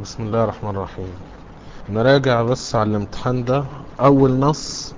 بسم الله الرحمن الرحيم نراجع بس على الامتحان ده اول نص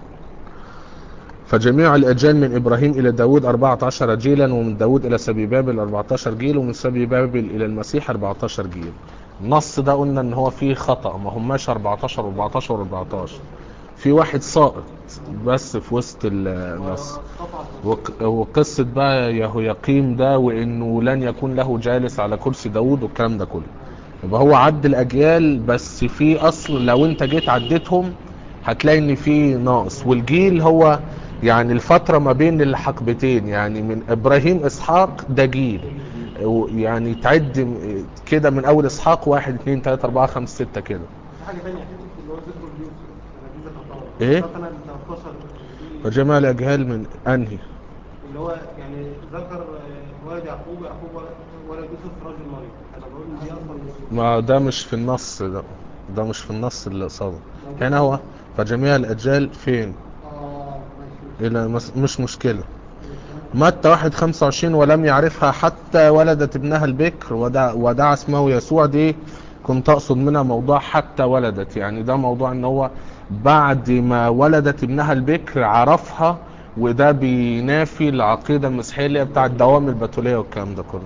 فجميع الاجيال من ابراهيم الى داود 14 جيلا ومن داود الى سبي بابل 14 جيل ومن سبي بابل الى المسيح 14 جيل النص ده قلنا ان هو فيه خطأ ما هماش 14 14 14 في واحد ساقط بس في وسط النص وق- وقصة بقى يهوياقيم ده وانه لن يكون له جالس على كرسي داود والكلام ده كله يبقى هو عد الاجيال بس في اصل لو انت جيت عديتهم هتلاقي ان في ناقص والجيل هو يعني الفترة ما بين الحقبتين يعني من ابراهيم اسحاق ده جيل و- يعني تعد م- كده من اول اسحاق واحد اتنين تلاتة اربعة خمسة ستة كده في حاجة تانية حتة اللي هو ذكر اليوسف أنا دي ذكرتها إيه؟ سنة 13 دي وجمع الاجيال من انهي اللي هو يعني ذكر آه، ولد يعقوب يعقوب ولد يوسف رجل مريم أنا بقول إن دي أصلا ما ده مش في النص ده ده مش في النص اللي قصاده هنا هو فجميع الاجيال فين آه ماشي الى مس... مش مشكلة متى واحد خمسة وعشرين ولم يعرفها حتى ولدت ابنها البكر ودع, ودعا اسمه يسوع دي كنت اقصد منها موضوع حتى ولدت يعني ده موضوع ان هو بعد ما ولدت ابنها البكر عرفها وده بينافي العقيدة المسيحية اللي هي بتاع الدوام البتولية والكلام ده كله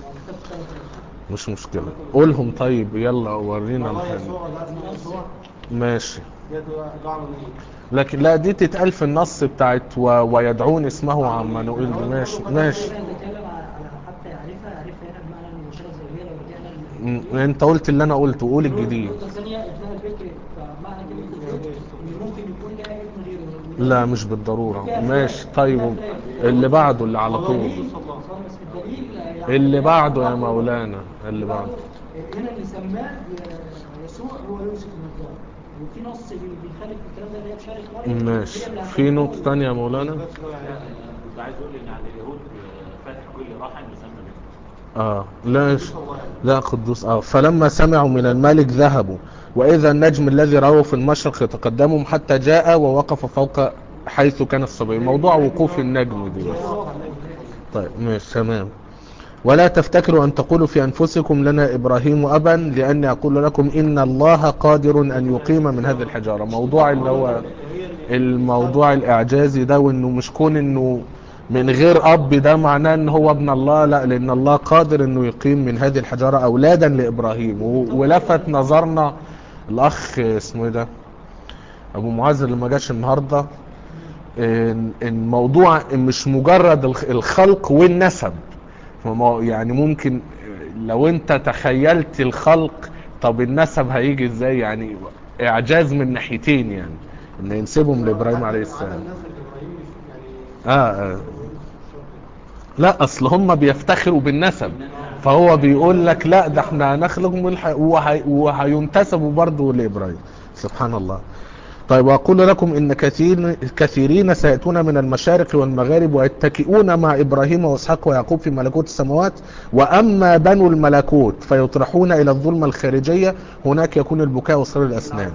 مش مشكلة قولهم طيب يلا ورينا الله الحاجة يسوع ده اسمه يسوع ماشي دي دعوة من إيه؟ لكن لا دي تتقال في النص بتاعت و... ويدعون اسمه عمانوئيل دي ماشي ماشي هنا بيتكلم على على حتى يعرفها يعرفها هنا بمعنى المباشرة زي لو رجعنا م- انت قلت اللي انا قلته قول الجديد النقطة الثانية ابنها البكر فمعنى كلمة البكر ان ممكن يكون لها ابن غيره لا مش بالضرورة ماشي طيب اللي بعده اللي على طول الدليل يعني اللي بعده يا مولانا اللي بعده هنا اللي سماه يسوع هو يوسف النجار وفي نص بي- بيخالف الكلام ده اللي هي بشارة مريم ماشي هي اللي في هتكون- نقطة تانية يا مولانا بس هو يعني كنت عايز اقول ان على اليهود فتح كل رحم يسمى باسمه اه لا ش- لا قدوس اه فلما سمعوا من الملك ذهبوا واذا النجم الذي رأوه في المشرق يتقدمهم حتى جاء ووقف فوق حيث كان الصبي موضوع وقوف النجم دي بس طيب ماشي تمام ولا تفتكروا أن تقولوا في أنفسكم لنا إبراهيم أبا لأني أقول لكم إن الله قادر أن يقيم من هذه الحجارة موضوع اللي هو الموضوع الإعجازي ده وإنه مش كون إنه من غير أب ده معناه إن هو ابن الله لا لأن الله قادر إنه يقيم من هذه الحجارة أولادا لإبراهيم و- ولفت نظرنا الأخ اسمه إيه ده أبو معاذ اللي ما جاش النهارده إن الموضوع مش مجرد الخ- الخلق والنسب فما- يعني ممكن لو انت تخيلت الخلق طب النسب هيجي ازاي يعني اعجاز من ناحيتين يعني ان ينسبهم لابراهيم عليه السلام الناس إبراهيم مش يعني اه, آه. لا اصل هم بيفتخروا بالنسب فهو بيقول لك لا ده احنا هنخلق من الح... وهي... وهينتسبوا برضه لابراهيم سبحان الله طيب واقول لكم ان كثير كثيرين سياتون من المشارق والمغارب ويتكئون مع ابراهيم واسحاق ويعقوب في ملكوت السماوات واما بنو الملكوت فيطرحون الى الظلمه الخارجيه هناك يكون البكاء وصرير الاسنان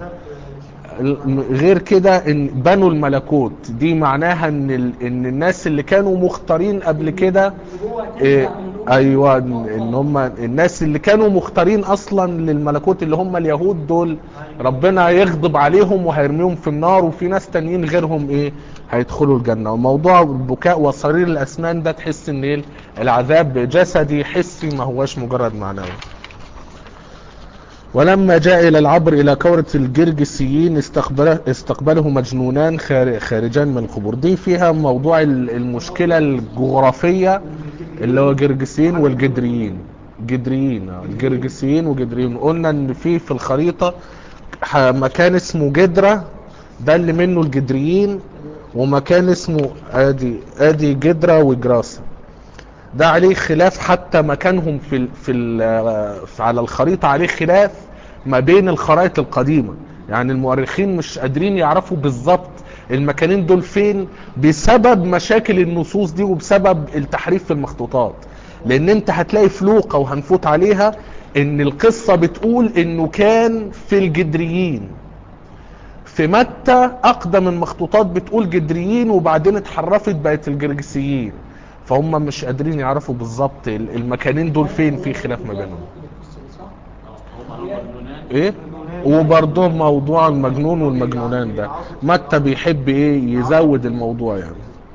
غير كده ان بنو الملكوت دي معناها ان ال... ان الناس اللي كانوا مختارين قبل كده إيه ايوه ان هم الناس اللي كانوا مختارين اصلا للملكوت اللي هم اليهود دول ربنا يغضب عليهم وهيرميهم في النار وفي ناس تانيين غيرهم ايه هيدخلوا الجنة وموضوع البكاء وصرير الاسنان ده تحس ان ايه العذاب جسدي حسي ما هواش مجرد معنوي ولما جاء إلى العبر إلى كورة الجرجسيين استقبله, استقبله مجنونان خار- خارجان من القبور دي فيها موضوع ال- المشكلة الجغرافية اللي هو جرجسيين والجدريين جدريين آه، الجرجسيين وجدريين قلنا ان في في الخريطة ح- مكان اسمه جدرة ده اللي منه الجدريين ومكان اسمه ادي ادي جدرة وجراسة ده عليه خلاف حتى مكانهم في ال في ال على الخريطة عليه خلاف ما بين الخرائط القديمة يعني المؤرخين مش قادرين يعرفوا بالظبط المكانين دول فين بسبب مشاكل النصوص دي وبسبب التحريف في المخطوطات لان انت هتلاقي في لوقا وهنفوت عليها ان القصة بتقول انه كان في الجدريين في متى اقدم المخطوطات بتقول جدريين وبعدين اتحرفت بقت الجرجسيين فهم مش قادرين يعرفوا بالظبط ال- المكانين دول فين في خلاف ما بينهم ايه وبرضه موضوع المجنون والمجنونان ده متى بيحب ايه يزود الموضوع يعني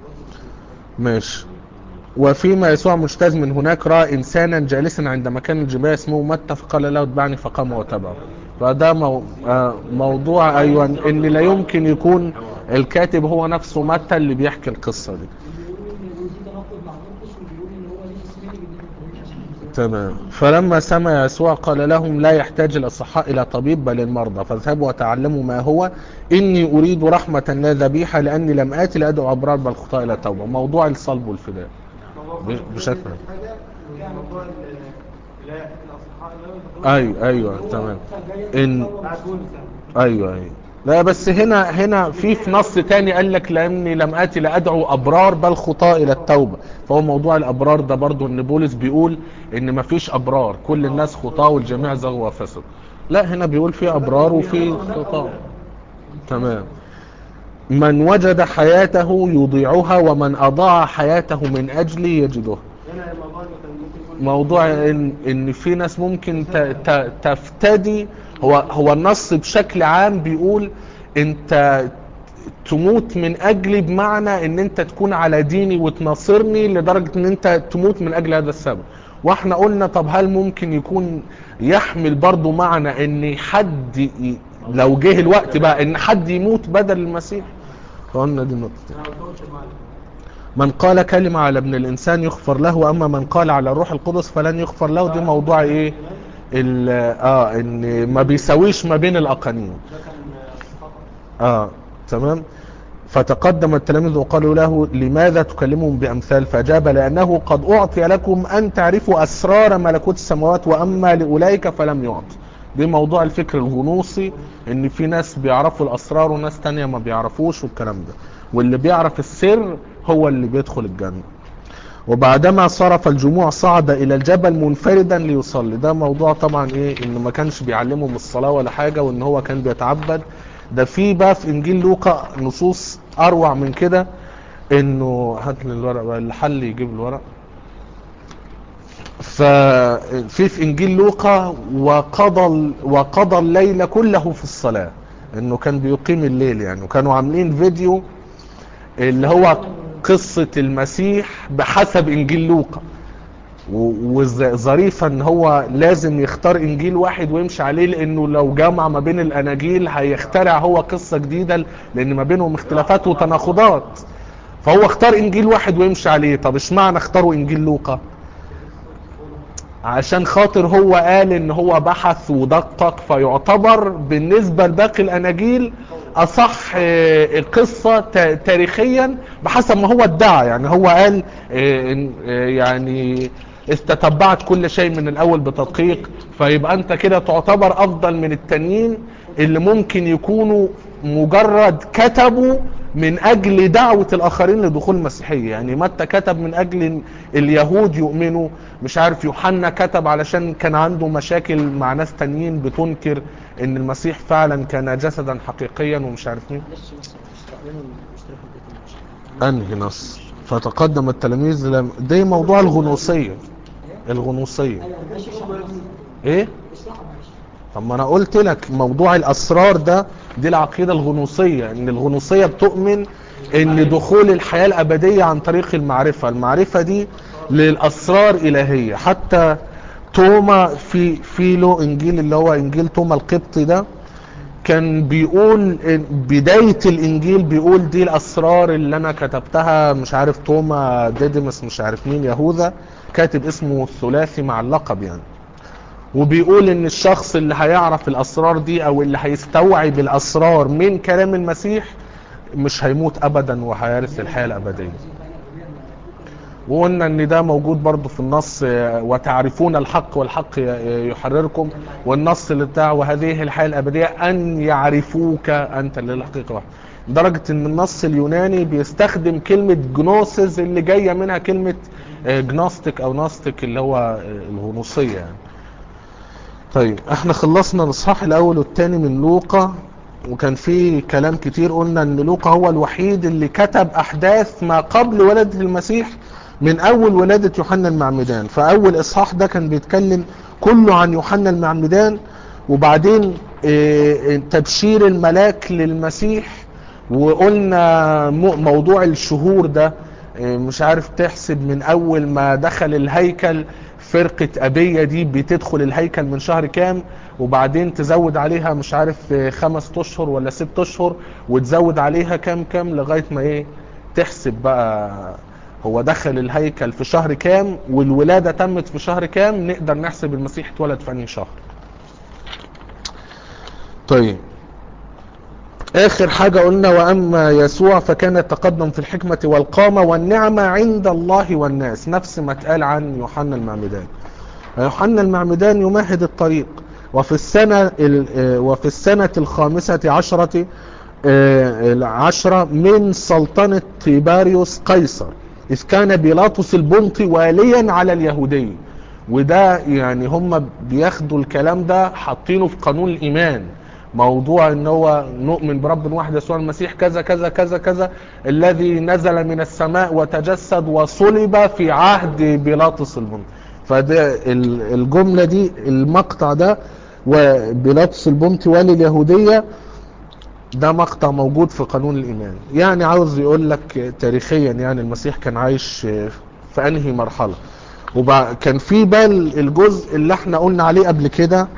ماشي وفيما يسوع مجتاز من هناك راى انسانا جالسا عند مكان الجبال اسمه متى فقال له اتبعني فقام وتبعه فده مو... آه موضوع ايوه ان لا يمكن يكون الكاتب هو نفسه متى اللي بيحكي القصه دي بيقول ان ودي تناقض مع مرقس وبيقول ان هو ليه اسمين جدا تمام فلما سمع يسوع قال لهم لا يحتاج الاصحاء الى طبيب بل المرضى فاذهبوا وتعلموا ما هو اني اريد رحمه لا ذبيحه لاني لم اتي لادعو ابرار بل خطاء الى توبه موضوع الصلب والفداء موضوع ب- بشكل حاجة موضوع ال- لا الأصحاء لا يدخلون ايوه ايوه تمام ان بعد تونس يعني ايوه ايوه لا بس هنا هنا في في نص تاني قال لك لاني لم اتي لادعو ابرار بل خطاء الى التوبه فهو موضوع الابرار ده برضو ان بولس بيقول ان مفيش ابرار كل الناس خطاة والجميع زغوا وفسدوا لا هنا بيقول في ابرار وفي خطاة تمام من وجد حياته يضيعها ومن اضاع حياته من اجلي يجدها هنا الموضوع اللي كان ممكن يكون موضوع ان ان في ناس ممكن ت- ت- تفتدي هو هو النص بشكل عام بيقول انت تموت من اجلي بمعنى ان انت تكون على ديني وتناصرني لدرجة ان انت تموت من اجل هذا السبب واحنا قلنا طب هل ممكن يكون يحمل برضو معنى ان حد ي- لو جه الوقت بقى ان حد يموت بدل المسيح فقلنا دي النقطة انا قلت معاك من قال كلمة على ابن الإنسان يغفر له وأما من قال على الروح القدس فلن يغفر له دي موضوع إيه ال- اه ان ما بيساويش ما بين الاقانيم ده كان خطأ اه تمام فتقدم التلاميذ وقالوا له لماذا تكلمهم بامثال فاجاب لانه قد اعطي لكم ان تعرفوا اسرار ملكوت السماوات واما لاولئك فلم يعط دي موضوع الفكر الغنوصي ان في ناس بيعرفوا الاسرار وناس تانية ما بيعرفوش والكلام ده واللي بيعرف السر هو اللي بيدخل الجنة وبعدما صرف الجموع صعد الى الجبل منفردا ليصلي ده موضوع طبعا ايه انه ما كانش بيعلمهم الصلاة ولا حاجة وان هو كان بيتعبد ده في بقى في انجيل لوقا نصوص اروع من كده انه هات لي الورق بقى الحل يجيب الورق ففي في انجيل لوقا وقضى وقضى الليل كله في الصلاه انه كان بيقيم الليل يعني وكانوا عاملين فيديو اللي هو قصه المسيح بحسب انجيل لوقا وظريفة ان هو لازم يختار انجيل واحد ويمشي عليه لانه لو جمع ما بين الاناجيل هيخترع هو قصة جديدة لان ما بينهم اختلافات وتناقضات فهو اختار انجيل واحد ويمشي عليه طب اشمعنى اختاروا انجيل لوقا عشان خاطر هو قال ان هو بحث ودقق فيعتبر بالنسبة لباقي الاناجيل اصح آه، القصة تا- تاريخيا بحسب ما هو ادعى يعني هو قال آه، إن- آه، يعني استتبعت كل شيء من الاول بتدقيق فيبقى انت كده تعتبر افضل من التانيين اللي ممكن يكونوا مجرد كتبوا من اجل دعوة الاخرين لدخول المسيحية يعني متى كتب من اجل إن اليهود يؤمنوا مش عارف يوحنا كتب علشان كان عنده مشاكل مع ناس تانيين بتنكر ان المسيح فعلا كان جسدا حقيقيا ومش عارف مين معلش بس استخدموا المشترك البيت المشترك انهي نص فتقدم التلاميذ لم... دي موضوع الغنوصية الغنوصية ايوه ماشي اشرح بس. ايه اشرحها معلش طب ما انا قلت لك موضوع الاسرار ده دي العقيده الغنوصيه ان الغنوصيه بتؤمن ان دخول الحياه الابديه عن طريق المعرفه المعرفه دي للاسرار الهيه حتى توما في في له انجيل اللي هو انجيل توما القبطي ده كان بيقول إن بداية الانجيل بيقول دي الاسرار اللي انا كتبتها مش عارف توما ديديمس مش عارف مين يهوذا كاتب اسمه الثلاثي مع اللقب يعني وبيقول ان الشخص اللي هيعرف الاسرار دي او اللي هيستوعب الاسرار من كلام المسيح مش هيموت ابدا وهيرث الحياه الابديه وقلنا ان ده موجود برضو في النص آه، وتعرفون الحق والحق ي- يحرركم والنص اللي بتاع وهذه الحياه الابديه ان يعرفوك انت اللي الحقيقه واحد لدرجه ان النص اليوناني بيستخدم كلمه جنوسز اللي جايه منها كلمه آه، جنوستيك او ناستيك اللي هو آه، الغنوصيه يعني طيب احنا خلصنا الاصحاح الاول والثاني من لوقا وكان في كلام كتير قلنا ان لوقا هو الوحيد اللي كتب احداث ما قبل ولادة المسيح من اول ولادة يوحنا المعمدان فاول اصحاح ده كان بيتكلم كله عن يوحنا المعمدان وبعدين آه، تبشير الملاك للمسيح وقلنا م- موضوع الشهور ده آه، مش عارف تحسب من اول ما دخل الهيكل فرقة أبية دي بتدخل الهيكل من شهر كام وبعدين تزود عليها مش عارف آه، خمس اشهر ولا ست اشهر وتزود عليها كام كام لغاية ما ايه تحسب بقى هو دخل الهيكل في شهر كام والولادة تمت في شهر كام نقدر نحسب المسيح اتولد في انهي شهر طيب اخر حاجة قلنا واما يسوع فكان يتقدم في الحكمة والقامة والنعمة عند الله والناس نفس ما اتقال عن يوحنا المعمدان يوحنا المعمدان يمهد الطريق وفي السنة ال- آه، وفي السنة الخامسة عشرة آه، العشرة من سلطنة تيباريوس قيصر إذ كان بيلاطس البنطي واليا على اليهودية وده يعني هم بياخدوا الكلام ده حاطينه في قانون الإيمان موضوع ان هو نؤمن برب واحد يسوع المسيح كذا كذا كذا كذا الذي نزل من السماء وتجسد وصلب في عهد بيلاطس البنطي فده ال- الجملة دي المقطع ده وبيلاطس البنطي والي اليهودية ده مقطع موجود في قانون الإيمان يعني عاوز يقول لك تاريخيا يعني المسيح كان عايش في أنهي مرحلة وكان في بال الجزء اللي احنا قلنا عليه قبل كده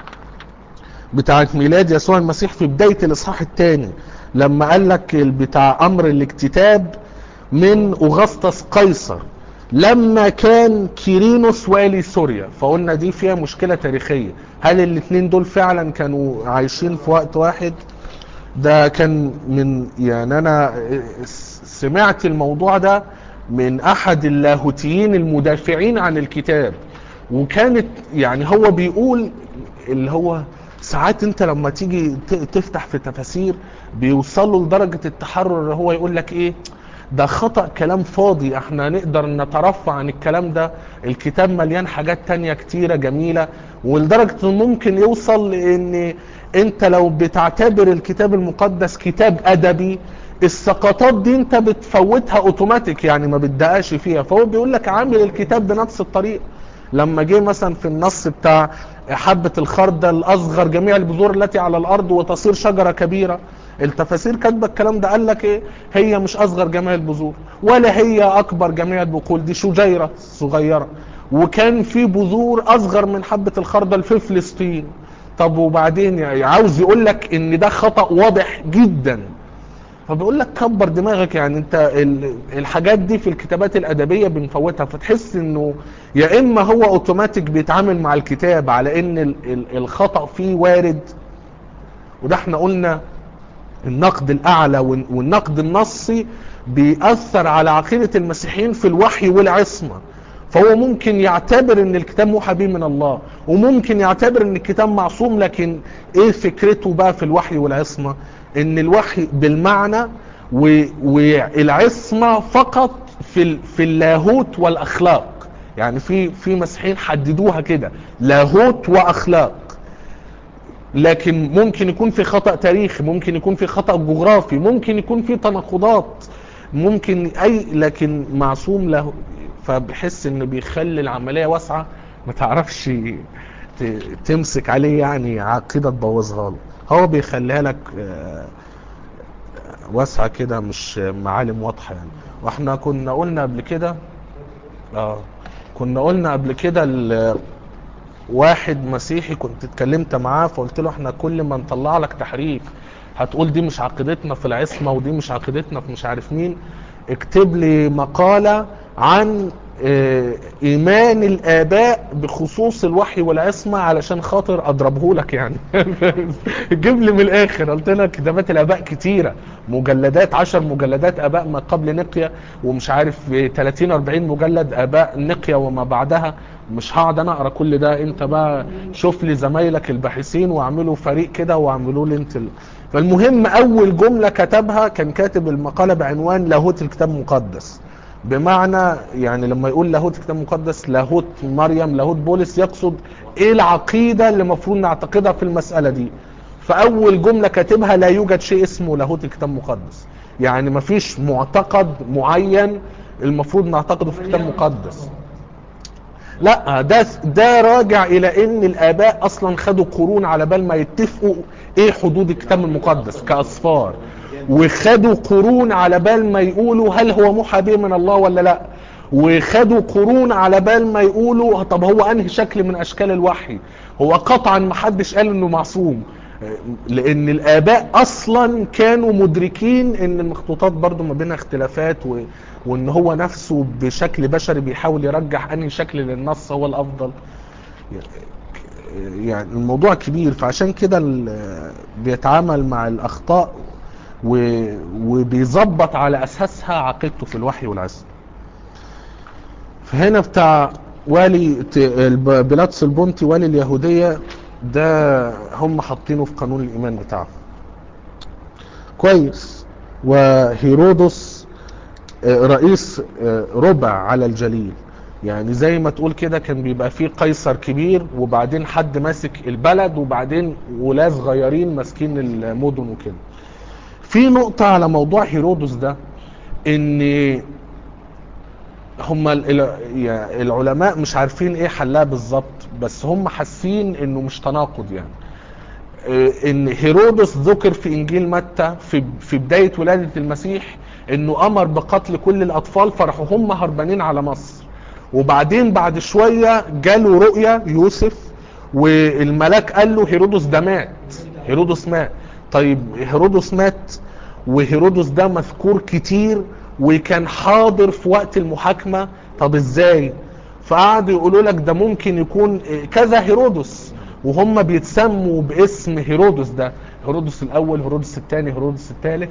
بتاعت ميلاد يسوع المسيح في بداية الإصحاح الثاني لما قال لك بتاع أمر الاكتتاب من أغسطس قيصر لما كان كيرينوس والي سوريا فقلنا دي فيها مشكلة تاريخية هل الاثنين دول فعلا كانوا عايشين في وقت واحد ده كان من يعني انا سمعت الموضوع ده من احد اللاهوتيين المدافعين عن الكتاب وكانت يعني هو بيقول اللي هو ساعات انت لما تيجي ت- تفتح في تفاسير بيوصلوا لدرجة التحرر اللي هو يقول لك ايه ده خطأ كلام فاضي احنا نقدر نترفع عن الكلام ده الكتاب مليان حاجات تانية كتيرة جميلة ولدرجة انه ممكن يوصل لان انت لو بتعتبر الكتاب المقدس كتاب ادبي السقطات دي انت بتفوتها اوتوماتيك يعني ما بتدقاش فيها فهو بيقول لك عامل الكتاب بنفس الطريقة لما جه مثلا في النص بتاع حبة الخردل اصغر جميع البذور التي على الارض وتصير شجرة كبيرة التفاسير كاتبه الكلام ده قال لك ايه هي مش اصغر جميع البذور ولا هي اكبر جميع البقول دي شجيرة صغيرة وكان في بذور اصغر من حبة الخردل في فلسطين طب وبعدين يعني عاوز يقول لك ان ده خطأ واضح جدا فبيقول لك كبر دماغك يعني انت ال- الحاجات دي في الكتابات الادبيه بنفوتها فتحس انه يا اما هو اوتوماتيك بيتعامل مع الكتاب على ان ال- ال- الخطا فيه وارد وده احنا قلنا النقد الاعلى وال- والنقد النصي بيأثر على عقيده المسيحيين في الوحي والعصمه فهو ممكن يعتبر ان الكتاب موحى به من الله وممكن يعتبر ان الكتاب معصوم لكن ايه فكرته بقى في الوحي والعصمه ان الوحي بالمعنى و- والعصمه فقط في ال- في اللاهوت والاخلاق يعني في في مسيحيين حددوها كده لاهوت واخلاق لكن ممكن يكون في خطأ تاريخي ممكن يكون في خطأ جغرافي ممكن يكون في تناقضات ممكن اي لكن معصوم له فبحس ان بيخلي العملية واسعة ما تعرفش ت- تمسك عليه يعني عقيدة تبوظها له هو بيخليها لك آه، واسعة كده مش معالم واضحة يعني واحنا كنا قلنا قبل كده اه كنا قلنا قبل كده ال- واحد مسيحي كنت اتكلمت معاه فقلت له احنا كل ما نطلع لك تحريف هتقول دي مش عقيدتنا في العصمة ودي مش عقيدتنا في مش عارف مين اكتب لي مقالة عن اه، ايمان الاباء بخصوص الوحي والعصمة علشان خاطر اضربه لك يعني جيب لي من الاخر قلت لك كتابات الاباء كتيرة مجلدات عشر مجلدات اباء ما قبل نقيا ومش عارف 30 40 مجلد اباء نقيا وما بعدها مش هقعد انا اقرا كل ده انت بقى شوف لي زمايلك الباحثين واعملوا فريق كده واعملوا لي انت ال... فالمهم اول جمله كتبها كان كاتب المقاله بعنوان لاهوت الكتاب المقدس بمعنى يعني لما يقول لاهوت الكتاب المقدس لاهوت مريم لاهوت بولس يقصد ايه العقيده اللي المفروض نعتقدها في المساله دي فاول جمله كاتبها لا يوجد شيء اسمه لاهوت الكتاب المقدس يعني مفيش معتقد معين المفروض نعتقده في الكتاب المقدس لا ده ده راجع الى ان الاباء اصلا خدوا قرون على بال ما يتفقوا ايه حدود الكتاب المقدس كاصفار وخدوا قرون على بال ما يقولوا هل هو موحى به من الله ولا لا وخدوا قرون على بال ما يقولوا طب هو انهي شكل من اشكال الوحي هو قطعا ما حدش قال انه معصوم لان الاباء اصلا كانوا مدركين ان المخطوطات برضو ما بينها اختلافات و... وان هو نفسه بشكل بشري بيحاول يرجح انهي شكل للنص هو الافضل يعني الموضوع كبير فعشان كده ال- بيتعامل مع الاخطاء و... وبيظبط على اساسها عقيدته في الوحي والعزم فهنا بتاع والي ت- الب- بيلاطس البونتي والي اليهودية ده هم حاطينه في قانون الإيمان بتاعه كويس وهيرودس آه، رئيس آه، ربع على الجليل يعني زي ما تقول كده كان بيبقى فيه قيصر كبير وبعدين حد ماسك البلد وبعدين ولاد صغيرين ماسكين المدن وكده في نقطة على موضوع هيرودس ده ان هم ال- ال- يعني العلماء مش عارفين ايه حلها بالظبط بس هم حاسين انه مش تناقض يعني إيه، ان هيرودس ذكر في انجيل متى في في بدايه ولاده المسيح انه امر بقتل كل الاطفال فراحوا هم هربانين على مصر وبعدين بعد شويه جاله رؤيا يوسف والملاك قال له هيرودس ده مات هيرودس مات طيب هيرودس مات وهيرودس ده مذكور كتير وكان حاضر في وقت المحاكمه طب ازاي فقعدوا يقولوا لك ده ممكن يكون كذا هيرودس وهم بيتسموا باسم هيرودس ده هيرودس الاول هيرودس الثاني هيرودس الثالث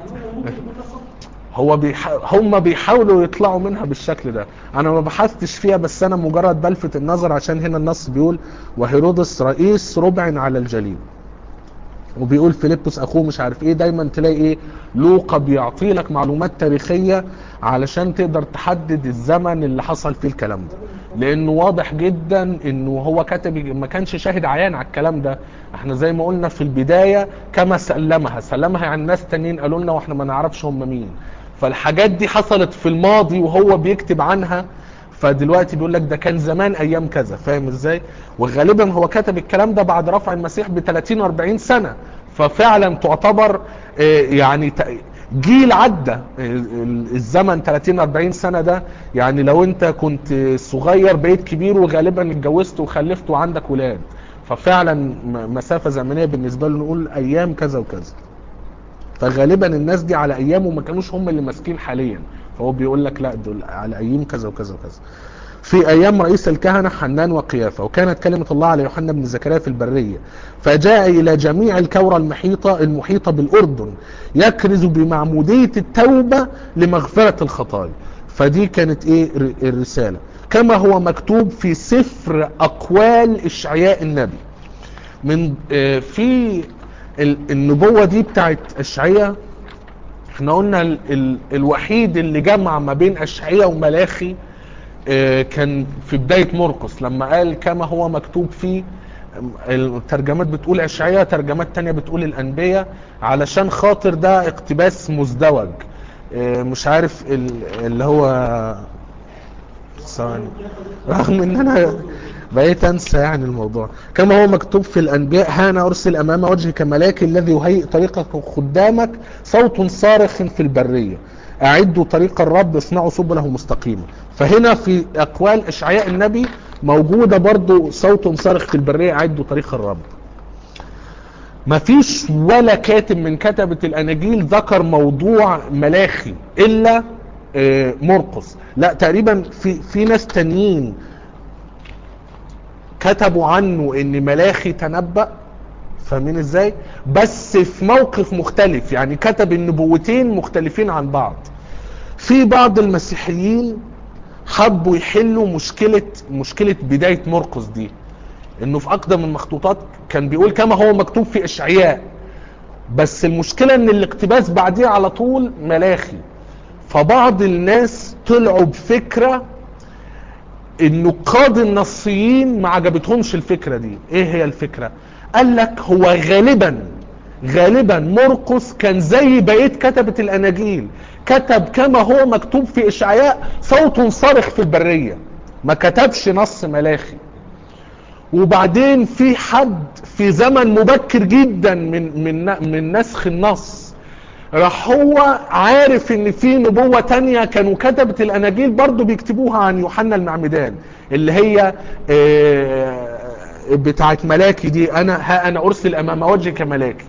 هو بيح... هم بيحاولوا يطلعوا منها بالشكل ده انا ما بحثتش فيها بس انا مجرد بلفت النظر عشان هنا النص بيقول وهيرودس رئيس ربع على الجليل وبيقول فيليبوس اخوه مش عارف ايه دايما تلاقي ايه لوقا بيعطي لك معلومات تاريخيه علشان تقدر تحدد الزمن اللي حصل فيه الكلام ده لانه واضح جدا انه هو كاتب ما كانش شاهد عيان على الكلام ده احنا زي ما قلنا في البدايه كما سلمها سلمها عن ناس تانيين قالوا لنا واحنا ما نعرفش هم مين فالحاجات دي حصلت في الماضي وهو بيكتب عنها فدلوقتي بيقول لك ده كان زمان ايام كذا فاهم ازاي وغالبا هو كتب الكلام ده بعد رفع المسيح ب 30 40 سنه ففعلا تعتبر آه، يعني ت- جيل عدى آه، الزمن 30 40 سنه ده يعني لو انت كنت صغير بقيت كبير وغالبا اتجوزت وخلفت وعندك ولاد ففعلا م- مسافه زمنيه بالنسبه له نقول ايام كذا وكذا فغالبا الناس دي على ايامه ما كانوش هم اللي ماسكين حاليا فهو بيقول لك لا دول على ايام كذا وكذا وكذا في ايام رئيس الكهنه حنان وقيافه وكانت كلمه الله على يوحنا بن زكريا في البريه فجاء الى جميع الكوره المحيطه المحيطه بالاردن يكرز بمعموديه التوبه لمغفره الخطايا فدي كانت ايه ر- الرساله كما هو مكتوب في سفر اقوال اشعياء النبي من آه، في ال- النبوة دي بتاعت اشعياء احنا قلنا ال ال الوحيد اللي جمع ما بين اشعياء وملاخي آه، كان في بداية مرقس لما قال كما هو مكتوب فيه الترجمات بتقول اشعياء ترجمات تانية بتقول الانبياء علشان خاطر ده اقتباس مزدوج آه، مش عارف ال- اللي هو ثواني رغم ان انا بقيت انسى يعني الموضوع كما هو مكتوب في الانبياء ها انا ارسل امام وجهك ملاك الذي يهيئ طريقك قدامك صوت صارخ في البريه اعدوا طريق الرب اصنعوا سبله مستقيمه فهنا في اقوال اشعياء النبي موجوده برضو صوت صارخ في البريه اعدوا طريق الرب مفيش ولا كاتب من كتبة الاناجيل ذكر موضوع ملاخي الا آه، مرقس لا تقريبا في في ناس تانيين كتبوا عنه ان ملاخي تنبأ فاهمين ازاي بس في موقف مختلف يعني كتب النبوتين مختلفين عن بعض في بعض المسيحيين حبوا يحلوا مشكلة مشكلة بداية مرقس دي انه في اقدم المخطوطات كان بيقول كما هو مكتوب في اشعياء بس المشكلة ان الاقتباس بعديه على طول ملاخي فبعض الناس طلعوا بفكرة النقاد النصيين ما عجبتهمش الفكرة دي ايه هي الفكرة قال لك هو غالبا غالبا مرقس كان زي بقية كتبة الاناجيل كتب كما هو مكتوب في اشعياء صوت صارخ في البرية ما كتبش نص ملاخي وبعدين في حد في زمن مبكر جدا من من من نسخ النص راح هو عارف ان في نبوة تانية كانوا كتبة الاناجيل برضو بيكتبوها عن يوحنا المعمدان اللي هي آه، بتاعت ملاكي دي انا ها انا ارسل امام وجهك ملاكي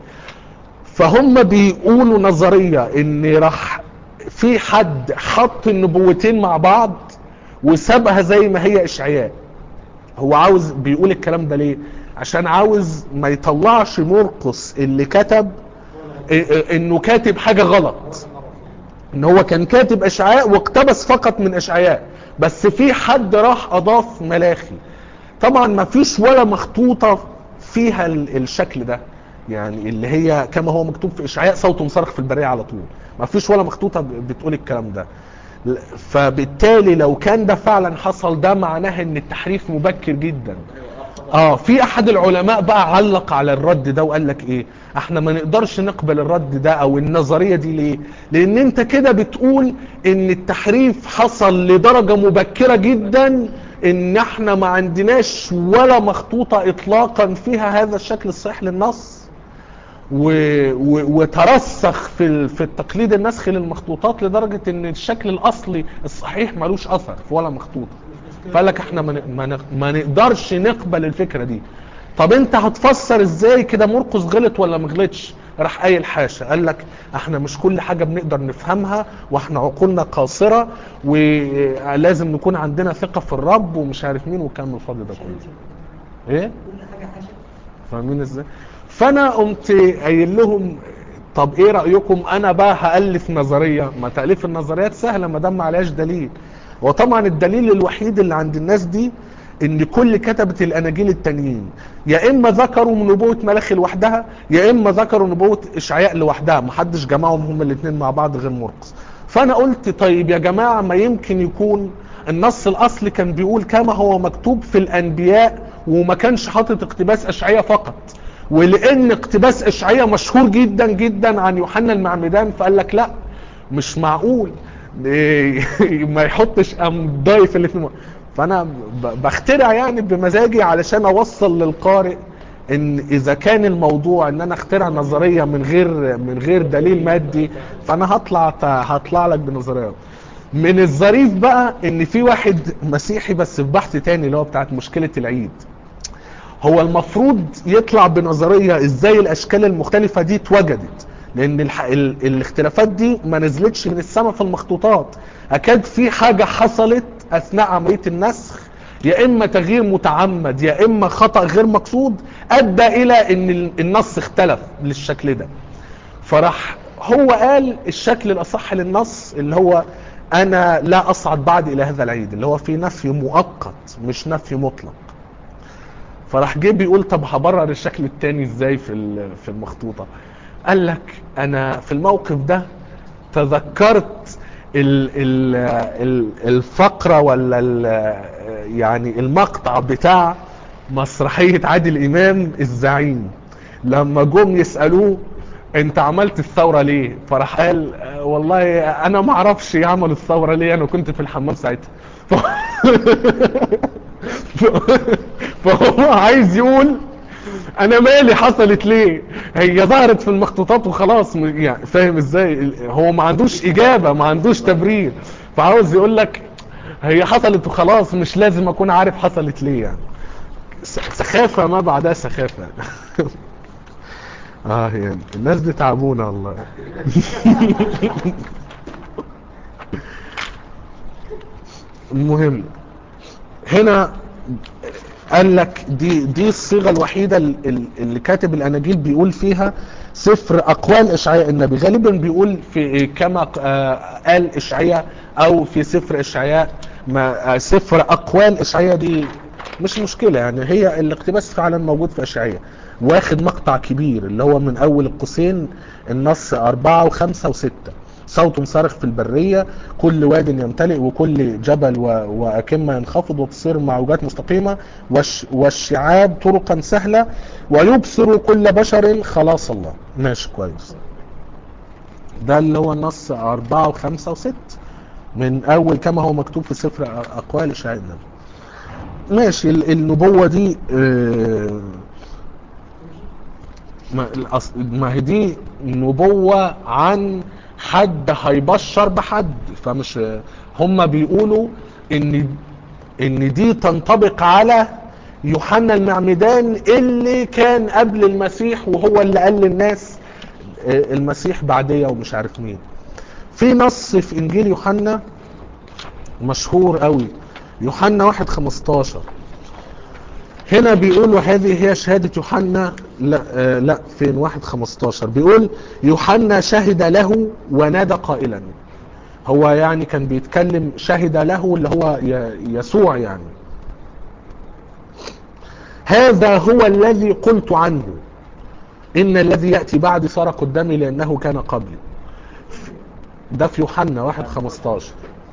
فهم بيقولوا نظرية ان راح في حد حط النبوتين مع بعض وسابها زي ما هي اشعياء هو عاوز بيقول الكلام ده ليه عشان عاوز ما يطلعش مرقس اللي كتب إيه- إيه- انه كاتب حاجة غلط ان هو كان كاتب اشعياء واقتبس فقط من اشعياء بس في حد راح اضاف ملاخي طبعا ما فيش ولا مخطوطة فيها ال- الشكل ده يعني اللي هي كما هو مكتوب في اشعياء صوت صرخ في البرية على طول ما فيش ولا مخطوطة ب- بتقول الكلام ده ل- فبالتالي لو كان ده فعلا حصل ده معناه ان التحريف مبكر جدا اه في احد العلماء بقى علق على الرد ده وقال لك ايه احنا ما نقدرش نقبل الرد ده او النظرية دي ليه لان انت كده بتقول ان التحريف حصل لدرجة مبكرة جدا ان احنا ما عندناش ولا مخطوطة اطلاقا فيها هذا الشكل الصحيح للنص و... و... وترسخ في ال... في التقليد النسخي للمخطوطات لدرجة ان الشكل الاصلي الصحيح ملوش اثر في ولا مخطوطة فقال لك احنا ما, ن... ما, ن... ما نقدرش نقبل الفكرة دي طب انت هتفسر ازاي كده مرقس غلط ولا ما غلطش راح قايل حاشا قال لك احنا مش كل حاجة بنقدر نفهمها واحنا عقولنا قاصرة ولازم نكون عندنا ثقة في الرب ومش عارف مين والكلام الفاضي ده كله ايه كل حاجه حاشا فاهمين ازاي فانا قمت قايل لهم طب ايه رايكم انا بقى هالف نظريه ما تاليف النظريات سهله ما دام ما عليهاش دليل وطبعا الدليل الوحيد اللي عند الناس دي ان كل كتبة الاناجيل التانيين يا اما ذكروا من نبوة ملاخي لوحدها يا اما ذكروا نبوة اشعياء لوحدها محدش جمعهم هما الاثنين مع بعض غير مرقس فانا قلت طيب يا جماعة ما يمكن يكون النص الاصلي كان بيقول كما هو مكتوب في الانبياء وما كانش حاطط اقتباس اشعياء فقط ولان اقتباس اشعياء مشهور جدا جدا عن يوحنا المعمدان فقال لك لا مش معقول ما يحطش ام ضايف الاثنين فانا ب- بخترع يعني بمزاجي علشان اوصل للقارئ ان اذا كان الموضوع ان انا اخترع نظريه من غير من غير دليل مادي فانا هطلع هطلع لك بنظريه من الظريف بقى ان في واحد مسيحي بس في بحث تاني اللي هو بتاعت مشكله العيد هو المفروض يطلع بنظرية ازاي الاشكال المختلفة دي اتوجدت لان الح... ال... الاختلافات دي ما نزلتش من السماء في المخطوطات اكاد في حاجة حصلت اثناء عملية النسخ يا اما تغيير متعمد يا اما خطأ غير مقصود ادى الى ان ال- النص اختلف للشكل ده فراح هو قال الشكل الاصح للنص اللي هو انا لا اصعد بعد الى هذا العيد اللي هو في نفي مؤقت مش نفي مطلق فراح جه بيقول طب هبرر الشكل التاني ازاي في ال- في المخطوطه قال لك انا في الموقف ده تذكرت ال ال ال الفقره ولا ال يعني المقطع بتاع مسرحيه عادل امام الزعيم لما جم يسالوه انت عملت الثوره ليه فراح قال آه، والله انا ما اعرفش يعمل الثوره ليه انا كنت في الحمام ساعتها فهو عايز يقول انا مالي حصلت ليه هي ظهرت في المخطوطات وخلاص م- يعني فاهم ازاي ال- هو ما عندوش اجابة ما عندوش تبرير فعاوز يقول لك هي حصلت وخلاص مش لازم اكون عارف حصلت ليه يعني س- سخافة ما بعدها سخافة اه يعني الناس دي تعبونا والله المهم هنا قال لك دي دي الصيغه الوحيده ال- ال- اللي كاتب الاناجيل بيقول فيها سفر اقوال اشعياء النبي غالبا بيقول في كما آه، قال اشعياء او في سفر اشعياء ما آه، سفر اقوال اشعياء دي مش مشكله يعني هي الاقتباس فعلا موجود في اشعياء واخد مقطع كبير اللي هو من اول القوسين النص أربعة وخمسة وستة صوت صارخ في البرية كل واد يمتلئ وكل جبل و... وأكمة ينخفض وتصير معوجات مستقيمة والش... والشعاب طرقا سهلة ويبصر كل بشر خلاص الله ماشي كويس ده اللي هو النص أربعة وخمسة وست من أول كما هو مكتوب في سفر أقوال إشعياء النبي ماشي ال- النبوة دي آه، ما, الأص- ما هي دي نبوة عن حد هيبشر بحد فمش هم بيقولوا ان ان دي تنطبق على يوحنا المعمدان اللي كان قبل المسيح وهو اللي قال للناس آه، المسيح بعديه ومش عارف مين في نص في انجيل يوحنا مشهور قوي يوحنا واحد خمستاشر هنا بيقولوا هذه هي شهادة يوحنا لا, آه لا فين واحد خمستاشر بيقول يوحنا شهد له ونادى قائلا هو يعني كان بيتكلم شهد له اللي هو ي- يسوع يعني هذا هو الذي قلت عنه إن الذي يأتي بعدي صار قدامي لأنه كان قبلي ده في يوحنا واحد خمستاشر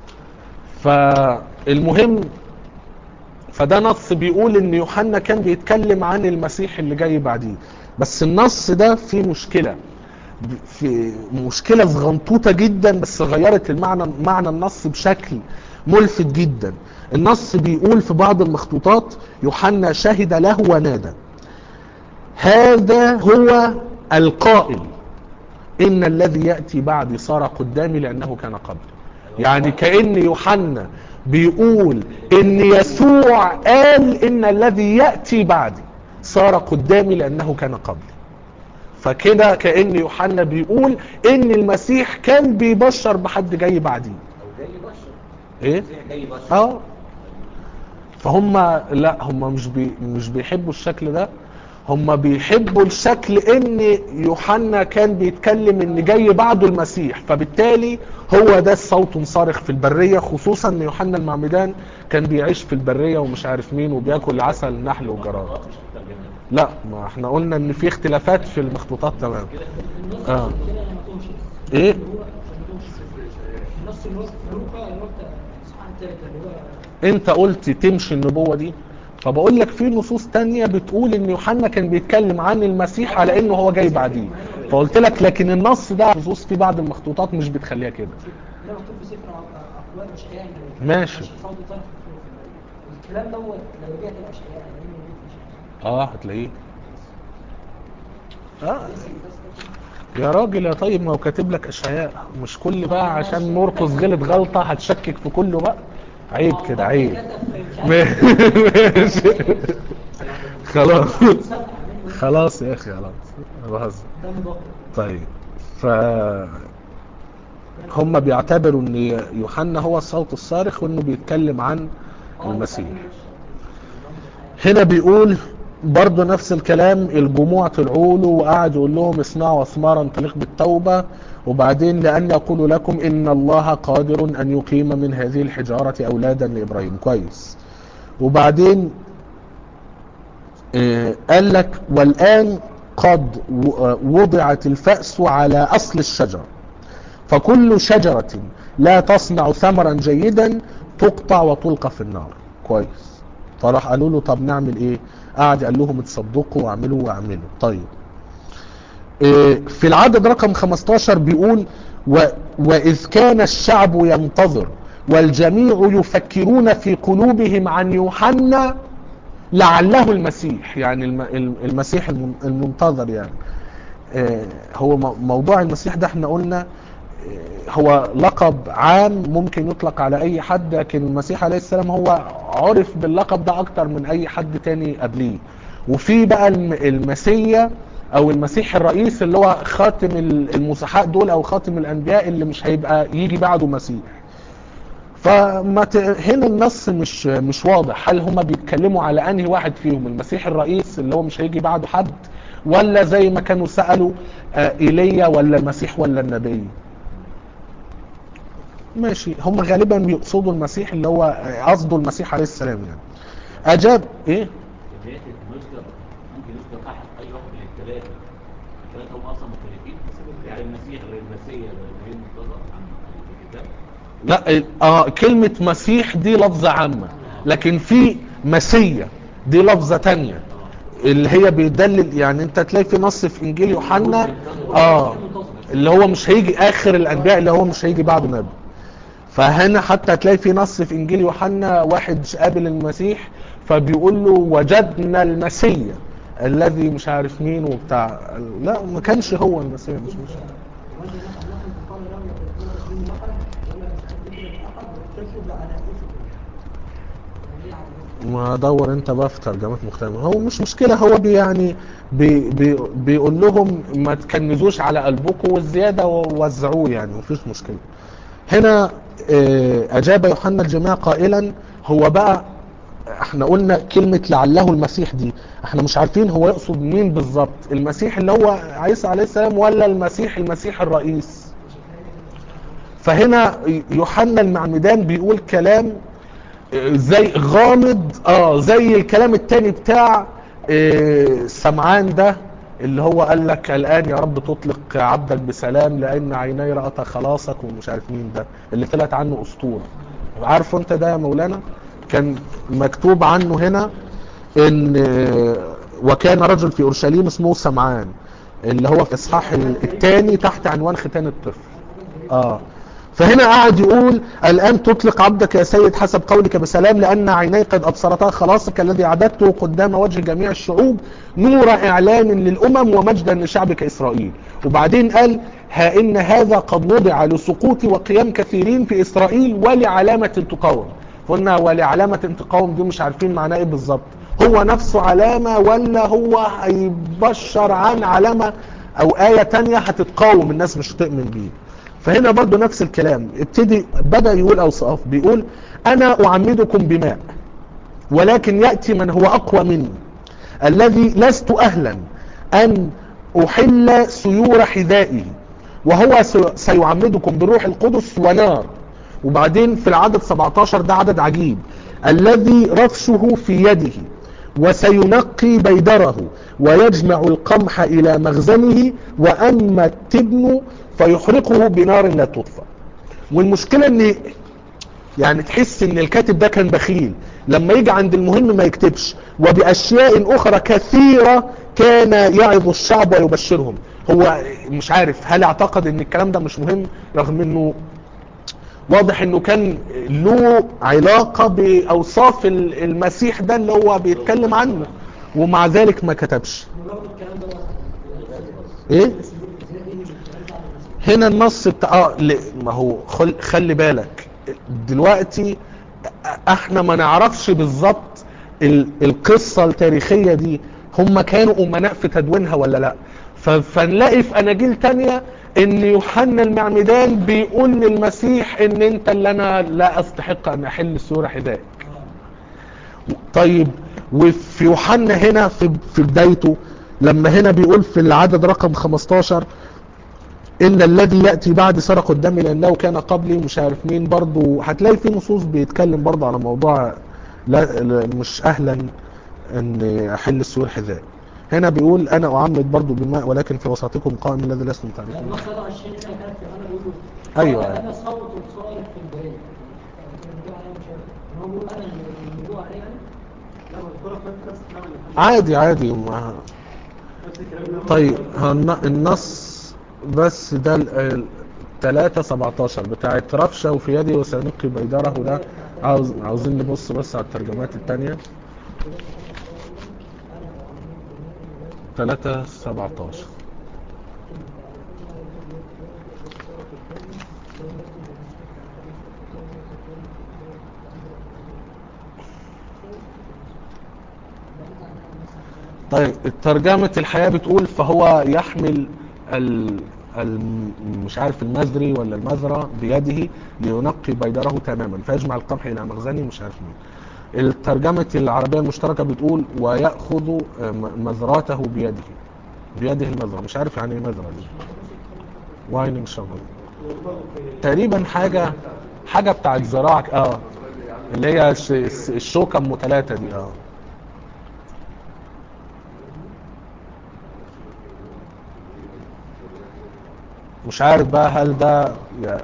فالمهم فده نص بيقول ان يوحنا كان بيتكلم عن المسيح اللي جاي بعديه بس النص ده فيه مشكلة في مشكلة صغنطوطة جدا بس غيرت المعنى معنى النص بشكل ملفت جدا النص بيقول في بعض المخطوطات يوحنا شهد له ونادى هذا هو القائل ان الذي يأتي بعدي صار قدامي لانه كان قبلي يعني كأن يوحنا بيقول ان يسوع قال ان الذي يأتي بعدي صار قدامي لانه كان قبلي فكده كأن يوحنا بيقول ان المسيح كان بيبشر بحد جاي بعديه او جاي يبشر ايه المسيح جاي يبشر اه فهم لا هم مش بي مش بيحبوا الشكل ده هم بيحبوا الشكل ان يوحنا كان بيتكلم ان جاي بعده المسيح فبالتالي هو ده الصوت صارخ في البرية خصوصا ان يوحنا المعمدان كان بيعيش في البرية ومش عارف مين وبياكل عسل النحل والجراد مش مترجمة لا ما احنا قلنا ان في اختلافات في المخطوطات تمام النص آه. كده انا ما توهش ايه اللي هو عشان ما توهش النص اللي هو في لوقا اللي هو بتاع الاصحاح الثالث اللي هو انت قلت تمشي النبوة دي فبقول لك في نصوص تانية بتقول ان يوحنا كان بيتكلم عن المسيح على انه هو جاي بعديه فقلت لك لكن النص ده نصوص في بعض المخطوطات مش بتخليها كده ده مكتوب في سفر اقوال اشعياء إن ماشي. صوت طرف الكلام دوت لو رجعت الاشعياء لان موجود في اه هتلاقيه اه يا راجل يا طيب ما هو كاتب لك اشعياء مش كل بقى عشان مرقس غلط غلطة هتشكك في كله بقى عيب كده عيب ماشي خلاص خلاص يا اخي خلاص أنا بهزر ده مضاد طيب ف هم بيعتبروا ان يوحنا هو الصوت الصارخ وانه بيتكلم عن المسيح هنا بيقول برضه نفس الكلام الجموع طلعوا له وقعد يقول لهم اصنعوا اثمارا تليق بالتوبه وبعدين لان يقول لكم ان الله قادر ان يقيم من هذه الحجاره اولادا لابراهيم كويس وبعدين آه، قال لك والآن قد و- آه، وضعت الفأس على أصل الشجرة فكل شجرة لا تصنع ثمرا جيدا تقطع وتلقى في النار كويس فراح قالوا له طب نعمل ايه قعد قال لهم تصدقوا واعملوا واعملوا طيب إيه، في العدد رقم 15 بيقول و وإذ كان الشعب ينتظر والجميع يفكرون في قلوبهم عن يوحنا لعله المسيح يعني الم- الم- المسيح الم- المنتظر يعني آه، هو مو- موضوع المسيح ده احنا قلنا آه، هو لقب عام ممكن يطلق على اي حد لكن المسيح عليه السلام هو عرف باللقب ده اكتر من اي حد تاني قبليه وفي بقى الم- المسيا او المسيح الرئيس اللي هو خاتم ال- المسحاء دول او خاتم الانبياء اللي مش هيبقى يجي بعده مسيح فما ت... هنا النص مش مش واضح هل هما بيتكلموا على انهي واحد فيهم المسيح الرئيس اللي هو مش هيجي بعده حد ولا زي ما كانوا سألوا آه، ايليا ولا المسيح ولا النبي ماشي هم غالبا بيقصدوا المسيح اللي هو آه، قصده المسيح عليه السلام يعني اجاب ايه بداية المصدر ممكن يصدر احد اي واحد من الثلاثة الثلاثة هم اصلا مختلفين يعني المسيح غير المسيح غير المنتظر عن الكتاب لا اه كلمة مسيح دي لفظة عامة لكن في مسيا دي لفظة تانية اللي هي بيدلل يعني انت تلاقي في نص في انجيل يوحنا اه اللي هو مش هيجي اخر الانبياء اللي هو مش هيجي بعده نبي فهنا حتى هتلاقي في نص في انجيل يوحنا واحد قابل المسيح فبيقول له وجدنا المسيح الذي مش عارف مين وبتاع لا ما كانش هو المسيح مش مش وانت مثلا نحن قال له يقول دين احد ولا مش عارف ايه احد وتكتب على اسمه ما دور انت بقى في ترجمات مختلفة هو مش مشكلة هو بي يعني بي بي بيقول لهم ما تكنزوش على قلبكم والزيادة ووزعوه يعني مفيش مشكلة هنا اه، اجاب يوحنا الجماعة قائلا هو بقى احنا قلنا كلمة لعله المسيح دي احنا مش عارفين هو يقصد مين بالظبط المسيح اللي هو عيسى عليه السلام ولا المسيح المسيح الرئيس فهنا يوحنا المعمدان بيقول كلام زي غامض اه زي الكلام التاني بتاع آه، سمعان ده اللي هو قال لك الان يا رب تطلق عبدك بسلام لان عيني رأت خلاصك ومش عارف مين ده اللي طلعت عنه اسطوره عارفه انت ده يا مولانا كان مكتوب عنه هنا ان آه، وكان رجل في اورشليم اسمه سمعان اللي هو في اصحاح الثاني تحت عنوان ختان الطفل اه فهنا قاعد يقول الآن تطلق عبدك يا سيد حسب قولك بسلام لأن عيني قد أبصرتا خلاصك الذي أعددته قدام وجه جميع الشعوب نور إعلان للأمم ومجدا لشعبك إسرائيل وبعدين قال ها إن هذا قد وضع لسقوط وقيام كثيرين في إسرائيل ولعلامة تقاوم قلنا ولعلامة تقاوم دي مش عارفين معناه إيه بالظبط هو نفسه علامة ولا هو هيبشر عن علامة أو آية تانية هتتقاوم الناس مش هتؤمن بيه فهنا برضو نفس الكلام ابتدي بدأ يقول أوصاف بيقول أنا أعمدكم بماء ولكن يأتي من هو أقوى مني الذي لست أهلا أن أحل سيور حذائه وهو سي- سيعمدكم بروح القدس ونار وبعدين في العدد 17 ده عدد عجيب الذي رفشه في يده وسينقي بيدره ويجمع القمح إلى مخزنه وأما التبن فيحرقه بنار لا تطفى والمشكلة ان يعني تحس ان الكاتب ده كان بخيل لما يجي عند المهم ما يكتبش وبأشياء أخرى كثيرة كان يعظ الشعب ويبشرهم هو مش عارف هل اعتقد ان الكلام ده مش مهم رغم انه واضح انه كان له علاقة باوصاف ال- المسيح ده اللي هو بيتكلم عنه ومع ذلك ما كتبش برضه الكلام ده ايه هنا النص بتاع اه ل- ما هو خل... خلي بالك دلوقتي احنا ما نعرفش بالظبط ال... القصة التاريخية دي هم كانوا امناء في تدوينها ولا لا ف... فنلاقي في اناجيل تانية ان يوحنا المعمدان بيقول للمسيح ان انت اللي انا لا استحق ان احل سورة حذائك طيب وفي يوحنا هنا في في بدايته لما هنا بيقول في العدد رقم 15 ان الذي ياتي بعد سرق قدامي لانه كان قبلي مش عارف مين برضو هتلاقي في نصوص بيتكلم برضو على موضوع لا لا- مش اهلا ان احل السور حذاء هنا بيقول انا اعمد برضو بماء ولكن في وسطكم قائم الذي لستم تعرفون النص 23 هنا كان في انا بقول أيوة. انا صوت صائر في البريه هو بيقول انا اللي بيقول عليه يعني لا مذكورة في نفس الكلام اللي محمد- عادي عادي ما نفس الكلام اللي طيب هن- النص بس ده ال- ال- 3 17 بتاعت رفشة وفي يدي وسنقي بيدره ده عاوز عاوزين نبص بس على الترجمات التانية 3 17 طيب ترجمة الحياة بتقول فهو يحمل ال ال مش عارف المزري ولا المزرعة بيده لينقي بيدره تماما فيجمع القمح إلى مخزنه مش عارف مين الترجمة العربية المشتركة بتقول ويأخذ آه، م- مزراته بيده بيده المزرعة مش عارف يعني ايه مزرعة دي وايننج شغل تقريبا حاجة حاجة بتاعت زراعة اه اللي هي الش- الشوكة ام ثلاثة دي اه مش عارف بقى هل ده يا-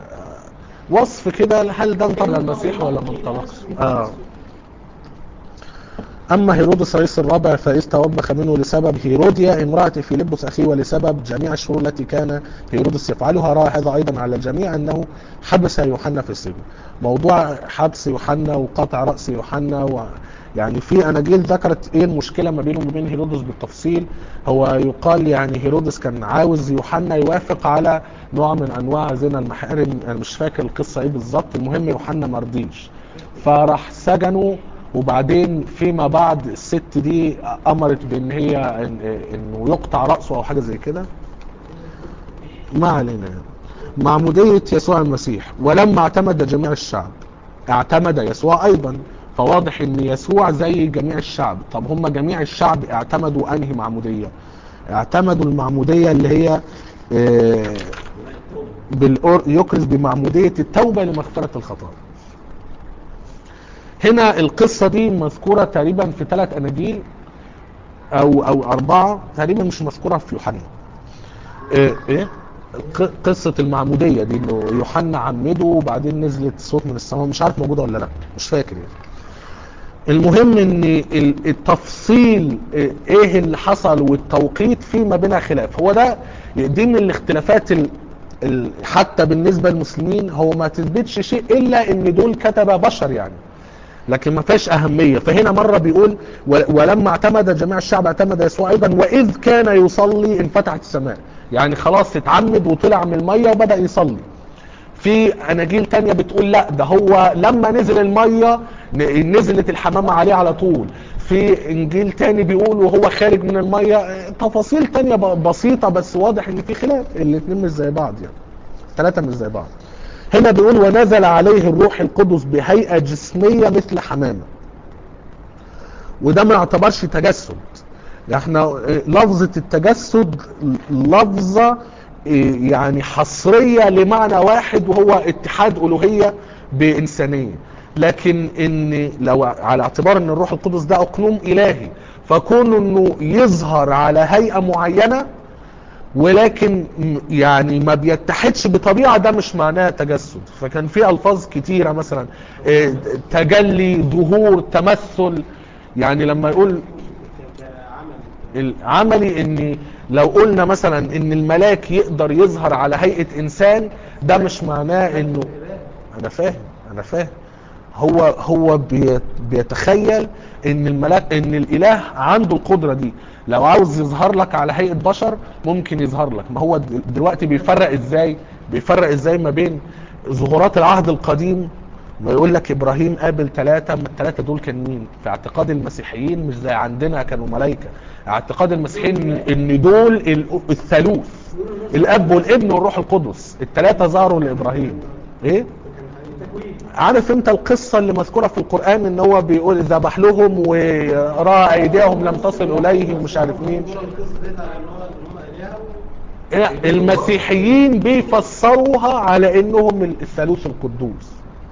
وصف كده هل ده انطلق المسيح ولا ما انطلقش اه أما هيرودس رئيس الرابع فإذ توبخ منه لسبب هيروديا امرأة فيلبس أخيه ولسبب جميع الشرور التي كان هيرودس يفعلها رأى هذا أيضا على الجميع أنه حبس يوحنا في السجن موضوع حبس يوحنا وقطع رأس يوحنا و يعني في أناجيل ذكرت إيه المشكلة ما بينه وبين هيرودس بالتفصيل هو يقال يعني هيرودس كان عاوز يوحنا يوافق على نوع من أنواع زنا المحارم أنا مش فاكر القصة إيه بالظبط المهم يوحنا مرضيش فراح سجنه وبعدين فيما بعد الست دي امرت بان هي إن- انه يقطع راسه او حاجه زي كده ما علينا يعني. معموديه يسوع المسيح ولما اعتمد جميع الشعب اعتمد يسوع ايضا فواضح ان يسوع زي جميع الشعب طب هم جميع الشعب اعتمدوا انهي معموديه اعتمدوا المعموديه اللي هي آه، بالأور... يكرز بمعموديه التوبه لمغفره الخطايا هنا القصة دي مذكورة تقريبا في ثلاث أناجيل أو أو أربعة تقريبا مش مذكورة في يوحنا. إيه؟ إيه؟ ق- قصة المعمودية دي إنه يوحنا عمده وبعدين نزلت صوت من السماء مش عارف موجودة ولا لا مش فاكر يعني. المهم ان ال- التفصيل إيه- ايه اللي حصل والتوقيت في ما بينها خلاف هو ده دي من الاختلافات ال ال حتى بالنسبة للمسلمين هو ما تثبتش شيء الا ان دول كتب بشر يعني لكن ما فيهاش اهميه فهنا مره بيقول و- ولما اعتمد جميع الشعب اعتمد يسوع ايضا واذ كان يصلي انفتحت السماء يعني خلاص اتعمد وطلع من الميه وبدا يصلي في اناجيل تانية بتقول لا ده هو لما نزل الميه ن- نزلت الحمامه عليه على طول في انجيل تاني بيقول وهو خارج من الميه تفاصيل تانية ب- بسيطه بس واضح ان في خلاف الاتنين مش زي بعض يعني ثلاثه مش زي بعض هنا بيقول ونزل عليه الروح القدس بهيئة جسمية مثل حمامة وده ما يعتبرش تجسد احنا اه، لفظة التجسد لفظة اه، يعني حصرية لمعنى واحد وهو اتحاد ألوهية بإنسانية لكن ان لو على اعتبار ان الروح القدس ده اقنوم الهي فكون انه يظهر على هيئة معينة ولكن م- يعني ما بيتحدش بطبيعة ده مش معناه تجسد فكان في ألفاظ كتيرة مثلا آه، تجلي ظهور تمثل يعني لما يقول كعمل العملي ان لو قلنا مثلا ان الملاك يقدر يظهر على هيئة انسان ده مش معناه انه انا فاهم انا فاهم هو هو بي- بيتخيل ان الملاك ان الاله عنده القدره دي لو عاوز يظهر لك على هيئه بشر ممكن يظهر لك ما هو د- دلوقتي بيفرق ازاي بيفرق ازاي ما بين ظهورات العهد القديم ما يقول لك ابراهيم قابل ثلاثه ما الثلاثه دول كان مين في اعتقاد المسيحيين مش زي عندنا كانوا ملائكه اعتقاد المسيحيين ان دول ال- الثالوث الاب والابن والروح القدس الثلاثه ظهروا لابراهيم ايه عارف انت القصة اللي مذكورة في القرآن ان هو بيقول ذبح لهم ورأى ايديهم لم تصل اليه ومش عارف مين القصه ديت على ان هو ان هم الهه لا، المسيحيين بيفسروها على انهم الثالوث القدوس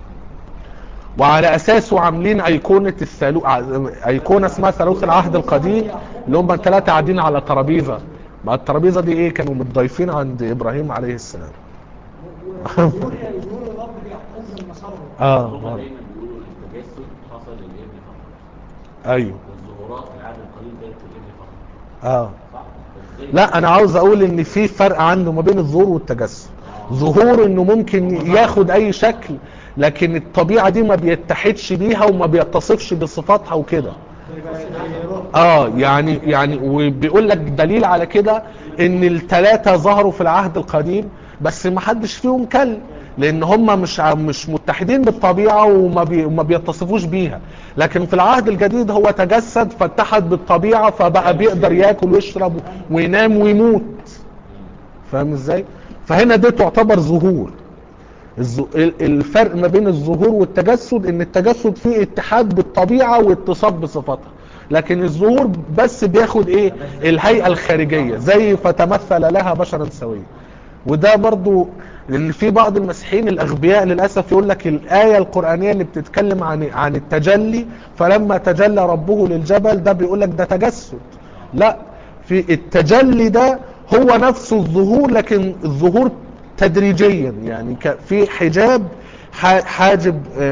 وعلى اساسه عاملين ايقونة الثالوث ايقونة اسمها ثالوث العهد القديم اللي هم الثلاثة قاعدين على ترابيزة ما الترابيزة دي ايه كانوا متضايفين عند ابراهيم عليه السلام وظهور ظهور الرب بيحتز مساره اه هم آه. دايما بيقولوا التجسد حصل للابن فقط ايوه والظهورات في العهد القديم كانت للابن فقط اه صح؟ بس زي- لا انا عاوز اقول ان في فرق عنده ما بين الظهور والتجسد ظهور انه ممكن ياخد اي شكل لكن الطبيعة دي ما بيتحدش بيها وما بيتصفش بصفاتها وكده يبقى زي روح اه يعني يعني وبيقول لك دليل على كده ان الثلاثه ظهروا في العهد القديم بس ما حدش فيهم كل لان هم مش ع- مش متحدين بالطبيعه وما بي وما بيتصفوش بيها لكن في العهد الجديد هو تجسد فاتحد بالطبيعه فبقى بيقدر ياكل ويشرب وينام ويموت فاهم ازاي فهنا دي تعتبر ظهور الز- ال- الفرق ما بين الظهور والتجسد ان التجسد فيه اتحاد بالطبيعة واتصاف بصفاتها لكن الظهور بس بياخد ايه الهيئة الخارجية زي فتمثل لها بشرا سويا وده برضو لان في بعض المسيحيين الاغبياء للاسف يقول لك الايه القرانيه اللي بتتكلم عن عن التجلي فلما تجلى ربه للجبل ده بيقول لك ده تجسد لا في التجلي ده هو نفسه الظهور لكن الظهور تدريجيا يعني ك- في حجاب ح- حاجب آه،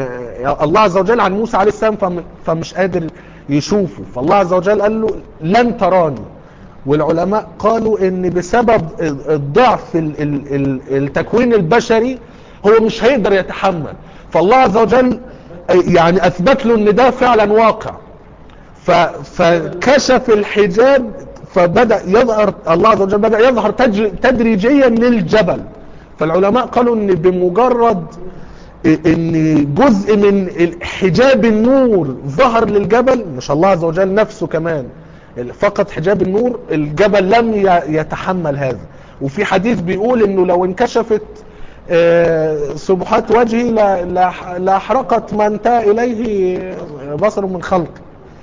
الله عز وجل عن موسى عليه السلام فم- فمش قادر يشوفه فالله عز وجل قال له لن تراني والعلماء قالوا ان بسبب الضعف ال- ال- ال- التكوين البشري هو مش هيقدر يتحمل فالله عز وجل يعني اثبت له ان ده فعلا واقع ف- فكشف الحجاب فبدأ يظهر الله عز وجل بدأ يظهر تج- تدريجيا للجبل فالعلماء قالوا ان بمجرد ان جزء من حجاب النور ظهر للجبل مش الله عز وجل نفسه كمان فقط حجاب النور الجبل لم ي- يتحمل هذا وفي حديث بيقول انه لو انكشفت آه، سبحات وجهي ل- لح- لاحرقت ما انتهى اليه بصر من خلق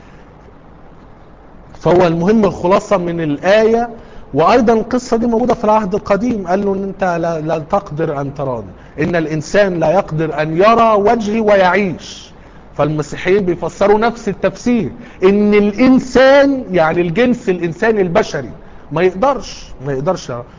فهو المهم الخلاصة من الآية وأيضا القصة دي موجودة في العهد القديم قال له إن أنت لا, لا تقدر أن تراني إن الإنسان لا يقدر أن يرى وجهي ويعيش فالمسيحيين بيفسروا نفس التفسير إن الإنسان يعني الجنس الإنساني البشري ما يقدرش ما يقدرش يرى.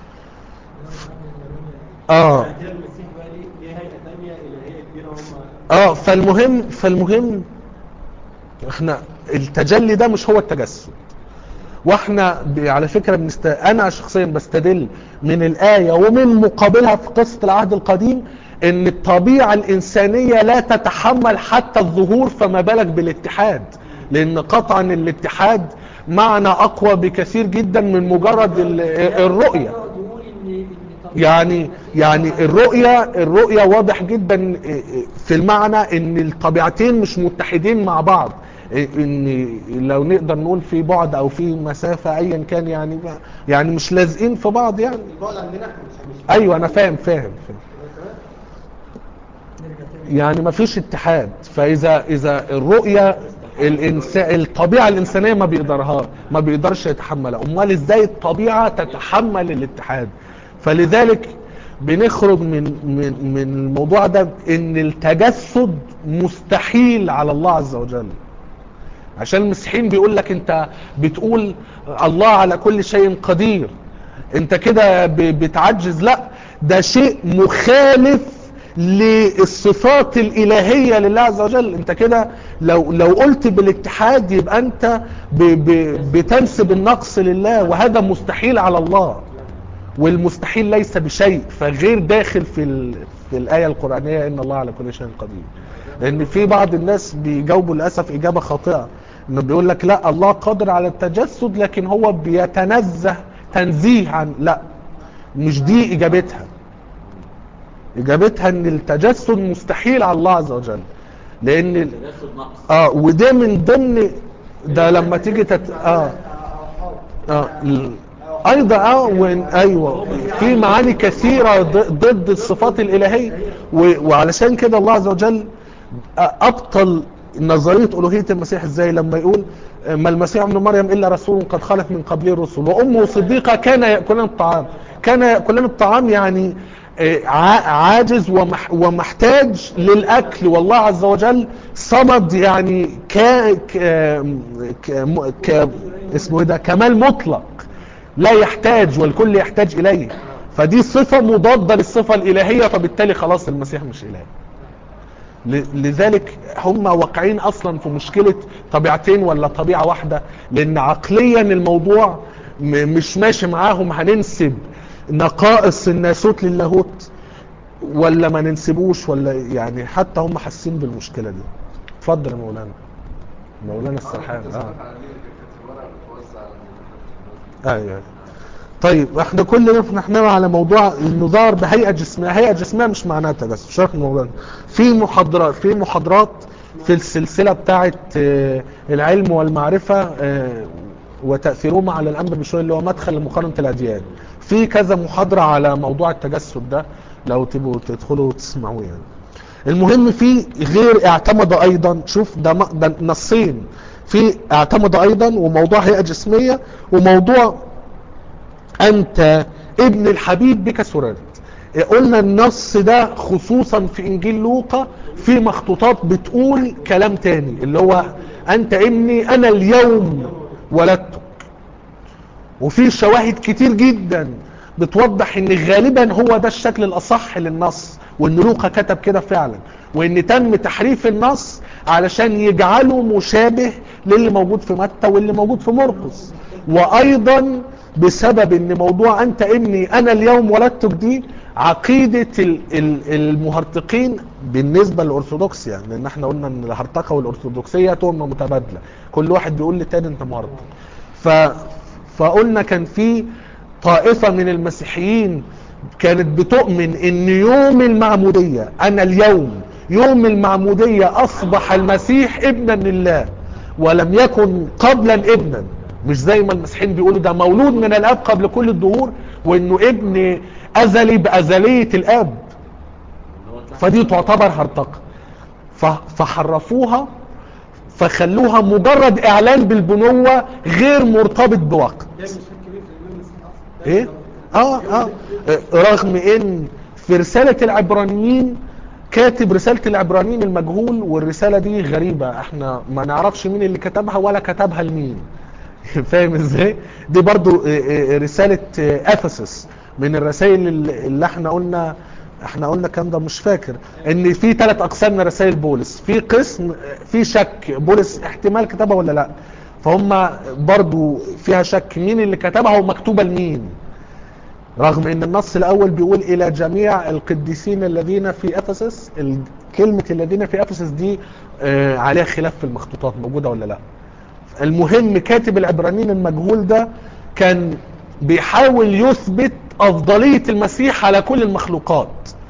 آه كده المسيح بقى ليه ليه هيئه ثانيه الهيه كبيره هم اه فالمهم فالمهم احنا التجلي ده مش هو التجسد واحنا ب- على فكره بنست... انا شخصيا بستدل من الايه ومن مقابلها في قصه العهد القديم ان الطبيعه الانسانيه لا تتحمل حتى الظهور فما بالك بالاتحاد لان قطعا الاتحاد معنى اقوى بكثير جدا من مجرد ال- الرؤيه يقول ان ان طبيعة- يعني يعني الرؤية الرؤية واضح جدا في المعنى ان الطبيعتين مش متحدين مع بعض ان لو نقدر نقول في بعد او في مسافة ايا كان يعني يعني مش لازقين في بعض يعني البعد عندنا احنا مش مش ايوه انا فاهم فاهم, فاهم. يعني ما فيش اتحاد فاذا اذا الرؤيه الانسان الطبيعه الانسانيه ما بيقدرها ما بيقدرش يتحملها امال ازاي الطبيعه تتحمل الاتحاد فلذلك بنخرج من من من الموضوع ده ان التجسد مستحيل على الله عز وجل عشان المسيحيين بيقول لك انت بتقول الله على كل شيء قدير انت كده ب- بتعجز لا ده شيء مخالف للصفات الالهيه لله عز وجل انت كده لو لو قلت بالاتحاد يبقى انت ب ب بتنسب النقص لله وهذا مستحيل على الله والمستحيل ليس بشيء فغير داخل في ال... في الايه القرانيه ان الله على كل شيء قدير لان في بعض الناس بيجاوبوا للاسف اجابه خاطئه انه بيقول لك لا الله قادر على التجسد لكن هو بيتنزه تنزيه عن لا مش دي اجابتها اجابتها ان التجسد مستحيل على الله عز وجل لان ال- تجسد نقص اه وده من ضمن ده لما تيجي تت... اه اه ال- ايضا اه وإن ايوه في معاني كثيره ض- ضد الصفات الالهيه و- وعلشان كده الله عز وجل ابطل نظريه الوهيه المسيح ازاي لما يقول ما المسيح ابن مريم الا رسول قد خلت من قبله الرسل وامه صديقه كان ياكلان الطعام كان ياكلان الطعام يعني آه، ع- عاجز ومح ومحتاج للاكل والله عز وجل صمد يعني ك ك ك, ك اسمه ايه ده كمال مطلق لا يحتاج والكل يحتاج اليه فدي صفه مضاده للصفه الالهيه فبالتالي خلاص المسيح مش اله ل- لذلك هم واقعين اصلا في مشكلة طبيعتين ولا طبيعة واحدة لان عقليا الموضوع م- مش ماشي معاهم هننسب نقائص الناسوت للاهوت ولا ما ننسبوش ولا يعني حتى هم حاسين بالمشكلة دي اتفضل يا مولانا مولانا السرحان اه ايوه طيب احنا كلنا نحن على موضوع انه ظهر بهيئه جسميه هيئه جسميه مش معناها تجسد شرح الموضوع ده. في محاضرات في محاضرات في السلسله بتاعه آه، العلم والمعرفه آه، وتاثيرهما على الامر بشويه اللي هو مدخل لمقارنه الاديان في كذا محاضره على موضوع التجسد ده لو تبقوا تدخلوا وتسمعوه يعني المهم في غير اعتمد ايضا شوف ده م- ده نصين في اعتمد ايضا وموضوع هيئه جسميه وموضوع انت ابن الحبيب بك سررت قلنا النص ده خصوصا في انجيل لوقا في مخطوطات بتقول كلام تاني اللي هو انت ابني انا اليوم ولدتك وفي شواهد كتير جدا بتوضح ان غالبا هو ده الشكل الاصح للنص وان لوقا كتب كده فعلا وان تم تحريف النص علشان يجعله مشابه للي موجود في متى واللي موجود في مرقس وايضا بسبب ان موضوع انت ابني انا اليوم ولدتك دي عقيدة ال- ال- المهرطقين بالنسبة للأرثوذكس يعني لأن احنا قلنا ان الهرطقة والأرثوذكسية تهمة متبادلة كل واحد بيقول للتاني انت مهرطق ف... فقلنا كان في طائفة من المسيحيين كانت بتؤمن ان يوم المعمودية انا اليوم يوم المعمودية اصبح المسيح ابنا لله ولم يكن قبلا ابنا مش زي ما المسيحيين بيقولوا ده مولود من الاب قبل كل الدهور وانه ابن ازلي بازلية الاب اللي هو اتلحق. فدي تعتبر هرطقة ف- فحرفوها فخلوها مجرد اعلان بالبنوة غير مرتبط بوقت ده مش كبير في الامام المسيح اصلا ايه اه اه رغم ان في رسالة العبرانيين كاتب رسالة العبرانيين المجهول والرسالة دي غريبة احنا ما نعرفش مين اللي كتبها ولا كتبها لمين فاهم ازاي دي برضو اه، اه، رسالة اه، افسس من الرسائل اللي اللي احنا قلنا احنا قلنا كام ده مش فاكر ان في ثلاث اقسام من رسائل بولس في قسم اه، في شك بولس احتمال كتبها ولا لا فهم برضو فيها شك مين اللي كتبها ومكتوبة لمين رغم ان النص الاول بيقول الى جميع القديسين الذين في افسس ال- كلمة الذين في افسس دي آه، عليها خلاف في المخطوطات موجودة ولا لا المهم كاتب العبرانيين المجهول ده كان بيحاول يثبت افضلية المسيح على كل المخلوقات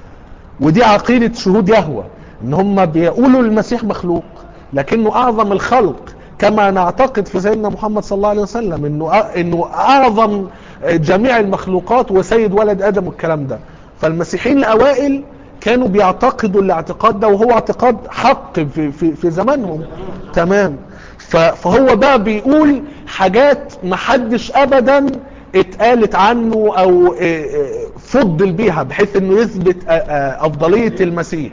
ودي عقيدة شهود يهوى ان هم بيقولوا المسيح مخلوق لكنه اعظم الخلق كما نعتقد في سيدنا محمد صلى الله عليه وسلم انه أ- انه اعظم جميع المخلوقات وسيد ولد ادم والكلام ده فالمسيحيين الاوائل كانوا بيعتقدوا الاعتقاد ده وهو اعتقاد حق في في في زمانهم تمام ف- فهو بقى بيقول حاجات محدش ابدا اتقالت عنه او اه، اه، فضل بيها بحيث انه يثبت اه، اه، افضلية المسيح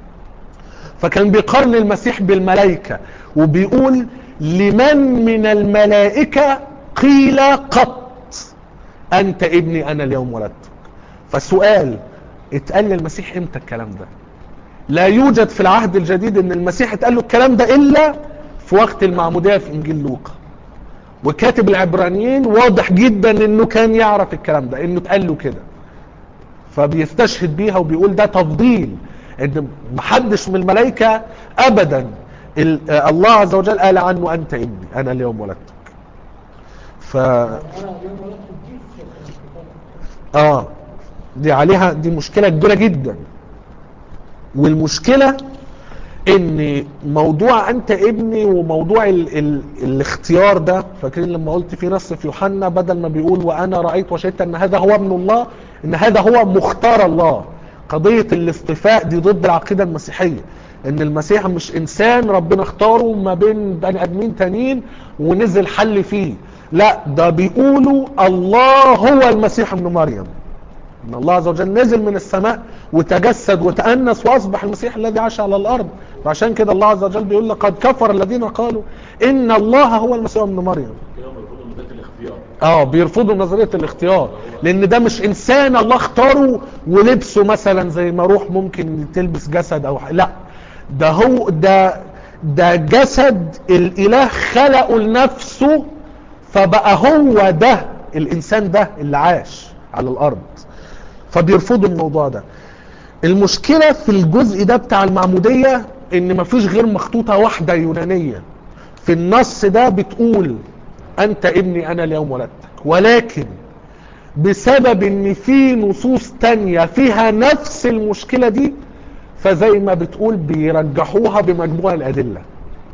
فكان بيقارن المسيح بالملائكة وبيقول لمن من الملائكة قيل قط انت ابني انا اليوم ولدتك فالسؤال اتقال للمسيح امتى الكلام ده لا يوجد في العهد الجديد ان المسيح اتقال له الكلام ده الا في وقت المعمودية في انجيل لوقا وكاتب العبرانيين واضح جدا انه كان يعرف الكلام ده انه اتقال له كده فبيستشهد بيها وبيقول ده تفضيل ان محدش من الملائكة ابدا ال- آه، الله عز وجل قال عنه انت ابني انا اليوم ولدتك ف انا اليوم ولدت دي في الكتاب. اه دي عليها دي مشكلة كبيرة جدا والمشكلة ان موضوع انت ابني وموضوع ال ال الاختيار ده فاكرين لما قلت في نص في يوحنا بدل ما بيقول وانا رأيت وشهدت ان هذا هو ابن الله ان هذا هو مختار الله قضية الاصطفاء دي ضد العقيدة المسيحية ان المسيح مش انسان ربنا اختاره ما بين بني ادمين تانيين ونزل حل فيه لا ده بيقولوا الله هو المسيح ابن مريم ان الله عز وجل نزل من السماء وتجسد وتأنس واصبح المسيح الذي عاش على الارض وعشان كده الله عز وجل بيقول لقد كفر الذين قالوا ان الله هو المسيح ابن مريم كده هم بيقولوا ان ده الاختيار اه بيرفضوا نظرية الاختيار لان ده مش انسان الله اختاره ولبسه مثلا زي ما روح ممكن تلبس جسد او ح- لا ده هو ده ده جسد الاله خلقه لنفسه فبقى هو ده الانسان ده اللي عاش على الارض فبيرفضوا الموضوع ده المشكلة في الجزء ده بتاع المعمودية ان مفيش غير مخطوطة واحدة يونانية في النص ده بتقول انت ابني انا اليوم ولدتك ولكن بسبب ان في نصوص تانية فيها نفس المشكلة دي فزي ما بتقول بيرجحوها بمجموع الادلة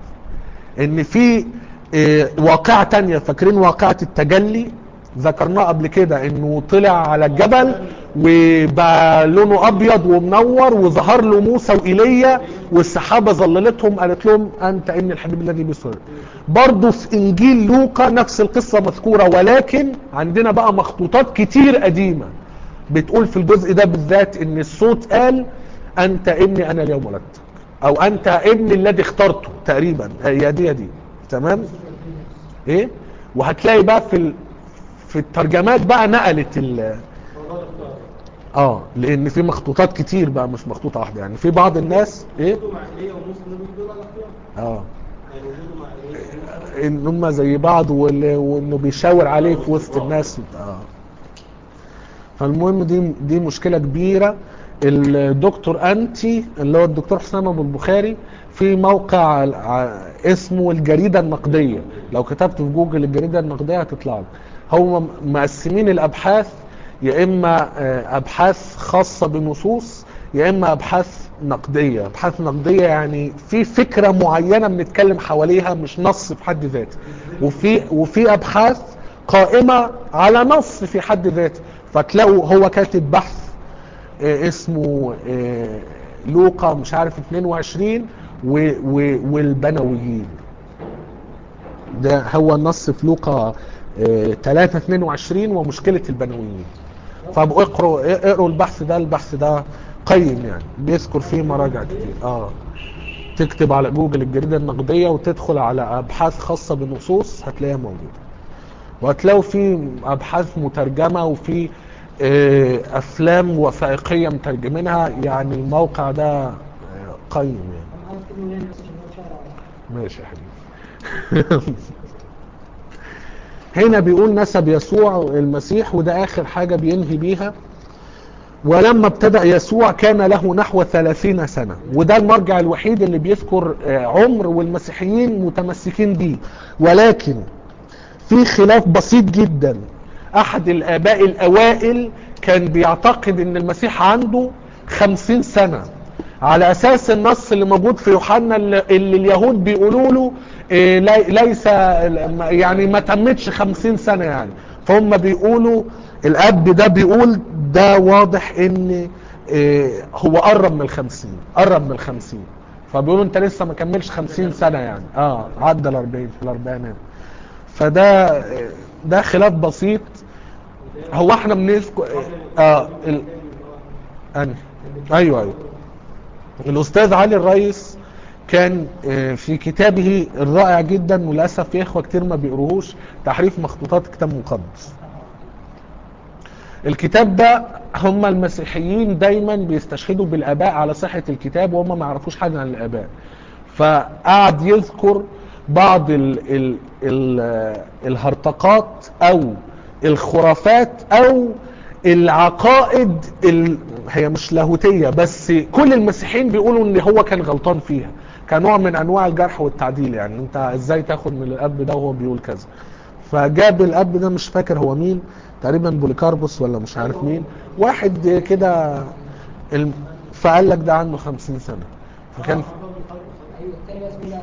ان في آه، واقعة تانية فاكرين واقعة التجلي ذكرناه قبل كده انه طلع على الجبل وبقى لونه ابيض ومنور وظهر له موسى وايليا والسحابه ظللتهم قالت لهم انت ابن الحبيب الذي بيسر برضه في انجيل لوقا نفس القصه مذكوره ولكن عندنا بقى مخطوطات كتير قديمه بتقول في الجزء ده بالذات ان الصوت قال انت ابني انا اليوم ولدتك او انت ابني الذي اخترته تقريبا هي دي دي تمام ايه وهتلاقي بقى في ال... في الترجمات بقى نقلت ال... اه لان في مخطوطات كتير بقى مش مخطوطه واحده يعني في بعض الناس ايه وجوده مع ايليا ومسلم دول على اختيار اه يعني وجوده مع ايليا ان هم زي بعض وال- وانه بيشاور عليه في وسط الناس اه فالمهم دي دي مشكله كبيره الدكتور انتي اللي هو الدكتور حسام ابو البخاري في موقع ع- اسمه الجريده النقديه لو كتبت في جوجل الجريده النقديه هتطلع لك هم مقسمين الابحاث يا اما آه، ابحاث خاصه بنصوص يا اما ابحاث نقديه ابحاث نقديه يعني في فكره معينه بنتكلم حواليها مش نص في حد ذاته وفي وفي ابحاث قائمه على نص في حد ذاته فتلاقوا هو كاتب بحث آه، اسمه آه، لوقا مش عارف 22 و- و- والبنويين ده هو النص في لوقا آه، 3 22 ومشكلة البنويين طب اقروا اقروا البحث ده البحث ده قيم يعني بيذكر فيه مراجع كتير اه تكتب على جوجل الجريدة النقدية وتدخل على ابحاث خاصة بالنصوص هتلاقيها موجودة وهتلاقوا في ابحاث مترجمة وفي آه، افلام وثائقية مترجمينها يعني الموقع ده آه، قيم يعني انا عايز كلمه يعني بس عشان هو شعر على ماشي يا حبيبي هنا بيقول نسب يسوع المسيح وده اخر حاجة بينهي بيها ولما ابتدأ يسوع كان له نحو ثلاثين سنة وده المرجع الوحيد اللي بيذكر آه، عمر والمسيحيين متمسكين بيه ولكن في خلاف بسيط جدا احد الاباء الاوائل كان بيعتقد ان المسيح عنده خمسين سنة على اساس النص اللي موجود في يوحنا اللي اللي اليهود بيقولوا له إيه، لي- ليس يعني ما تمتش خمسين سنة يعني فهم بيقولوا الاب ده بيقول ده واضح ان إيه، هو قرب من الخمسين قرب من الخمسين فبيقولوا انت لسه ما كملش خمسين سنة يعني اه عدى الاربعين في الاربعينات فده ده خلاف بسيط هو احنا بنذكر اه ال... أنا. ايوه ايوه الاستاذ علي الرئيس كان آه، في كتابه الرائع جدا وللاسف في اخوه كتير ما بيقروهوش تحريف مخطوطات كتاب مقدس الكتاب ده هم المسيحيين دايما بيستشهدوا بالاباء على صحه الكتاب وهم ما يعرفوش حاجه عن الاباء فقعد يذكر بعض ال ال ال الهرطقات او الخرافات او العقائد ال... هي مش لاهوتية بس كل المسيحيين بيقولوا ان هو كان غلطان فيها كنوع من انواع الجرح والتعديل يعني انت ازاي تاخد من الاب ده وهو بيقول كذا فجاب الاب ده مش فاكر هو مين تقريبا بوليكاربوس ولا مش عارف مين واحد كده الم- فقال لك ده عنده خمسين سنة فكان ايوه التاني بقى اسمه ده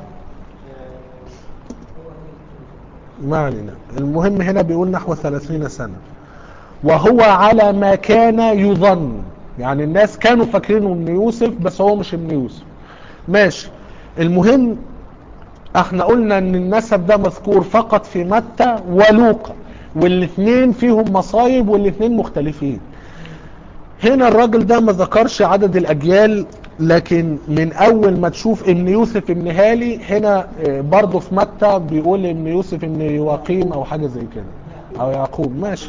ما علينا المهم هنا بيقول نحو ثلاثين سنة وهو على ما كان يظن يعني الناس كانوا فاكرينه ابن يوسف بس هو مش ابن يوسف ماشي المهم احنا قلنا ان النسب ده مذكور فقط في متى ولوقا والاثنين فيهم مصايب والاثنين مختلفين هنا الراجل ده ما ذكرش عدد الاجيال لكن من اول ما تشوف ابن يوسف ابن هالي هنا آه، برضه في متى بيقول ابن يوسف ابن يواقيم او حاجه زي كده او يعقوب ماشي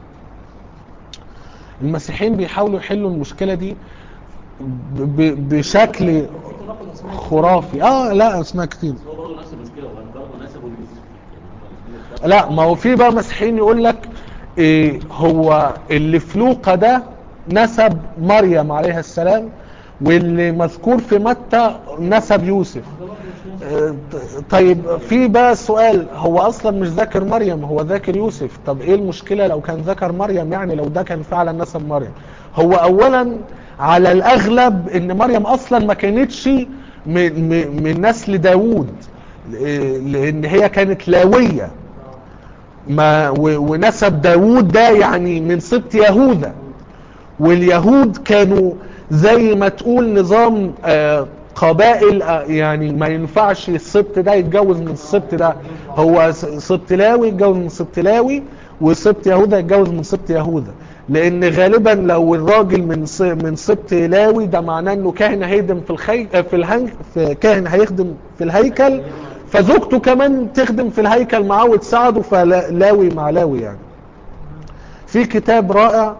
المسيحيين بيحاولوا يحلوا المشكله دي ب- ب- بشكل خرافي اه لا اسمها كتير هو برضه نفس المشكله هو برضه نسبه ليوسف يعني هم لا ما هو في بقى مسيحيين يقول لك إيه هو اللي في لوقا ده نسب مريم عليها السلام واللي مذكور في متى نسب يوسف آه، طيب في بقى سؤال هو اصلا مش ذاكر مريم هو ذاكر يوسف طب ايه المشكلة لو كان ذكر مريم يعني لو ده كان فعلا نسب مريم هو اولا على الاغلب ان مريم اصلا ما كانتش من, من, من نسل داوود آه، لان هي كانت لاوية ما و- ونسب داوود ده يعني من سبط يهوذا واليهود كانوا زي ما تقول نظام آه، قبائل آه، يعني ما ينفعش السبط ده يتجوز من السبط ده هو س- سبط لاوي يتجوز من سبط لاوي وسبط يهوذا يتجوز من سبط يهوذا لان غالبا لو الراجل من س- من سبط لاوي ده معناه انه كاهن هيخدم في الخي آه، في الهنج في كاهن هيخدم في الهيكل فزوجته كمان تخدم في الهيكل معاه وتساعده فلاوي مع لاوي يعني في كتاب رائع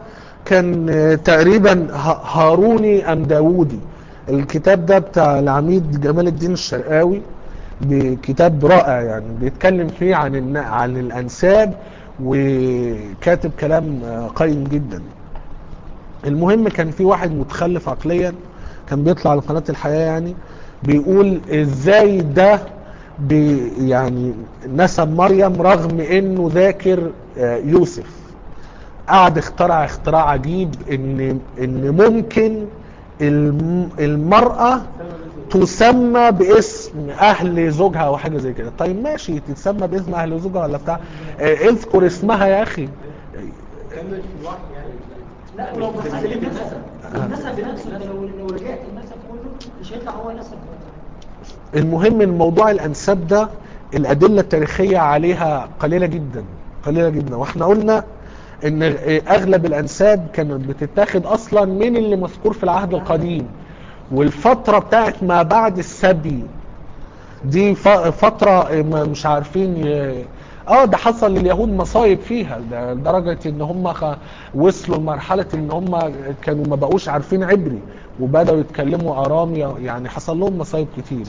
كان آه، تقريبا ه- هاروني ام داوودي الكتاب ده بتاع العميد جمال الدين الشرقاوي بكتاب رائع يعني بيتكلم فيه عن الن- عن الانساب وكاتب كلام آه، قيم جدا المهم كان في واحد متخلف عقليا كان بيطلع على قناة الحياة يعني بيقول ازاي ده بي يعني نسب مريم رغم انه ذاكر آه، يوسف قعد اخترع اختراع عجيب ان ان ممكن الم- المرأة تسمى باسم اهل زوجها او حاجة زي كده طيب ماشي تتسمى باسم اهل زوجها ولا بتاع آه، اذكر اسمها يا اخي كمل في الوحي يعني لا ولو بصيت للنسب النسب بنفسه انت لو لو رجعت النسب كله مش هيطلع هو نسب المهم ان موضوع الانساب ده الادله التاريخيه عليها قليله جدا قليله جدا واحنا قلنا ان اغلب الانساب كانت بتتاخد اصلا من اللي مذكور في العهد القديم والفتره بتاعت ما بعد السبي دي ف- فتره ما- مش عارفين ي- اه ده حصل لليهود مصايب فيها ده لدرجه ان هم خ- وصلوا لمرحله ان هم كانوا ما بقوش عارفين عبري وبداوا يتكلموا ارامي يعني حصل لهم مصايب كتير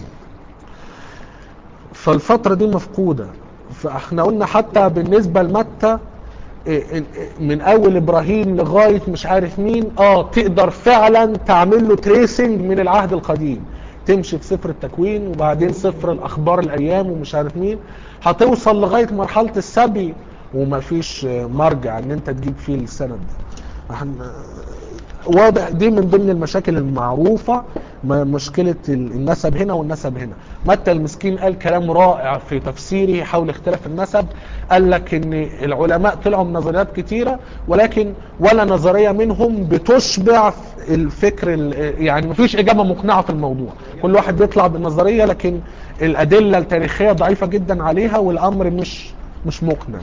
فالفترة دي مفقودة فاحنا قلنا حتى بالنسبة لمتى إيه، إيه، من اول ابراهيم لغاية مش عارف مين اه تقدر فعلا تعمل له تريسنج من العهد القديم تمشي في سفر التكوين وبعدين سفر الاخبار الايام ومش عارف مين هتوصل لغاية مرحلة السبي ومفيش آه، مرجع ان انت تجيب فيه السند ده احنا واضح دي من ضمن المشاكل المعروفة م- مشكلة ال- النسب هنا والنسب هنا متى المسكين قال كلام رائع في تفسيره حول اختلاف النسب قال لك ان العلماء طلعوا من نظريات كتيرة ولكن ولا نظرية منهم بتشبع الفكر ال- يعني مفيش اجابة مقنعة في الموضوع كل واحد بيطلع بالنظرية لكن الادلة التاريخية ضعيفة جدا عليها والامر مش مش مقنع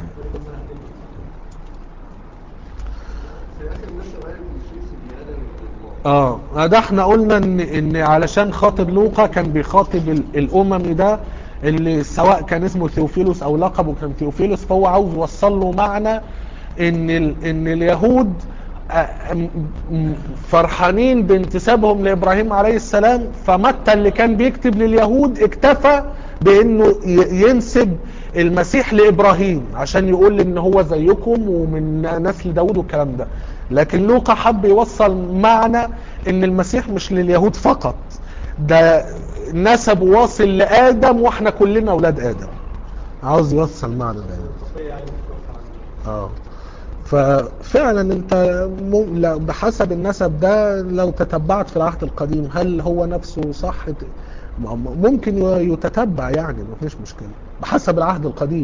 في اخر النسب قالت ان شيس ابن ادم ابن الله اه ده احنا قلنا ان ان علشان خاطب لوقا كان بيخاطب ال- الامم ده اللي سواء كان اسمه ثيوفيلوس او لقبه كان ثيوفيلوس فهو عاوز يوصل له معنى ان ال ان اليهود آه، م- م- فرحانين بانتسابهم لابراهيم عليه السلام فمتى اللي كان بيكتب لليهود اكتفى بانه ي- ينسب المسيح لابراهيم عشان يقول ان هو زيكم ومن نسل داود والكلام ده لكن لوقا حب يوصل معنى ان المسيح مش لليهود فقط ده نسب واصل لادم واحنا كلنا اولاد ادم عاوز يوصل معنى ده يعني. اه ففعلا انت مم- لا- بحسب النسب ده لو تتبعت في العهد القديم هل هو نفسه صح ت- م- ممكن ي- يتتبع يعني مفيش مشكلة بحسب العهد القديم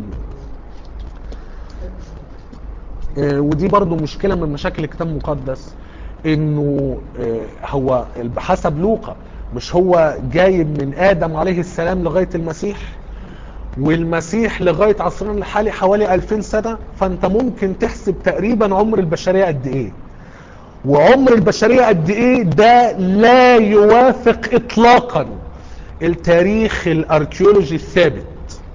آه، ودي برضو مشكلة من مشاكل الكتاب المقدس انه آه، هو بحسب لوقا مش هو جايب من ادم عليه السلام لغاية المسيح والمسيح لغاية عصرنا الحالي حوالي 2000 سنة فانت ممكن تحسب تقريبا عمر البشرية قد ايه وعمر البشرية قد ايه ده لا يوافق اطلاقا التاريخ الاركيولوجي الثابت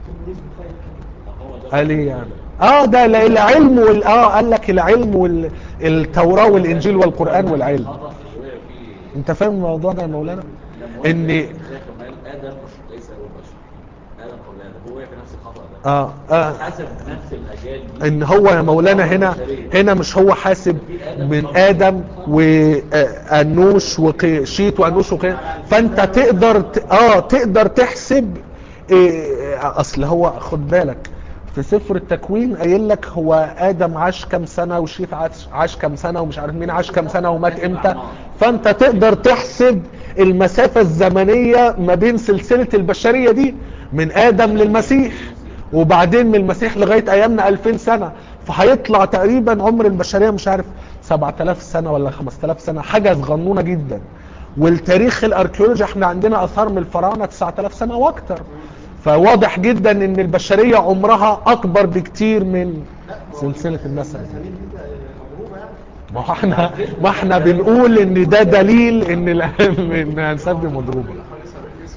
قال ايه يعني اه ده لا- العلم وال اه قال لك العلم والتوراة والانجيل والقرآن والعلم خطأ شوية في انت فاهم الموضوع ده يا مولانا ان ان زي ما قال ادم ليس هو البشر ادم قبل ادم هو وقع في نفس الخطأ ده اه اه حسب نفس الاجيال دي ان هو يا مولانا هنا هنا مش هو حاسب من ادم وانوش وشيت وانوش وقي فانت تقدر ت- اه تقدر تحسب إيه اصل هو خد بالك في سفر التكوين قايل لك هو ادم عاش كام سنه وشيت عاش, عاش كام سنه ومش عارف مين عاش كام سنه ومات امتى فانت تقدر تحسب المسافه الزمنيه ما بين سلسله البشريه دي من ادم للمسيح وبعدين من المسيح لغايه ايامنا 2000 سنه فهيطلع تقريبا عمر البشريه مش عارف 7000 سنه ولا 5000 سنه حاجه صغنونه جدا والتاريخ الاركيولوجي احنا عندنا اثار من الفراعنه 9000 سنه واكتر فواضح جدا ان البشريه عمرها اكبر بكتير من سلسله النسب الاسانيد دي مضروبه يعني ما هو احنا ما احنا بنقول ان ده دليل ان ال- ان الانساب دي مضروبه حوالي 70 اسم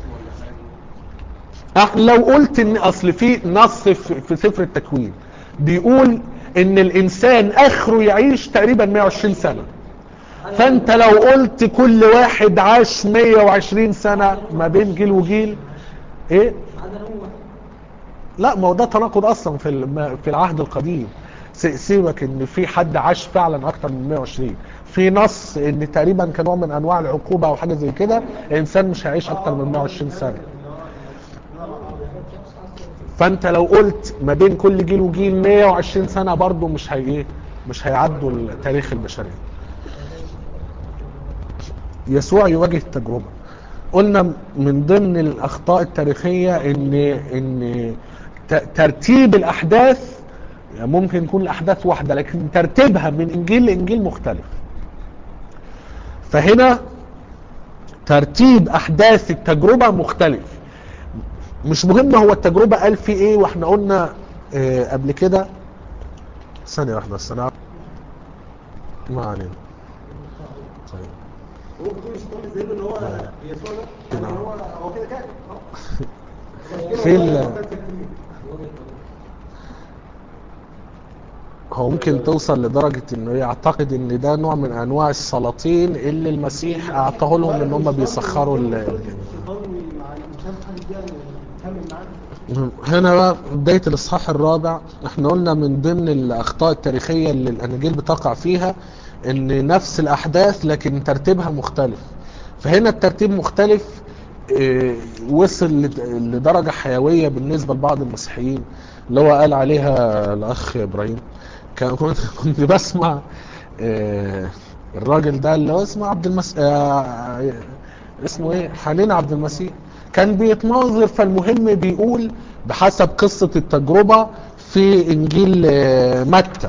ولا حاجه أه، لو قلت ان اصل في نص في في سفر التكوين بيقول ان الانسان اخره يعيش تقريبا 120 سنة فانت لو قلت كل واحد عاش 120 سنة ما بين جيل وجيل ايه عدد هو واحد لا ما هو ده تناقض اصلا في الم- في العهد القديم س- سيبك ان في حد عاش فعلا اكتر من 120 في نص ان تقريبا كنوع من انواع العقوبه او حاجه زي كده الانسان مش هيعيش اكتر من 120 سنه فانت لو قلت ما بين كل جيل وجيل 120 سنه برضه مش هي ايه مش هيعدوا التاريخ البشري يسوع يواجه التجربه قلنا من ضمن الاخطاء التاريخيه ان ان ت- ترتيب الاحداث يعني ممكن يكون الاحداث واحده لكن ترتيبها من انجيل لانجيل مختلف فهنا ترتيب احداث التجربه مختلف مش مهم هو التجربه قال في ايه واحنا قلنا آه، قبل كده ثانيه واحده بس انا ما علينا طيب هو بتقول الشيطان ازاي ان هو يسوع ده يعني هو هو كده كده في ال- هو ممكن توصل لدرجة انه يعتقد ان ده نوع من انواع السلاطين اللي المسيح اعطاه لهم ان هم بيسخروا ال- الشيطان مع مش عارف حاجه دي يعني كمل معاك هنا بقى بداية الاصحاح الرابع احنا قلنا من ضمن الاخطاء التاريخية اللي الاناجيل بتقع فيها ان نفس الاحداث لكن ترتيبها مختلف فهنا الترتيب مختلف اه، وصل لد- لدرجة حيوية بالنسبة لبعض المسيحيين اللي هو قال عليها الاخ ابراهيم كان- كنت كنت بسمع اه، الراجل ده اللي هو اسمه عبد المس اه، اسمه ايه حنين عبد المسيح كان بيتناظر فالمهم بيقول بحسب قصة التجربة في انجيل اه، متى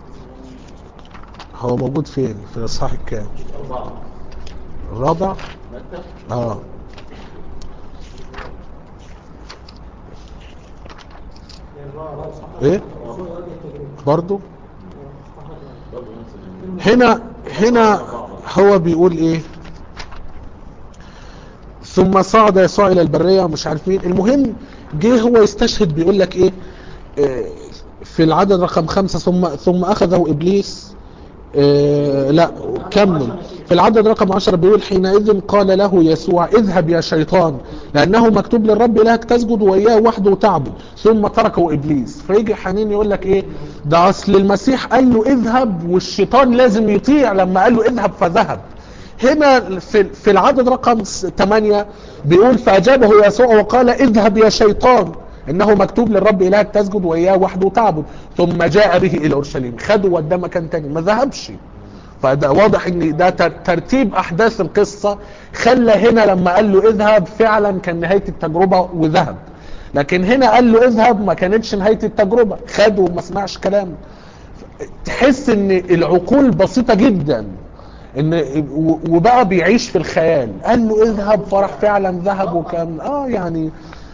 هو موجود فين في الاصحاح الكام أربعة الرابع متى اه ايه برضو برضه نفس الإنجيل. هنا هنا هو بيقول ايه ثم صعد يسوع الى البريه ومش عارف مين المهم جه هو يستشهد بيقول لك ايه آه، في العدد رقم خمسة ثم ثم اخذه ابليس آه، لا كمل في العدد رقم عشرة بيقول حينئذ قال له يسوع اذهب يا شيطان لانه مكتوب للرب الهك تسجد واياه وحده تعبد ثم تركه ابليس فيجي حنين يقول لك ايه ده اصل المسيح قال له اذهب والشيطان لازم يطيع لما قال له اذهب فذهب هنا في في العدد رقم 8 بيقول فاجابه يسوع وقال اذهب يا شيطان انه مكتوب للرب الهك تسجد واياه وحده تعبد ثم جاء به الى اورشليم خده وداه مكان تاني ما ذهبش فده واضح ان ده تر- ترتيب احداث القصه خلى هنا لما قال له اذهب فعلا كان نهايه التجربه وذهب لكن هنا قال له اذهب ما كانتش نهايه التجربه خده وما سمعش كلامه تحس ان العقول بسيطة جدا ان و- وبقى بيعيش في الخيال قال له اذهب فرح فعلا ذهب وكان اه يعني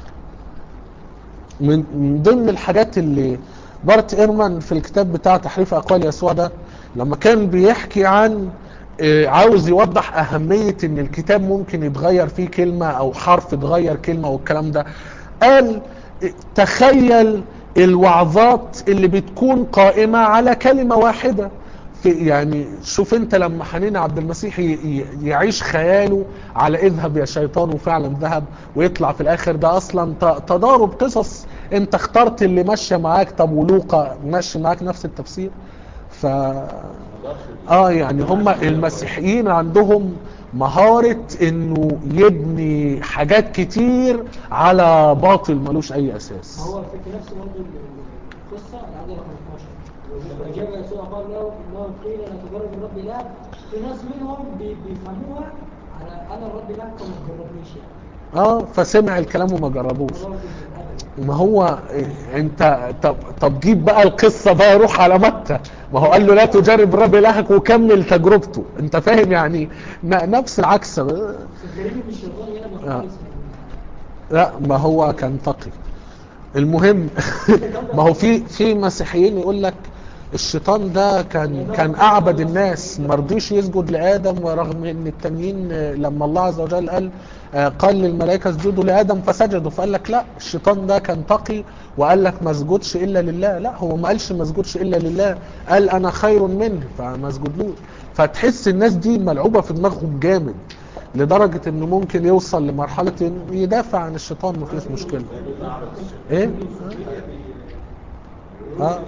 من من ضمن الحاجات اللي بارت ايرمان في الكتاب بتاع تحريف اقوال يسوع ده لما كان بيحكي عن آه، عاوز يوضح اهمية ان الكتاب ممكن يتغير فيه كلمة او حرف يتغير كلمة والكلام ده قال آه، تخيل الوعظات اللي بتكون قائمة على كلمة واحدة في يعني شوف انت لما حنين عبد المسيح ي- ي- يعيش خياله على اذهب يا شيطان وفعلا ذهب ويطلع في الاخر ده اصلا ت- تضارب قصص انت اخترت اللي ماشيه معاك طب ولوقا ماشي معاك نفس التفسير ف اه يعني هم المسيحيين عندهم مهارة انه يبني حاجات كتير على باطل ملوش اي اساس هو في في نفس برضه القصه العدد رقم 12 فاجاب يسوع قال له انه قيل لا تجرب الرب لا في ناس منهم بي- بيفهموها على انا الرب لا فما تجربنيش يعني اه فسمع الكلام وما جربوش برضه بالأدب. ما هو إيه، انت طب, طب جيب بقى القصة بقى روح على متى ما هو قال له لا تجرب الرب الهك وكمل تجربته انت فاهم يعني ن- نفس العكس الغريب ان الشيطان هنا آه. مختلف لا ما هو كان تقي المهم ما هو في في مسيحيين يقول لك الشيطان ده كان كان اعبد الناس ما رضيش يسجد لادم ورغم ان التانيين آه، لما الله عز وجل قال آه، قال للملائكه اسجدوا لادم فسجدوا فقال لك لا الشيطان ده كان تقي وقال لك ما اسجدش الا لله لا هو ما قالش ما اسجدش الا لله قال انا خير منه فما اسجدلوش فتحس الناس دي ملعوبه في دماغهم جامد لدرجه انه ممكن يوصل لمرحله انه يدافع عن الشيطان مفيش مشكله ايه اه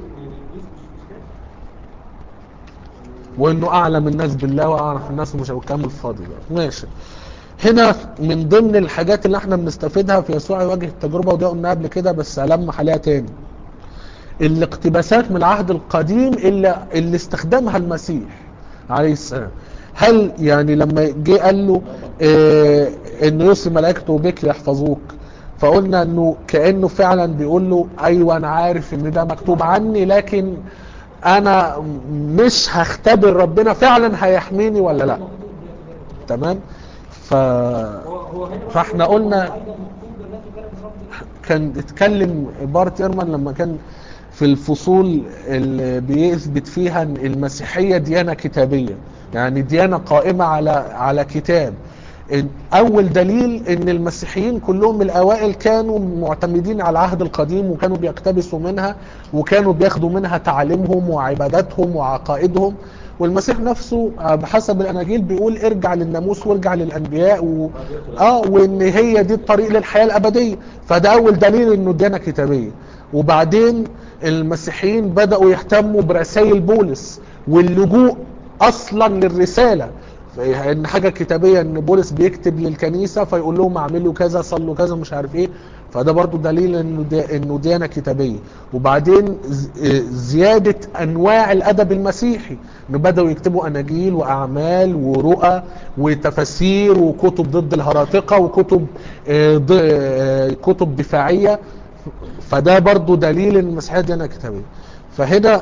وانه اعلم الناس بالله واعرف الناس مش هيكمل الفاضي ده ماشي هنا من ضمن الحاجات اللي احنا بنستفيدها في يسوع يواجه التجربه وده قلنا قبل كده بس المح عليها تاني الاقتباسات من العهد القديم اللي, اللي استخدمها المسيح عليه السلام هل يعني لما جه قال له اه انه يرسل ملائكته بك يحفظوك فقلنا انه كانه فعلا بيقول له ايوه انا عارف ان ده مكتوب عني لكن انا مش هختبر ربنا فعلا هيحميني ولا لا تمام ف هو هو هنا فاحنا قلنا ايضا مكتوب بالناس كلام الرب كان اتكلم بارت ايرمان لما كان في الفصول اللي بيثبت فيها ان المسيحيه ديانه كتابيه يعني ديانه قائمه على على كتاب إن- اول دليل ان المسيحيين كلهم الاوائل كانوا معتمدين على العهد القديم وكانوا بيقتبسوا منها وكانوا بياخدوا منها تعاليمهم وعباداتهم وعقائدهم والمسيح نفسه آه، بحسب الاناجيل بيقول ارجع للناموس وارجع للانبياء و... اه وان هي دي الطريق للحياه الابديه فده اول دليل انه ديانه كتابيه وبعدين المسيحيين بداوا يهتموا برسائل بولس واللجوء اصلا للرساله ان حاجه كتابيه ان بولس بيكتب للكنيسه فيقول لهم اعملوا كذا صلوا كذا مش عارف ايه فده برضو دليل انه دي انه ديانه كتابيه وبعدين ز- زياده انواع الادب المسيحي انه بداوا يكتبوا اناجيل واعمال ورؤى وتفاسير وكتب ضد الهراطقه وكتب آه، ض- آه، كتب دفاعيه فده برضو دليل ان المسيحيه ديانه كتابيه فهنا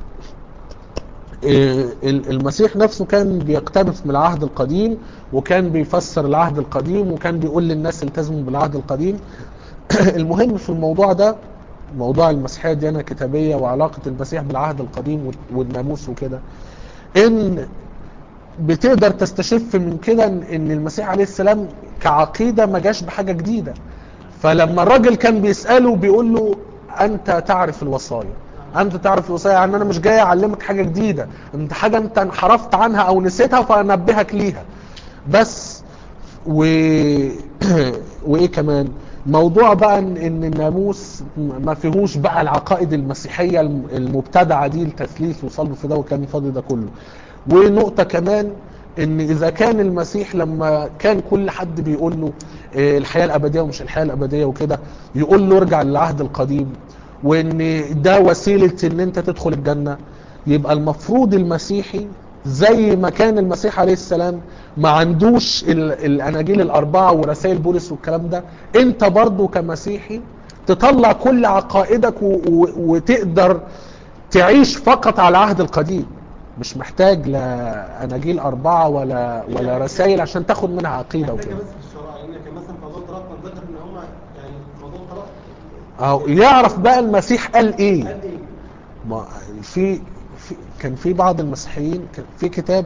إيه، المسيح نفسه كان بيقتبس من العهد القديم وكان بيفسر العهد القديم وكان بيقول للناس التزموا بالعهد القديم المهم في الموضوع ده موضوع المسيحيه ديانه كتابيه وعلاقه المسيح بالعهد القديم والناموس وكده ان بتقدر تستشف من كده ان إن المسيح عليه السلام كعقيده ما جاش بحاجه جديده فلما الراجل كان بيساله بيقول له انت تعرف الوصايا انت تعرف الوصايا يعني انا مش جاي اعلمك حاجه جديده انت حاجه انت انحرفت عنها او نسيتها فانبهك ليها بس و... وايه كمان موضوع بقى ان إن الناموس ما فيهوش بقى العقائد المسيحيه الم- المبتدعه دي التثليث وصلب في ده والكلام الفاضي ده كله ونقطه كمان ان اذا كان المسيح لما كان كل حد بيقول له آه، الحياه الابديه ومش الحياه الابديه وكده يقول له ارجع للعهد القديم وان ده وسيله ان انت تدخل الجنه يبقى المفروض المسيحي زي ما كان المسيح عليه السلام ما عندوش ال- الاناجيل الاربعه ورسائل بولس والكلام ده انت برضو كمسيحي تطلع كل عقائدك و- و- وتقدر تعيش فقط على العهد القديم مش محتاج لا اناجيل اربعه ولا ولا رسائل عشان تاخد منها عقيده محتاجه وكده بس في الشرع لان كان مثلا في موضوع الطلاق كان ذكر ان هم يعني موضوع الطلاق اهو يعرف بقى المسيح قال ايه قال ايه؟ ما في, في كان في بعض المسيحيين كان في كتاب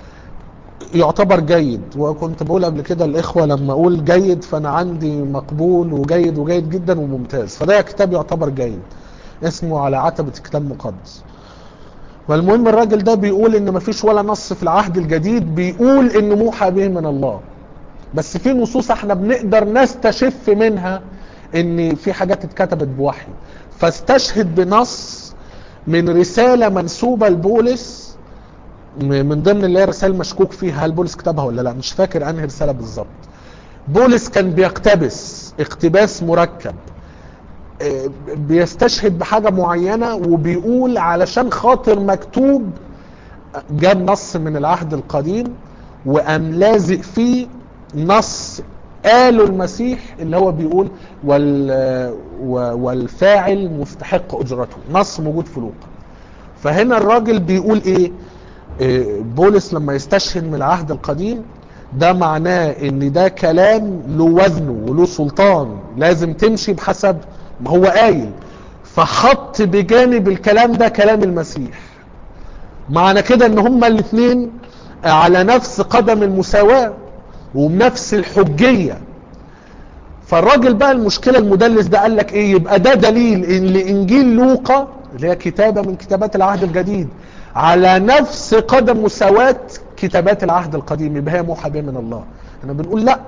يعتبر جيد وكنت بقول قبل كده الاخوه لما اقول جيد فانا عندي مقبول وجيد وجيد جدا وممتاز فده كتاب يعتبر جيد اسمه على عتبه كتاب مقدس والمهم الراجل ده بيقول ان مفيش ولا نص في العهد الجديد بيقول انه موحى به من الله بس في نصوص احنا بنقدر نستشف منها ان في حاجات اتكتبت بوحي فاستشهد بنص من رسالة منسوبة لبولس م- من ضمن اللي هي رسائل مشكوك فيها هل بولس كتبها ولا لا مش فاكر انهي رسالة بالظبط بولس كان بيقتبس اقتباس مركب آه، بيستشهد بحاجة معينة وبيقول علشان خاطر مكتوب جاب نص من العهد القديم وقام لازق فيه نص قاله المسيح اللي هو بيقول وال و- والفاعل مستحق اجرته نص موجود في لوقا فهنا الراجل بيقول ايه إيه، بولس لما يستشهد من العهد القديم ده معناه ان ده كلام له وزنه وله سلطان لازم تمشي بحسب ما هو قايل فحط بجانب الكلام ده كلام المسيح معنى كده ان هما الاثنين على نفس قدم المساواة وبنفس الحجية فالراجل بقى المشكلة المدلس ده قال لك ايه يبقى ده دليل ان لانجيل لوقا اللي هي كتابة من كتابات العهد الجديد على نفس قدم مساواة كتابات العهد القديم يبقى هي موحى بها من الله احنا بنقول لا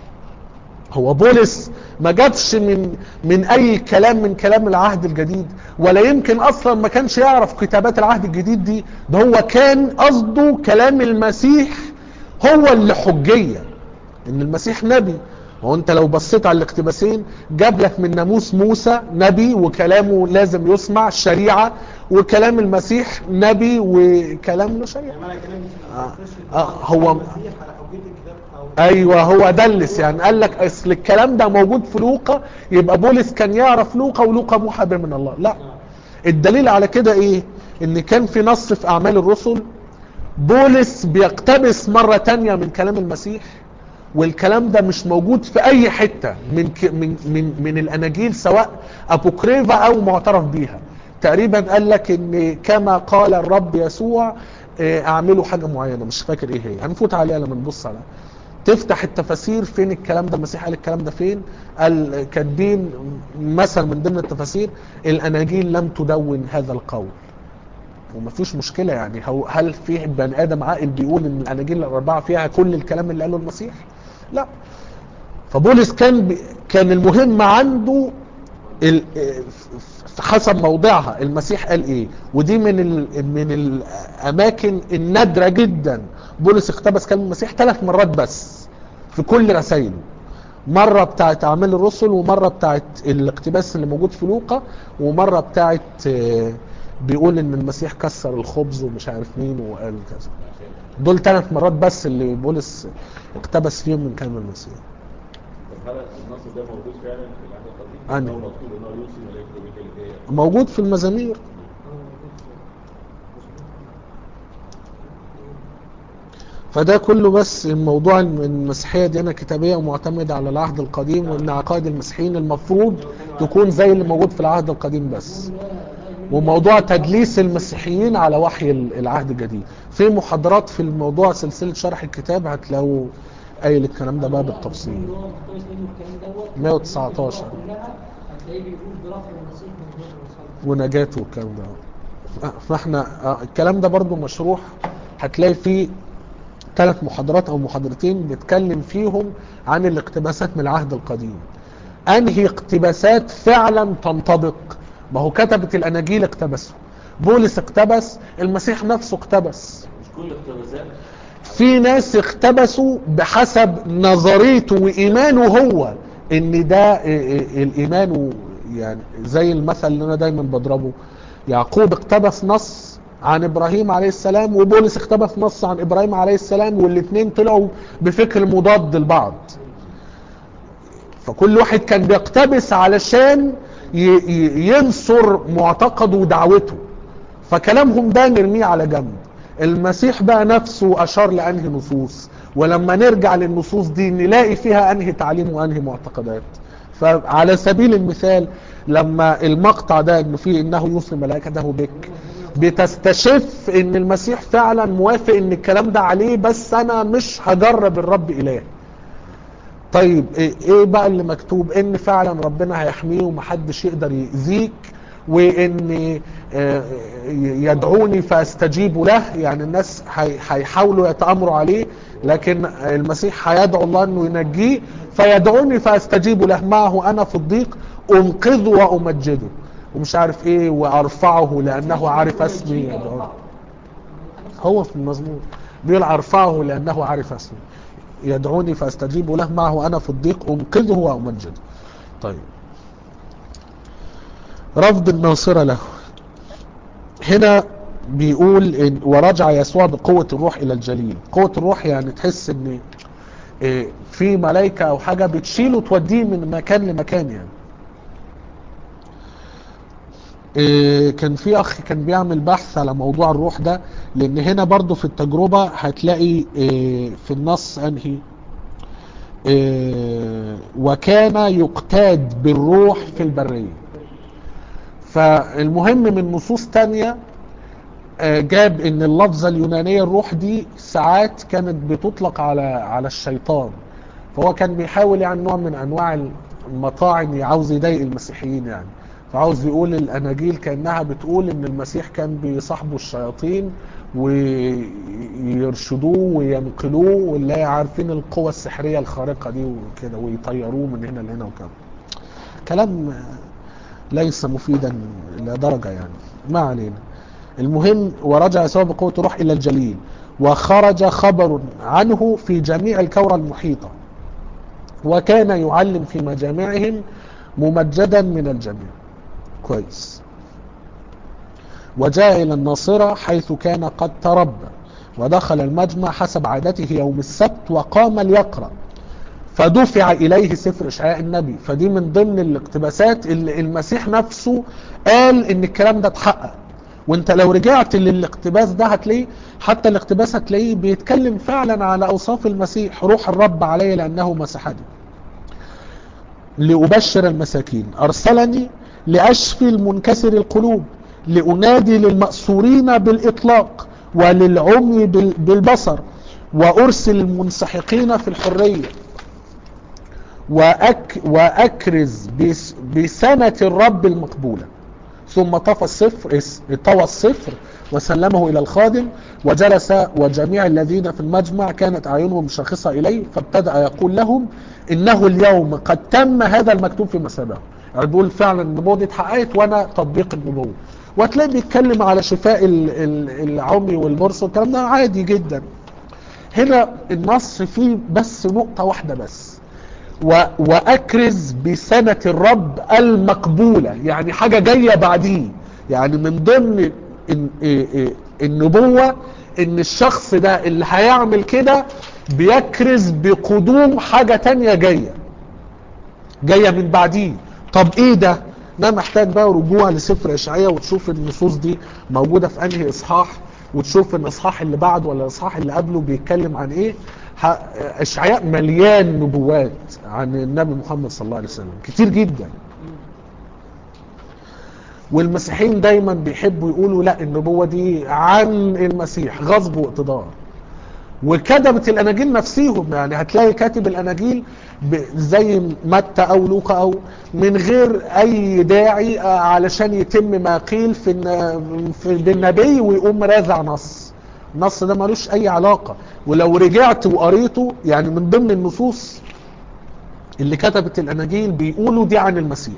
هو بولس ما جابش من من اي كلام من كلام العهد الجديد ولا يمكن اصلا ما كانش يعرف كتابات العهد الجديد دي ده هو كان قصده كلام المسيح هو اللي حجية ان المسيح نبي هو انت لو بصيت على الاقتباسين جاب لك من ناموس موسى نبي وكلامه لازم يسمع شريعة وكلام المسيح نبي وكلام له شريعة يعني انا كلامي مش آه. مفسرش آه، هو- المسيح على حجيه الكتاب او ايوه هو دلس يعني قال لك اصل الكلام ده موجود في لوقا يبقى بولس كان يعرف لوقا ولوقا محب من الله لا الدليل على كده ايه ان كان في نص في اعمال الرسل بولس بيقتبس مرة تانية من كلام المسيح والكلام ده مش موجود في اي حتة من ك من من من الاناجيل سواء ابوكريفا او معترف بيها تقريبا قال لك ان كما قال الرب يسوع آه، اعملوا حاجة معينة مش فاكر ايه هي هنفوت عليها لما نبص عليها تفتح التفاسير فين الكلام ده المسيح قال الكلام ده فين قال كاتبين مثلا من ضمن التفاسير الاناجيل لم تدون هذا القول ومفيش مشكلة يعني هو هل في بني ادم عاقل بيقول ان الاناجيل الاربعة فيها كل الكلام اللي قاله المسيح لا فبولس كان بي كان المهم عنده ال- في حسب موضعها المسيح قال ايه ودي من ال من الاماكن النادره جدا بولس اقتبس كلام المسيح ثلاث مرات بس في كل رسائله مره بتاعت اعمال الرسل ومره بتاعت الاقتباس اللي موجود في لوقا ومره بتاعت آه، بيقول ان المسيح كسر الخبز ومش عارف مين وقال كذا دول ثلاث مرات بس اللي بولس اقتبس فيهم من كلام المسيح طب هل النص ده موجود فعلا في العهد القديم؟ أنا. هو مكتوب ان هو يوصي ملائكه بك موجود في المزامير فده كله بس الموضوع ان المسيحيه ديانه كتابيه ومعتمده على العهد القديم وان عقائد المسيحيين المفروض تكون زي اللي موجود في العهد القديم بس وموضوع تدليس المسيحيين على وحي العهد الجديد في محاضرات في الموضوع سلسله شرح الكتاب هتلاقوا قايل الكلام ده بقى بالتفصيل اللي هو مقتبس منه الكلام دوت 119. كلها هتلاقيه بيقول برفع المسيح من غير الرسالة. ونجاته والكلام ده آه، فاحنا آه، الكلام ده برضو مشروح هتلاقي فيه ثلاث محاضرات او محاضرتين بيتكلم فيهم عن الاقتباسات من العهد القديم انهي اقتباسات فعلا تنطبق ما هو كتبة الاناجيل اقتبسوا بولس اقتبس المسيح نفسه اقتبس مش كل الاقتباسات في ناس اقتبسوا بحسب نظريته وايمانه هو ان ده إيه إيه الايمان و- يعني زي المثل اللي انا دايما بضربه يعقوب اقتبس نص عن ابراهيم عليه السلام وبولس اقتبس نص عن ابراهيم عليه السلام والاثنين طلعوا بفكر مضاد لبعض فكل واحد كان بيقتبس علشان ي- ي- ينصر معتقده ودعوته فكلامهم ده نرميه على جنب المسيح بقى نفسه اشار لانهي نصوص ولما نرجع للنصوص دي نلاقي فيها انهي تعليم وانهي معتقدات فعلى سبيل المثال لما المقطع ده انه فيه انه يوصي ملائكته بك بتستشف ان المسيح فعلا موافق ان الكلام ده عليه بس انا مش هجرب الرب اله طيب ايه إيه بقى اللي مكتوب ان فعلا ربنا هيحميه ومحدش يقدر يأذيك وان آه، يدعوني فاستجيب له يعني الناس هي- هيحاولوا يتامروا عليه لكن المسيح هيدعو الله انه ينجيه فيدعوني فاستجيب له معه انا في الضيق انقذه وامجده ومش عارف ايه وارفعه لانه عارف اسمي يدعوني هو في المزمور بيقول ارفعه لانه عارف اسمي يدعوني فاستجيب له معه انا في الضيق انقذه وامجده طيب رفض الناصرة له هنا بيقول إن ورجع يسوع بقوة الروح إلى الجليل قوة الروح يعني تحس إن إيه، في ملائكة أو حاجة بتشيله وتوديه من مكان لمكان يعني إيه، كان في أخ كان بيعمل بحث على موضوع الروح ده لأن هنا برضو في التجربة هتلاقي إيه، في النص أنهي إيه، وكان يقتاد بالروح في البرية فالمهم من نصوص تانية آه، جاب ان اللفظة اليونانية الروح دي ساعات كانت بتطلق على على الشيطان فهو كان بيحاول يعني نوع من انواع المطاعن عاوز يضايق المسيحيين يعني فعاوز يقول الاناجيل كانها بتقول ان المسيح كان بيصاحبه الشياطين ويرشدوه وينقلوه واللي هي عارفين القوة السحرية الخارقة دي وكده ويطيروه من هنا لهنا وكده كلام ليس مفيدا الى درجة يعني ما علينا المهم ورجع يسوع بقوة روح إلى الجليل وخرج خبر عنه في جميع الكورة المحيطة وكان يعلم في مجامعهم ممجدا من الجميع كويس وجاء إلى الناصرة حيث كان قد تربى ودخل المجمع حسب عادته يوم السبت وقام ليقرأ فدفع إليه سفر إشعياء النبي فدي من ضمن الاقتباسات اللي المسيح نفسه قال إن الكلام ده اتحقق وانت لو رجعت للاقتباس ده هتلاقيه حتى الاقتباس هتلاقيه بيتكلم فعلا على اوصاف المسيح روح الرب علي لانه مسحني لأبشر المساكين أرسلني لأشفي المنكسر القلوب لأنادي للمأسورين بالإطلاق وللعمي بال- بالبصر وأرسل المنسحقين في الحرية وأك وأكرز بس بسنة الرب المقبولة ثم طفى الصفر طوى الصفر وسلمه إلى الخادم وجلس وجميع الذين في المجمع كانت أعينهم شاخصة إليه فابتدأ يقول لهم إنه اليوم قد تم هذا المكتوب في مسابه يعني بيقول فعلا النبوة دي اتحققت وأنا تطبيق النبوة وتلاقيه بيتكلم على شفاء ال- ال- العمي والبرص والكلام ده عادي جدا هنا النص فيه بس نقطة واحدة بس و... واكرز بسنة الرب المقبولة يعني حاجة جاية بعديه يعني من ضمن ال- إيه إيه النبوة ان الشخص ده اللي هيعمل كده بيكرز بقدوم حاجة تانية جاية جاية من بعديه طب ايه ده ده محتاج بقى رجوع لسفر اشعياء وتشوف النصوص دي موجودة في انهي اصحاح وتشوف الاصحاح اللي بعده ولا الاصحاح اللي قبله بيتكلم عن ايه ح- اشعياء مليان نبوات عن النبي محمد صلى الله عليه وسلم كتير جدا والمسيحيين دايما بيحبوا يقولوا لا النبوة دي عن المسيح غصب واقتدار وكتبة الاناجيل نفسيهم يعني هتلاقي كاتب الاناجيل ب- زي متى او لوقا او من غير اي داعي آه، علشان يتم ما قيل في الن- في بالنبي ويقوم رازع نص النص ده ملوش اي علاقة ولو رجعت وقريته يعني من ضمن النصوص اللي كتبت الاناجيل بيقولوا دي عن المسيح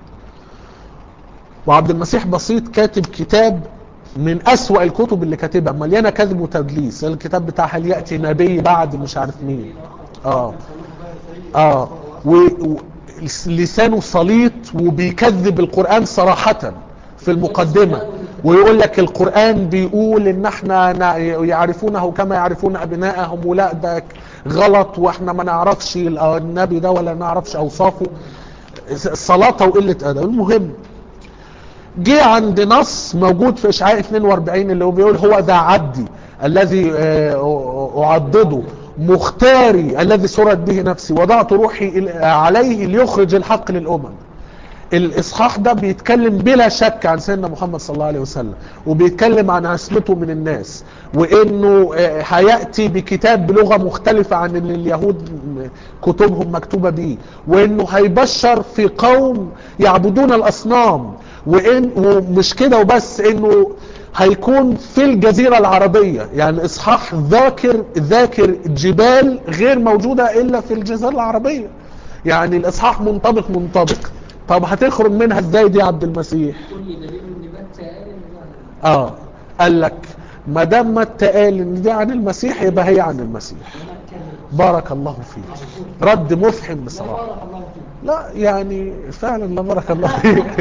وعبد المسيح بسيط كاتب كتاب من أسوأ الكتب اللي كاتبها مليانة كذب وتدليس الكتاب بتاع هل يأتي نبي بعد مش عارف مين اه اه و... و... لسانه سليط وبيكذب القرآن صراحة في المقدمة ويقول لك القرآن بيقول ان احنا نا- يعرفونه كما يعرفون ابنائهم ولا ده غلط واحنا ما نعرفش ال- النبي ده ولا نعرفش اوصافه سلاطة وقلة ادب المهم جه عند نص موجود في اشعاع 42 اللي هو بيقول هو ده عبدي الذي آه، اعضده مختاري الذي سرت به نفسي وضعت روحي إلى- عليه ليخرج الحق للامم الاصحاح ده بيتكلم بلا شك عن سيدنا محمد صلى الله عليه وسلم وبيتكلم عن عصمته من الناس وانه آه، هياتي بكتاب بلغه مختلفه عن اللي اليهود كتبهم مكتوبه بيه وانه هيبشر في قوم يعبدون الاصنام وإن ومش كده وبس انه هيكون في الجزيرة العربية يعني اصحاح ذاكر ذاكر جبال غير موجودة الا في الجزيرة العربية يعني الاصحاح منطبق منطبق طب هتخرج منها ازاي دي يا عبد المسيح كل دليل ان متى قال ان ده اه قال لك ما دام متى قال ان دي عن المسيح يبقى هي عن المسيح بارك الله فيك رد مفحم لا بصراحة بارك الله فيك لا يعني فعلا لا بارك الله فيك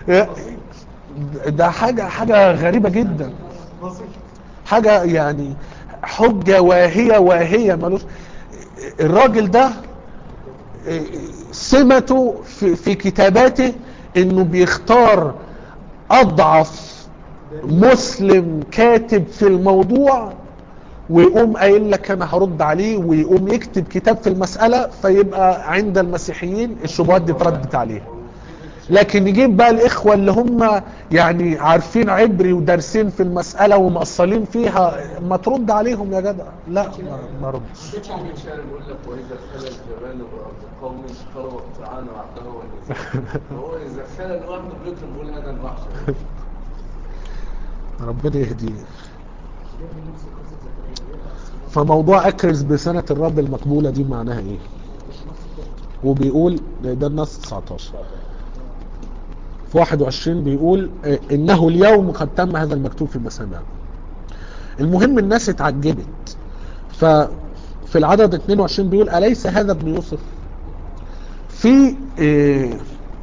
ده حاجة حاجة غريبة جدا حاجة يعني حجة واهية واهية ملوش الراجل ده سمته في, في كتاباته انه بيختار اضعف مسلم كاتب في الموضوع ويقوم قايل لك انا هرد عليه ويقوم يكتب كتاب في المسألة فيبقى عند المسيحيين الشبهات دي اتردت عليه لكن يجيب بقى الاخوه اللي هم يعني عارفين عبري ودارسين في المساله ومقصلين فيها ما ترد عليهم يا جدع لا ما- ما ردش ردتش عليه الشاعر بيقول لك واذا خلى الجبال بارض قوم خلوا تعانوا عقله والنساء فهو اذا خلى لوحده بيطلب يقول انا المحشر ربنا يهديه فموضوع اكرز بسنة الرب المقبولة دي معناها ايه وبيقول ده النص 19 في 21 بيقول آه، انه اليوم قد تم هذا المكتوب في المسامع المهم الناس اتعجبت ففي العدد 22 بيقول أليس هذا ابن يوسف في آه،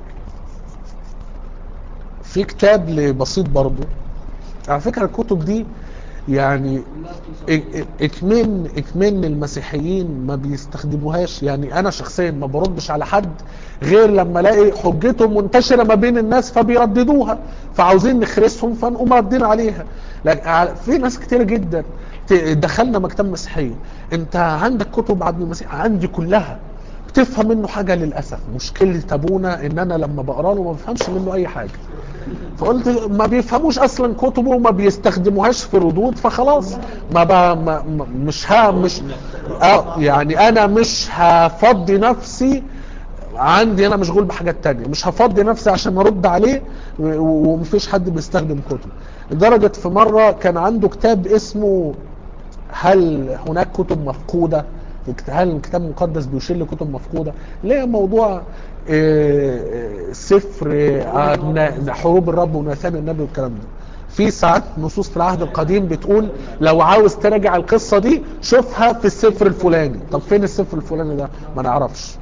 في كتاب لبسيط برضه على فكرة الكتب دي يعني إك- اكمن اكمن المسيحيين ما بيستخدموهاش يعني انا شخصيا ما بردش على حد غير لما الاقي حجته منتشره ما بين الناس فبيرددوها فعاوزين نخرسهم فنقوم ردين عليها لكن ع- في ناس كتير جدا ت- دخلنا مكتبه مسيحيه انت عندك كتب عبد المسيح عندي كلها بتفهم منه حاجه للاسف مشكله ابونا ان انا لما بقرا له ما بفهمش منه اي حاجه فقلت ما بيفهموش اصلا كتبه وما بيستخدموهاش في ردود فخلاص ما, ب... ما ما- مش ها مش اه يعني انا مش هفضي نفسي عندي انا مشغول بحاجات تانية مش هفضي نفسي عشان ارد عليه و- و- ومفيش حد بيستخدم كتب لدرجة في مرة كان عنده كتاب اسمه هل هناك كتب مفقودة هل الكتاب المقدس بيشير لكتب مفقودة اللي هي موضوع آه، آه، سفر آه، ن- حروب الرب ونثان النبي والكلام ده في ساعات نصوص في العهد القديم بتقول لو عاوز تراجع القصة دي شوفها في السفر الفلاني طب فين السفر الفلاني ده ما نعرفش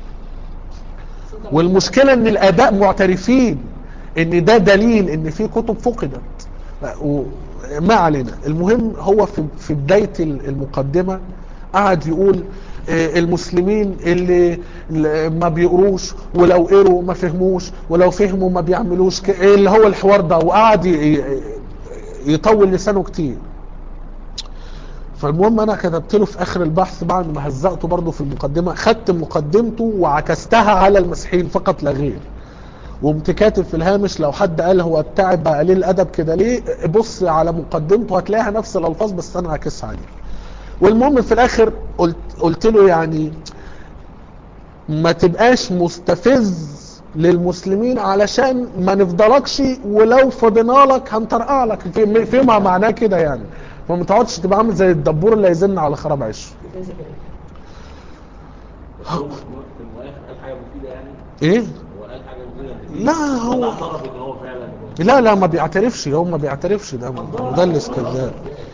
والمشكلة ان الاباء معترفين ان ده دليل ان في كتب فقدت و- ما علينا المهم هو في في بداية المقدمة قعد يقول آه، المسلمين اللي اللي ما بيقروش ولو قروا ما فهموش ولو فهموا ما بيعملوش ك- اللي هو الحوار ده وقعد ي- ي- يطول لسانه كتير فالمهم انا كتبت له في اخر البحث بعد ما هزقته برضه في المقدمه خدت مقدمته وعكستها على المسيحيين فقط لا غير وقمت كاتب في الهامش لو حد قال هو التعب بقى قليل الادب كده ليه بص على مقدمته هتلاقيها نفس الالفاظ بس انا عاكسها عليه والمهم في الاخر قلت قلت له يعني ما تبقاش مستفز للمسلمين علشان ما نفضلكش ولو فضينا لك هنطرقع لك في فيما معناه كده يعني فما تقعدش تبقى عامل زي الدبور اللي يزن على خراب عيشه كيف كده هو في المؤخر قال حاجه مفيده يعني ايه هو قال حاجه مفيده مفيدة. لا، هو- ولا اعترف ان هو فعلا لا لا ما بيعترفش هو ما بيعترفش ده مدلس كذاب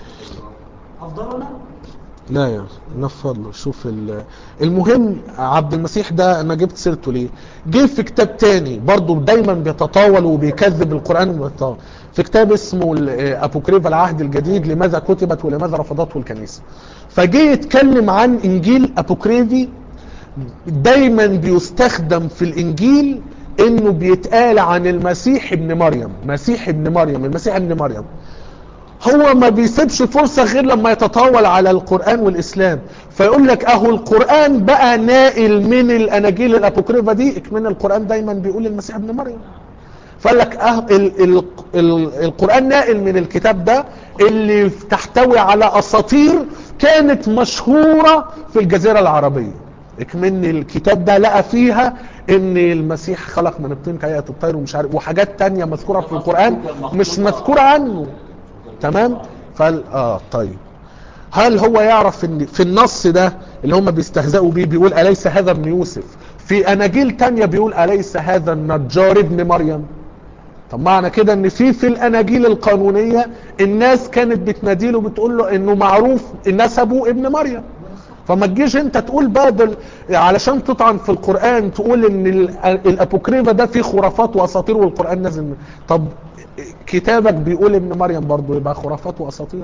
افضلنا لا يا نفض له شوف ال- المهم عبد المسيح ده انا جبت سيرته ليه جه في كتاب تاني برضه دايما بيتطاول وبيكذب القران وبيتطاول في كتاب اسمه ال- ابوكريفا العهد الجديد لماذا كتبت ولماذا رفضته الكنيسه فجه يتكلم عن انجيل ابوكريفي دايما بيستخدم في الانجيل انه بيتقال عن المسيح ابن مريم مسيح ابن مريم المسيح ابن مريم هو ما بيسيبش فرصة غير لما يتطاول على القرآن والإسلام فيقول لك أهو القرآن بقى نائل من الأناجيل الأبوكريفة دي إكمن القرآن دايما بيقول المسيح ابن مريم فقال لك أه ال ال ال القرآن نائل من الكتاب ده اللي تحتوي على أساطير كانت مشهورة في الجزيرة العربية إكمن الكتاب ده لقى فيها ان المسيح خلق من الطين كهيئة الطير ومش عارف وحاجات تانية مذكورة في القرآن مش مذكورة عنه تمام فال اه طيب هل هو يعرف ان في النص ده اللي هم بيستهزئوا بيه بيقول اليس هذا ابن يوسف في اناجيل تانية بيقول اليس هذا النجار ابن مريم طب معنى كده ان في في الاناجيل القانونية الناس كانت بتناديله وبتقول له انه معروف نسبه ابن مريم فما تجيش انت تقول بدل علشان تطعن في القرآن تقول ان ال- الابوكريفا ده فيه خرافات واساطير والقرآن نازل من- طب كتابك بيقول ابن مريم برضه يبقى خرافات واساطير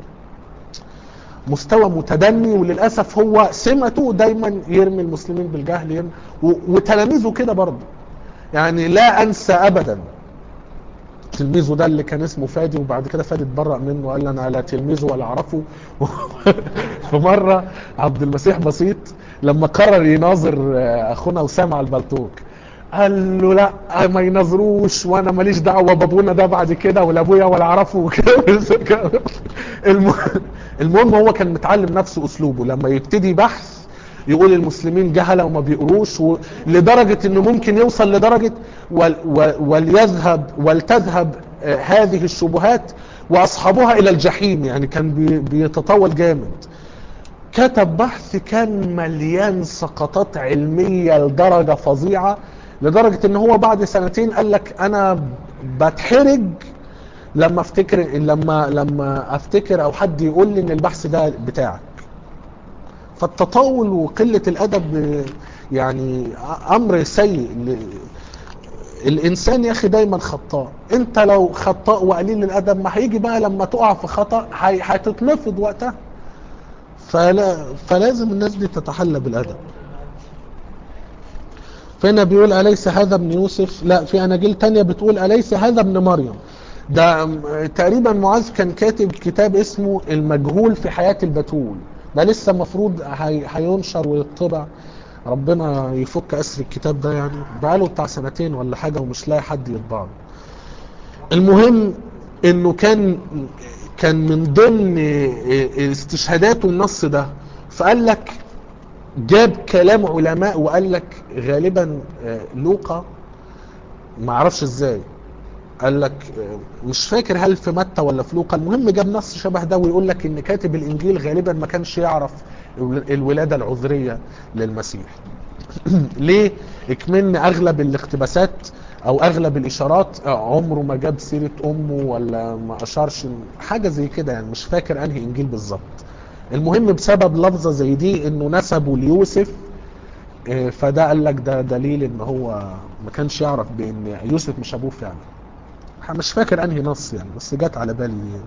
مستوى متدني وللاسف هو سمته دايما يرمي المسلمين بالجهل يرمي و- وتلاميذه كده برضه يعني لا انسى ابدا تلميذه ده اللي كان اسمه فادي وبعد كده فادي اتبرأ منه وقال انا لا تلميذه ولا اعرفه في مره عبد المسيح بسيط لما قرر يناظر آه، اخونا وسام على البلتوك قال له لا ما ينظروش وانا ماليش دعوه بابونا ده بعد كده ولا ابويا ولا اعرفه وكده الم- المهم هو كان متعلم نفس اسلوبه لما يبتدي بحث يقول المسلمين جهله وما بيقروش و... لدرجه انه ممكن يوصل لدرجه ول... و... وليذهب ولتذهب آه، هذه الشبهات واصحابها الى الجحيم يعني كان بي... بيتطول جامد كتب بحث كان مليان سقطات علمية لدرجة فظيعة لدرجة ان هو بعد سنتين قال لك انا بتحرج لما افتكر لما لما افتكر او حد يقول لي ان البحث ده بتاعك فالتطاول وقلة الادب يعني امر سيء ل- الانسان يا اخي دايما خطاء انت لو خطاء وقليل الادب ما هيجي بقى لما تقع في خطأ هي- هتتنفض وقتها فلا فلازم الناس دي تتحلى بالادب فهنا بيقول أليس هذا ابن يوسف لا في أناجيل تانية بتقول أليس هذا ابن مريم ده م- تقريبا معاذ كان كاتب كتاب اسمه المجهول في حياة البتول ده لسه مفروض هي- هينشر ويطبع ربنا يفك أسر الكتاب ده يعني بقاله بتاع سنتين ولا حاجة ومش لاقي حد يطبعه المهم انه كان كان من ضمن استشهاداته النص ده فقال لك جاب كلام علماء وقال لك غالبا آه، لوقا ما اعرفش ازاي قال لك آه، مش فاكر هل في متى ولا في لوقا المهم جاب نص شبه ده ويقول لك ان كاتب الانجيل غالبا ما كانش يعرف الولاده العذريه للمسيح ليه اكمن اغلب الاقتباسات او اغلب الاشارات آه، عمره ما جاب سيره امه ولا ما اشارش حاجه زي كده يعني مش فاكر انهي انجيل بالظبط المهم بسبب لفظه زي دي انه نسبه ليوسف آه، فده قال لك ده دليل ان هو ما كانش يعرف بان يوسف مش ابوه فعلا مش فاكر انهي نص يعني بس جت على بالي دي.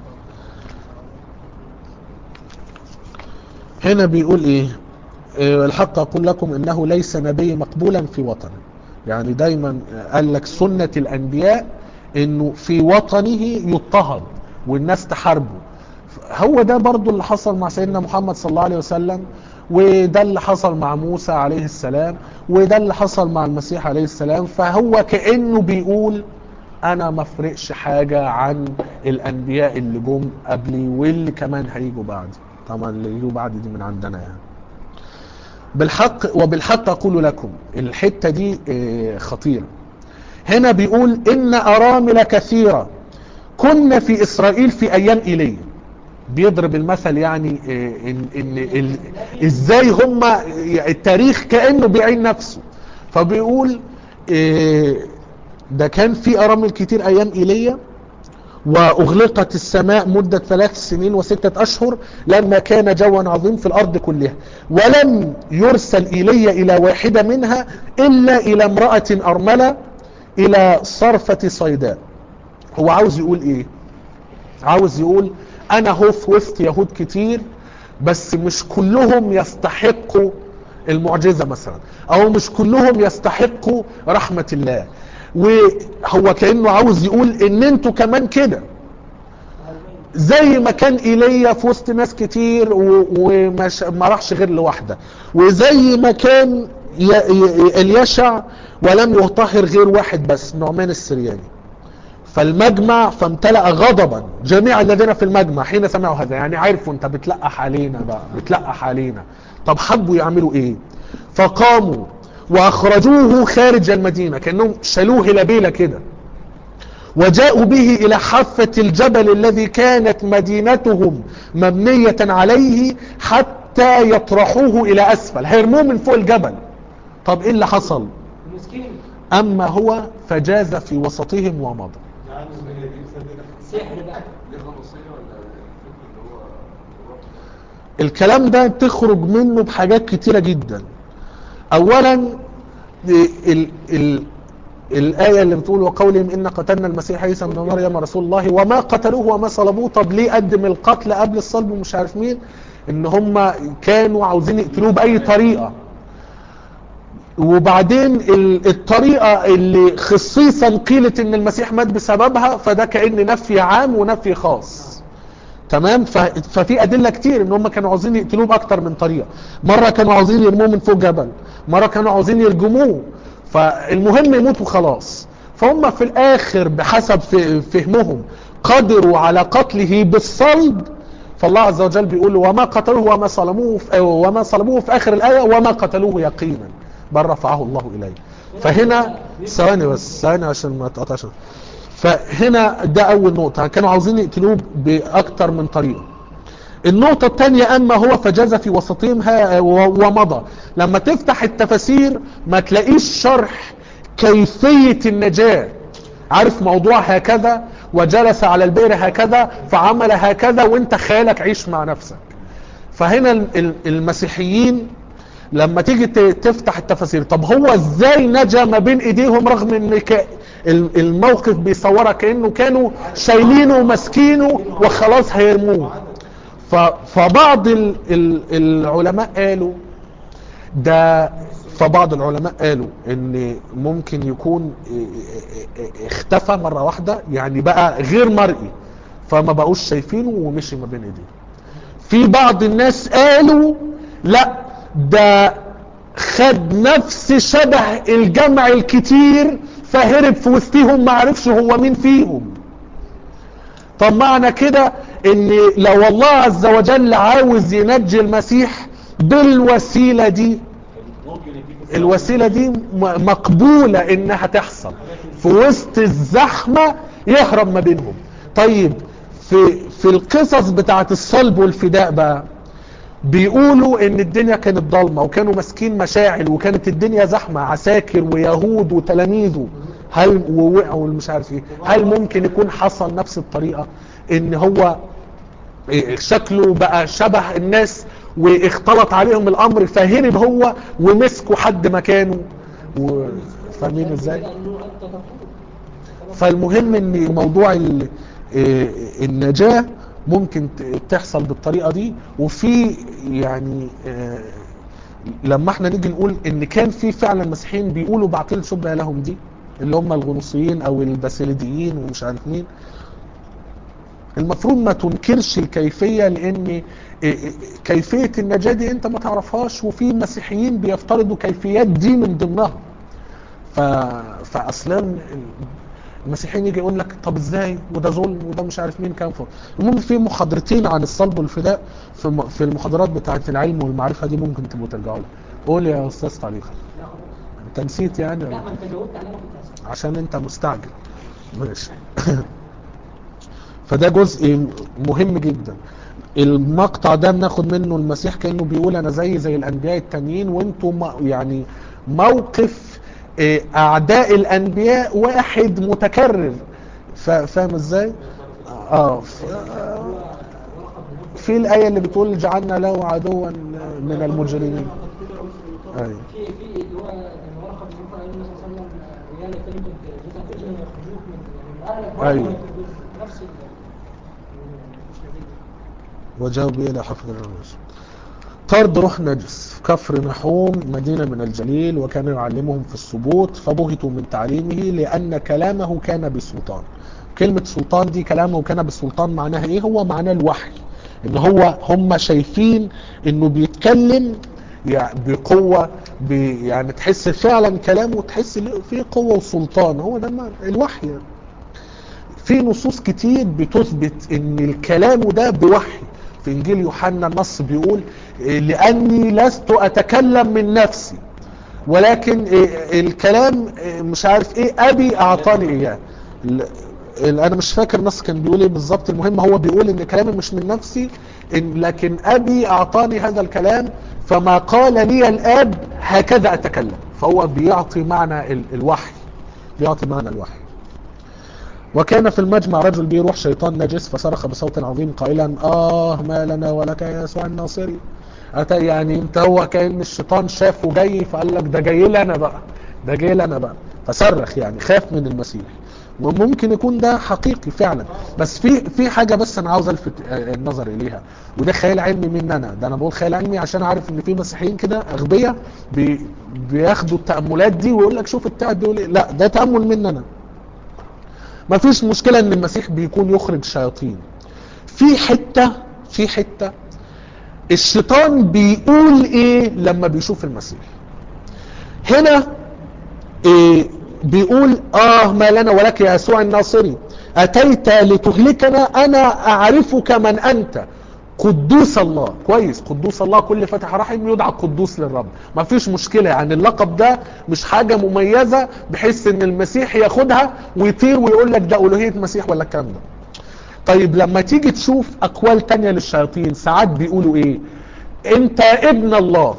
هنا بيقول ايه آه، الحق اقول لكم انه ليس نبي مقبولا في وطنه يعني دايما قال لك سنة الانبياء انه في وطنه يضطهد والناس تحاربه هو ده برضو اللي حصل مع سيدنا محمد صلى الله عليه وسلم وده اللي حصل مع موسى عليه السلام وده اللي حصل مع المسيح عليه السلام فهو كأنه بيقول انا ما افرقش حاجة عن الانبياء اللي جم قبلي واللي كمان هيجوا بعدي طبعا اللي يجوا بعدي دي من عندنا يعني بالحق وبالحق اقول لكم الحتة دي آه، خطيرة هنا بيقول ان ارامل كثيرة كنا في اسرائيل في ايام ايليا بيضرب المثل يعني آه، ان, إن ال- ازاي هم التاريخ كانه بيعين نفسه فبيقول آه، ده كان في ارامل كتير ايام ايليا واغلقت السماء مدة ثلاث سنين وستة اشهر لما كان جوا عظيم في الارض كلها ولم يرسل ايليا الى واحدة منها الا الى امرأة ارملة الى صرفة صيداء هو عاوز يقول ايه عاوز يقول انا هو في وسط يهود كتير بس مش كلهم يستحقوا المعجزة مثلا او مش كلهم يستحقوا رحمة الله وهو كأنه عاوز يقول ان انتوا كمان كده زي ما كان ايليا في وسط ناس كتير و- وما ش- ما راحش غير لوحده وزي ما كان ي- ي- اليشع ولم يطهر غير واحد بس نعمان السرياني فالمجمع فامتلأ غضبا جميع الذين في المجمع حين سمعوا هذا يعني عرفوا انت بتلقح علينا بقى بتلقح علينا طب حبوا يعملوا ايه فقاموا واخرجوه خارج المدينة كأنهم شالوه لبيلة كده وجاءوا به الى حافة الجبل الذي كانت مدينتهم مبنية عليه حتى يطرحوه الى اسفل هيرموه من فوق الجبل طب ايه اللي حصل مسكين اما هو فجاز في وسطهم ومضى سحر بقى ليه خمسية ولا الفكر اللي هو الربط الكلام ده تخرج منه بحاجات كتيرة جدا اولا ال ال الآية اللي بتقول وقولهم إن قتلنا المسيح عيسى ابن مريم رسول الله وما قتلوه وما صلبوه طب ليه قدم القتل قبل الصلب ومش عارف مين إن هم كانوا عاوزين يقتلوه بأي طريقة وبعدين ال- الطريقة اللي خصيصا قيلت إن المسيح مات بسببها فده كأن نفي عام ونفي خاص تمام ف- ففي ادله كتير ان هم كانوا عاوزين يقتلوه باكتر من طريقه مره كانوا عاوزين يرموه من فوق جبل مره كانوا عاوزين يرجموه فالمهم يموت وخلاص فهم في الاخر بحسب ف- فهمهم قدروا على قتله بالصلب فالله عز وجل بيقول وما قتلوه وما صلبوه في وما صلبوه في اخر الايه وما قتلوه يقينا بل رفعه الله اليه فهنا ثواني بس ثواني عشان ما تقطعش فهنا ده اول نقطه كانوا عاوزين يقتلوه باكتر من طريقه النقطة الثانية أما هو فجاز في وسطهم ها- و- ومضى لما تفتح التفاسير ما تلاقيش شرح كيفية النجاة عارف موضوع هكذا وجلس على البئر هكذا فعمل هكذا وانت خيالك عيش مع نفسك فهنا ال- ال- المسيحيين لما تيجي ت- تفتح التفاسير طب هو ازاي نجا ما بين ايديهم رغم ان ك- ال- الموقف بيصورها كانه كانوا شايلينه وماسكينه وخلاص هيرموه ف- فبعض ال- ال- العلماء قالوا ده فبعض العلماء قالوا ان ممكن يكون اختفى مرة واحدة يعني بقى غير مرئي فما بقوش شايفينه ومشي ما بين ايديه في بعض الناس قالوا لا ده خد نفس شبه الجمع الكتير فهرب في وسطهم ما عرفش هو مين فيهم طب معنى كده ان لو الله عز وجل عاوز ينجي المسيح بالوسيلة دي ممكن يديك الوسيلة دي م- مقبولة انها تحصل في وسط الزحمة يهرب ما بينهم طيب في في القصص بتاعت الصلب والفداء بقى بيقولوا ان الدنيا كانت ضلمة وكانوا ماسكين مشاعل وكانت الدنيا زحمة عساكر ويهود وتلاميذه هل ووقعوا مش عارف ايه هل ممكن يكون حصل نفس الطريقة ان هو إيه شكله بقى شبه الناس واختلط عليهم الامر فهرب هو ومسكوا حد مكانه و- فاهمين ازاي لأنه أنت تقول فالمهم ان موضوع ال- إيه النجاة ممكن ت- تحصل بالطريقة دي وفي يعني آه، لما احنا نيجي نقول ان كان في فعلا مسيحيين بيقولوا بعقيل شبه لهم دي اللي هم الغنوصيين او الباسيليديين ومش عارف مين المفروض ما تنكرش الكيفية لان كيفية النجاة دي انت ما تعرفهاش وفي مسيحيين بيفترضوا كيفيات دي من ضمنها ف... فاصلا المسيحيين يجي يقول لك طب ازاي وده ظلم وده مش عارف مين كان فوق المهم في محاضرتين عن الصلب والفداء في م- في المحاضرات بتاعه العلم والمعرفه دي ممكن تبقوا ترجعوا لها قول يا استاذ تعليق انت نسيت يعني لا ولا؟ ما أنت جاوبت على ما كنت أسأل عشان انت مستعجل ماشي فده جزء مهم جدا المقطع ده بناخد منه المسيح كانه بيقول انا زي زي الانبياء التانيين وانتم م- يعني موقف اه، اعداء الانبياء واحد متكرر فا- فاهم ازاي اه ف- في الايه اللي بتقول جعلنا له عدوا من المجرمين ايوه في في اللي هو لما ورقه بن نوفل قال النبي صلى الله عليه وسلم يا ليتني كنت جزءا كنت يخرجوك من من اهلك برضه أيوة. ما يخرجوش. نفس ال مش نتيجة. وجاءوا به الى حفظ الرسل طرد روح نجس في كفر نحوم مدينة من الجليل وكان يعلمهم في السبوط فبهتوا من تعليمه لأن كلامه كان بسلطان كلمة سلطان دي كلامه كان بالسلطان معناها ايه هو معناه الوحي ان هو هم شايفين انه بيتكلم يعني بقوة بي يعني تحس فعلا كلامه تحس فيه قوة وسلطان هو ده معنى الوحي يعني. في نصوص كتير بتثبت ان الكلام ده بوحي في انجيل يوحنا النص بيقول إيه، لاني لست اتكلم من نفسي ولكن إيه، الكلام إيه، مش عارف ايه ابي اعطاني اياه ال- ال- انا مش فاكر النص كان بيقول ايه بالظبط المهم هو بيقول ان كلامي مش من نفسي إن لكن ابي اعطاني هذا الكلام فما قال لي الاب هكذا اتكلم فهو بيعطي معنى ال- الوحي بيعطي معنى الوحي وكان في المجمع رجل به روح شيطان نجس فصرخ بصوت عظيم قائلا آه ما لنا ولك يا يسوع الناصري أتى يعني انت هو كأن الشيطان شافه جاي فقال لك ده جاي لي انا بقى ده جاي لي انا بقى فصرخ يعني خاف من المسيح وممكن يكون ده حقيقي فعلا بس في في حاجه بس انا عاوز الفت آه، النظر اليها وده خيال علمي مني انا ده انا بقول خيال علمي عشان عارف ان في مسيحيين كده اغبياء بي بياخدوا التاملات دي ويقول لك شوف التعب بيقول ايه لا ده تامل مني انا ما فيش مشكلة ان المسيح بيكون يخرج شياطين في حتة في حتة الشيطان بيقول ايه لما بيشوف المسيح هنا إيه بيقول اه ما لنا ولك يا يسوع الناصري اتيت لتهلكنا انا اعرفك من انت قدوس الله كويس قدوس الله كل فتح رحم يدعى قدوس للرب ما فيش مشكلة يعني اللقب ده مش حاجة مميزة بحيث ان المسيح ياخدها ويطير ويقول لك ده الوهية مسيح ولا الكلام ده طيب لما تيجي تشوف اقوال تانية للشياطين ساعات بيقولوا ايه انت ابن الله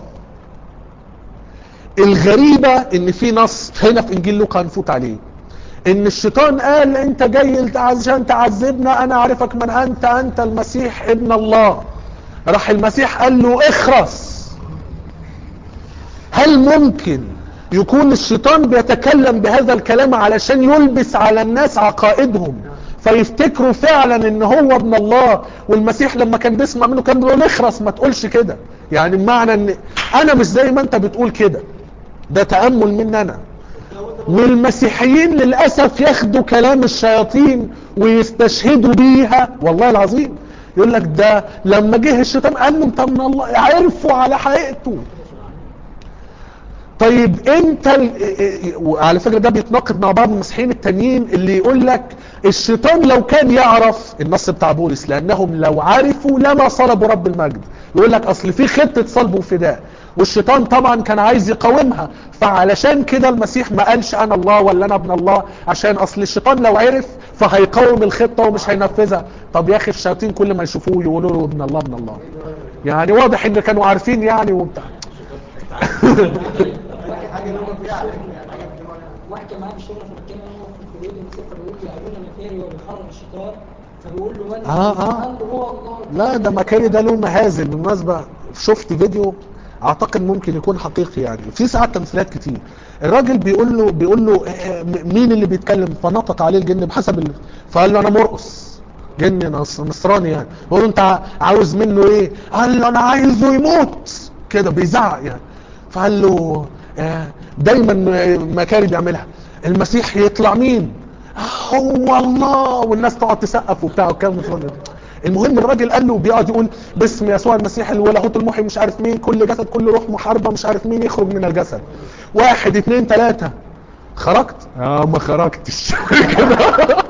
الغريبة ان في نص هنا في انجيل لوقا هنفوت عليه ان الشيطان قال انت جاي عشان تعذبنا انا اعرفك من انت انت المسيح ابن الله راح المسيح قال له اخرس هل ممكن يكون الشيطان بيتكلم بهذا الكلام علشان يلبس على الناس عقائدهم فيفتكروا فعلا ان هو ابن الله والمسيح لما كان بيسمع منه كان بيقول اخرس ما تقولش كده يعني بمعنى ان انا مش زي ما انت بتقول كده ده تأمل مني انا والمسيحيين للأسف ياخدوا كلام الشياطين ويستشهدوا بيها والله العظيم يقول لك ده لما جه الشيطان قال له انت من الله عرفوا على حقيقته طيب انت ال... وعلى فكره ده بيتناقض مع بعض المسيحيين التانيين اللي يقول لك الشيطان لو كان يعرف النص بتاع بولس لانهم لو عرفوا لما صلبوا رب المجد يقول لك اصل في خطه صلب وفداء والشيطان طبعا كان عايز يقاومها فعلشان كده المسيح ما قالش انا الله ولا انا ابن الله عشان اصل الشيطان لو عرف فهيقاوم الخطه ومش هينفذها طب يا اخي الشياطين كل ما يشوفوه يقولوا له ابن الله ابن الله يعني واضح ان كانوا عارفين يعني وبتاع حاجه اللي هم فيها على واحكي معاه في الشغل فبتكلم انا في الكليه المسيح بيقول لي ابونا مكاري وبيخرج الشيطان فبيقول له من آه، آه. قال له هو الله لا ده مكاري ده له مهازل بالمناسبة شفت فيديو اعتقد ممكن يكون حقيقي يعني في ساعات تمثيلات كتير الراجل بيقول له بيقول له آه، م- مين اللي بيتكلم فنطق عليه الجن بحسب ال... فقال له انا مرقص جن نص- نصراني يعني بيقول له انت ع- عاوز منه ايه قال له انا عايزه يموت كده بيزعق يعني فقال له آه، دايما آه، مكاري بيعملها المسيح يطلع مين هو الله والناس تقعد تسقف وبتاع والكلام ده المهم الراجل قال له بيقعد يقول باسم يسوع المسيح الولاهوت المحي مش عارف مين كل جسد كل روح محاربه مش عارف مين يخرج من الجسد واحد اتنين تلاته خرجت؟ اه ما خرجتش كده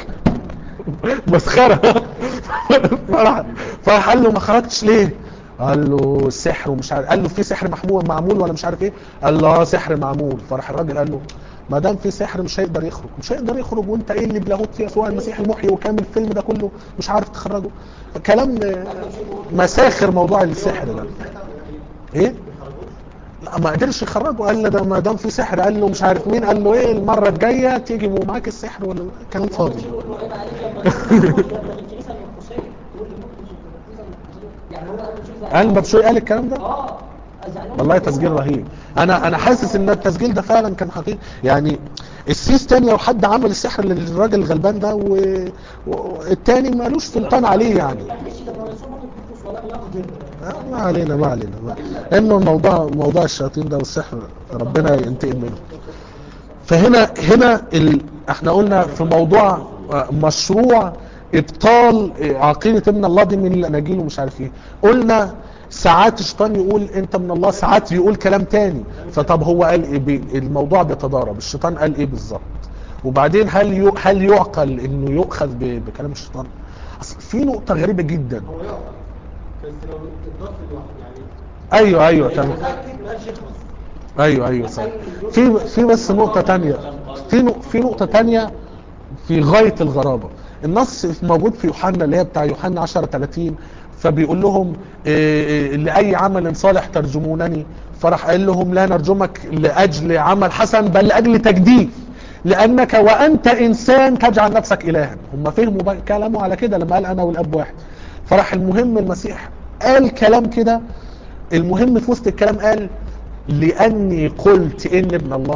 مسخره فراح فراح قال له ما خرجتش ليه؟ قال له السحر ومش عارف قال له في سحر محمول معمول ولا مش عارف ايه قال له اه سحر معمول فراح الراجل قال له ما دام في سحر مش هيقدر يخرج مش هيقدر يخرج وانت ايه اللي بلاهوت في يسوع المسيح المحيي وكامل الفيلم ده كله مش عارف تخرجه كلام آه، مساخر موضوع السحر ده ايه لا ما قدرش يخرجه قال له ده ما دام في سحر قال له مش عارف مين قال له ايه المره الجايه تيجي ومعاك السحر ولا كلام فاضي يقول له عيب عليك لما تروح الكنيسه المرقسيه تقول لي ممكن الكنيسه المرقسيه يعني هو قال له شوف قال ببشوي قال الكلام ده اه زعلان والله تسجيل رهيب انا انا حاسس ان التسجيل ده فعلا كان حقيقي يعني السيس تاني لو حد عمل السحر للراجل الغلبان ده و- والتاني مالوش سلطان عليه يعني معلش ده ما يصوم ممكن يخلص ولا يقدر آه، ما علينا ما علينا ما- لانه الموضوع موضوع الشياطين ده والسحر ربنا ينتقم منه فهنا هنا ال... احنا قلنا في موضوع آه، مشروع ابطال آه، عقيده ابن الله دي من الاناجيل ومش عارف ايه قلنا ساعات الشيطان يقول انت من الله ساعات يقول كلام تاني فطب هو قال ايه بي... الموضوع بيتضارب الشيطان قال ايه بالظبط وبعدين هل ي... هل يعقل انه يؤخذ ب... بكلام الشيطان اصل في نقطه غريبه جدا هو يقف بس لو اتضاف لوحده يعني ايوه ايوه تمام متاكد ما قالش يخلص ايوه ايوه صح في في بس نقطة تانية في نق- في نقطة تانية في غاية الغرابة النص موجود في يوحنا اللي هي بتاع يوحنا 10 30 فبيقول لهم إيه، إيه، لأي عمل صالح ترجمونني فراح قال لهم لا نرجمك لأجل عمل حسن بل لأجل تجديد لأنك وأنت إنسان تجعل نفسك إلها هم فهموا بقى كلامه على كده لما قال أنا والأب واحد فراح المهم المسيح قال كلام كده المهم في وسط الكلام قال لأني قلت إن ابن الله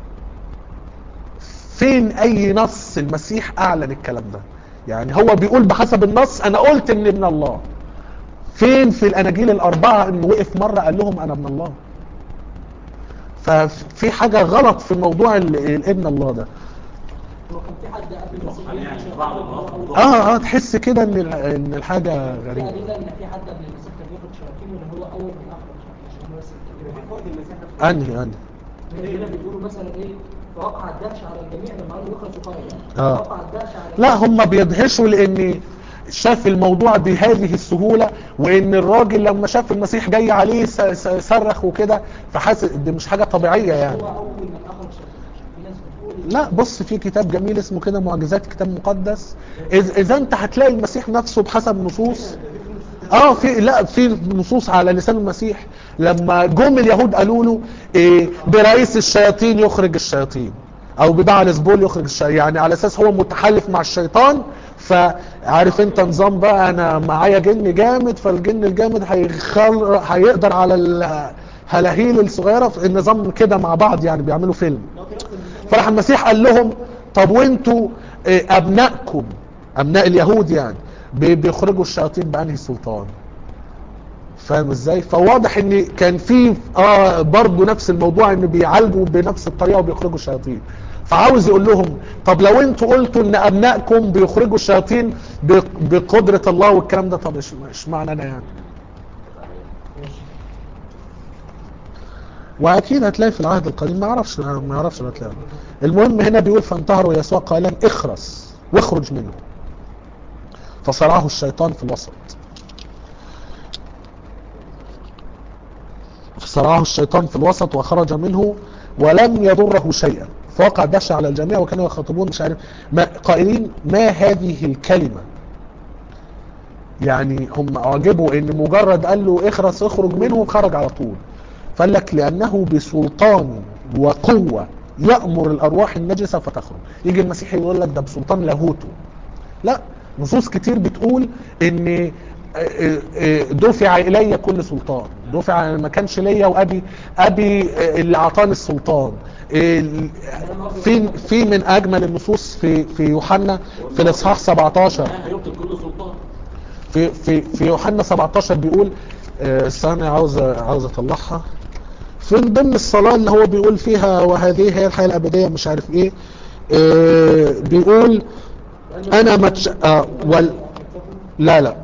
فين أي نص المسيح أعلن الكلام ده يعني هو بيقول بحسب النص أنا قلت إن ابن الله فين في الأناجيل الأربعة إنه وقف مرة قال لهم أنا ابن الله ففي حاجة غلط في موضوع ال- الابن الله ده هو كان في حد قبل المسيح يعني بعض المواقف اه اه تحس كده ان ال- ان الحاجة في غريبة أدلة إن في حد قبل المسيح كان بياخد شياطين ولا هو أول من أخرج شياطين عشان هو بس يبقى في الكبير. فوق المسيح نفسه انهي انهي هنا بيقولوا مثلا ايه فوقع الدهش على الجميع لما قالوا يخرج قائلا آه. فوقع الدهش على لا هم بيدهشوا لان شاف الموضوع بهذه السهولة وان الراجل لما شاف المسيح جاي عليه س- س- صرخ وكده فحاسس دي مش حاجة طبيعية يعني هو اول من اخرج شيطان في ناس بتقول لا بص في كتاب جميل اسمه كده معجزات كتاب مقدس إذ اذا انت هتلاقي المسيح نفسه بحسب نصوص اه في لا في نصوص على لسان المسيح لما جم اليهود قالوا له إيه برئيس الشياطين يخرج الشياطين او ببعل زبول يخرج الشياطين يعني على اساس هو متحالف مع الشيطان فعارف انت نظام بقى انا معايا جن جامد فالجن الجامد هيخل... هيقدر على الهلاهيل الصغيره في النظام كده مع بعض يعني بيعملوا فيلم فراح المسيح قال لهم طب وانتوا إيه، ابنائكم ابناء اليهود يعني بي- بيخرجوا الشياطين بانهي سلطان فاهم ازاي فواضح ان كان في اه برضه نفس الموضوع ان بيعالجوا بنفس الطريقه وبيخرجوا الشياطين فعاوز يقول لهم طب لو انتوا قلتوا ان ابنائكم بيخرجوا الشياطين ب- بقدره الله والكلام ده طب ايش إيش معنى انا يعني واكيد هتلاقي في العهد القديم ما اعرفش ما اعرفش هتلاقي المهم هنا بيقول فانتهروا يسوع قائلا اخرس واخرج منه فصرعه الشيطان في الوسط فصرعه الشيطان في الوسط وخرج منه ولم يضره شيئا فوقع دهشة على الجميع وكانوا يخاطبون مش عارف ما قائلين ما هذه الكلمة يعني هم اعجبوا ان مجرد قال له اخرس اخرج منه خرج على طول فقال لك لانه بسلطان وقوة يأمر الارواح النجسة فتخرج يجي المسيح يقول لك ده بسلطان لاهوته لا نصوص كتير بتقول ان دفع الي كل سلطان دفع ما كانش ليا وابي ابي اللي اعطاني السلطان في في من اجمل النصوص في في يوحنا في الاصحاح 17 لا هيبطل كل سلطان في في في يوحنا 17 بيقول آه، استنى عاوز عاوز اطلعها في ضمن الصلاة اللي هو بيقول فيها وهذه هي الحياة الأبدية مش عارف ايه آه، بيقول انا متش... آه وال... لا لا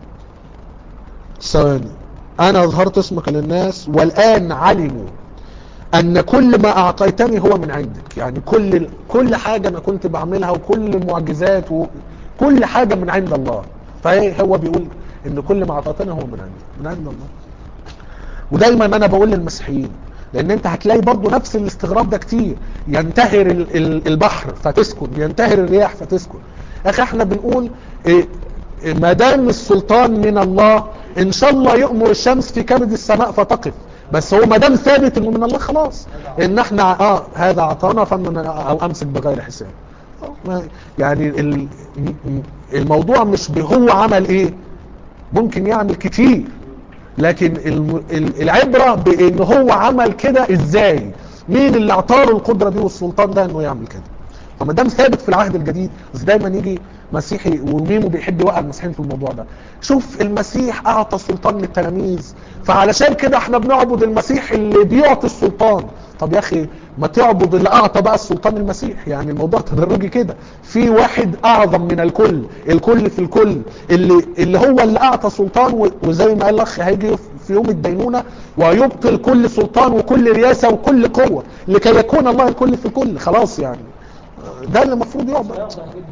ثواني انا اظهرت اسمك للناس والان علموا ان كل ما اعطيتني هو من عندك يعني كل كل حاجة انا كنت بعملها وكل المعجزات وكل حاجة من عند الله فهو بيقول ان كل ما اعطيتني هو من عندك من عند الله ودايما انا بقول للمسيحيين لان انت هتلاقي برضو نفس الاستغراب ده كتير ينتهر ال- ال- البحر فتسكن ينتهر الرياح فتسكن اخي احنا بنقول إيه إيه ما دام السلطان من الله ان شاء الله يؤمر الشمس في كبد السماء فتقف بس هو ما دام ثابت انه من الله خلاص ان احنا اه هذا اعطانا فمن او امسك بغير حساب ما- يعني ال- م- الموضوع مش هو عمل ايه ممكن يعمل كتير لكن الم- ال- العبرة بان هو عمل كده ازاي مين اللي اعطاله القدرة دي والسلطان ده انه يعمل كده فما دام ثابت في العهد الجديد بس دايما يجي مسيحي وميمو بيحب يوقع المسيحيين في الموضوع ده شوف المسيح اعطى السلطان للتلاميذ فعلشان كده احنا بنعبد المسيح اللي بيعطي السلطان طب يا اخي ما تعبد اللي اعطى بقى السلطان المسيح يعني الموضوع تدرجي كده في واحد اعظم من الكل الكل في الكل اللي اللي هو اللي اعطى سلطان و- وزي ما قال الاخ هيجي في يوم الدينونة ويبطل كل سلطان وكل رياسة وكل قوة لكي يكون الله الكل في الكل خلاص يعني ده اللي المفروض يعبد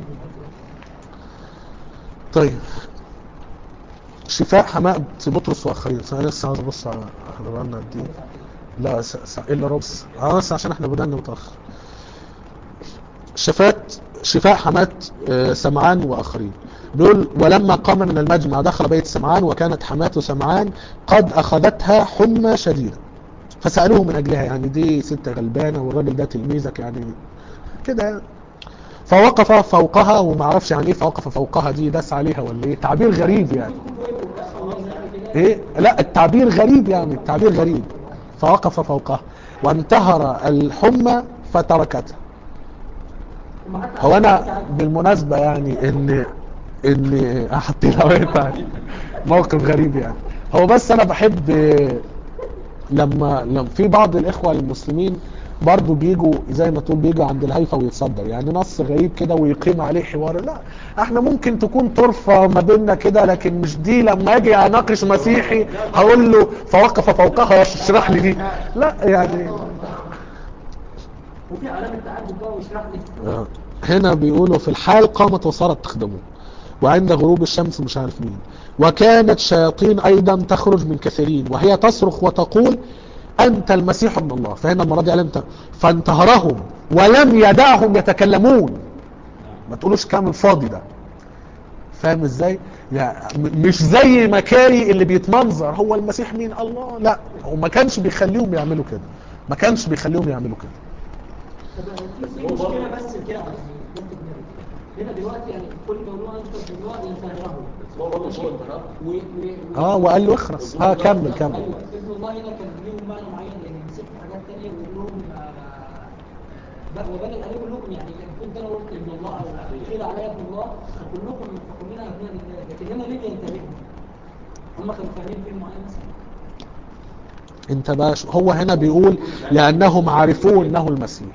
طيب شفاء حماء بطرس واخرين انا لسه عاوز ابص على احنا بقالنا قد ايه لا س... س... الا ربع ساعة. اه بس عشان احنا بدأنا متاخر شفات شفاء حماة آه، سمعان واخرين بيقول ولما قام من المجمع دخل بيت سمعان وكانت حماة سمعان قد اخذتها حمى شديدة فسألوه من اجلها يعني دي ست غلبانة والراجل ده تلميذك يعني كده يعني. فوقف فوقها وما اعرفش يعني ايه فوقف فوقها دي داس عليها ولا ايه تعبير غريب يعني ايه لا التعبير غريب يعني التعبير غريب فوقف فوقها وانتهر الحمى فتركتها هو انا بالمناسبة يعني ان ان احط لها موقف غريب يعني هو بس انا بحب لما لما في بعض الاخوة المسلمين برضو بيجوا زي ما تقول بيجوا عند الهيفا ويتصدر يعني نص غريب كده ويقيم عليه حوار لا احنا ممكن تكون طرفة ما بيننا كده لكن مش دي لما اجي اناقش مسيحي هقول له فوقف فوقها اشرح لي دي لا يعني وفي علامه تعجب بقى واشرح لي آه. هنا بيقولوا في الحال قامت وصارت تخدمه وعند غروب الشمس مش عارف مين وكانت شياطين ايضا تخرج من كثيرين وهي تصرخ وتقول انت المسيح ابن الله فهنا المره دي قال انت فانتهرهم ولم يدعهم يتكلمون ما تقولوش كلام الفاضي ده فاهم ازاي يعني م- مش زي مكاري اللي بيتمنظر هو المسيح مين الله لا هو ما كانش بيخليهم يعملوا كده ما كانش بيخليهم يعملوا كده طب في في مشكله بس كده يعني جت في دماغي. هنا دلوقتي يعني كل موضوع انت في الوقت ينتهره هو برضه فوق البنات و و اه وقال له اخرس اه كمل كمل ايوه ابن الله هنا كان ليهم معنى معين لان مسك حاجات ثانيه ويقول لهم آه، بقى وبني عليه يقول لهم يعني ان كنت انا قلت ابن الله او قيل علي ابن الله فكلكم فكلنا ابناء لله لكن هنا ليه ينتهرهم؟ هم كانوا فاهمين فين معين مثلا انت بقى شو- هو هنا بيقول لانهم عرفوا انه المسيح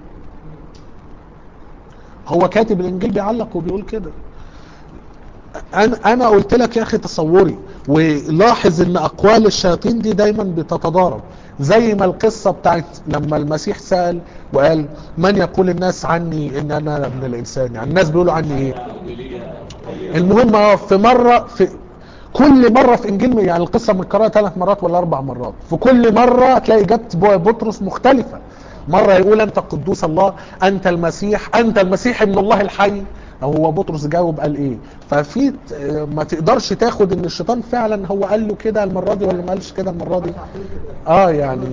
هو كاتب الانجيل بيعلق وبيقول كده انا انا قلت لك يا اخي تصوري ولاحظ ان اقوال الشياطين دي دايما بتتضارب زي ما القصة بتاعت لما المسيح سأل وقال من يقول الناس عني ان انا ابن الانسان يعني الناس بيقولوا عني ايه المهم اه في مرة في كل مرة في انجيل يعني القصة متكررة ثلاث مرات ولا اربع مرات في كل مرة هتلاقي اجابة بو- بطرس مختلفة مرة يقول انت قدوس الله انت المسيح انت المسيح ابن الله الحي أو هو بطرس جاوب قال ايه ففي ت- ما تقدرش تاخد ان الشيطان فعلا هو قال له كده المرة دي ولا ما قالش كده المرة دي اه يعني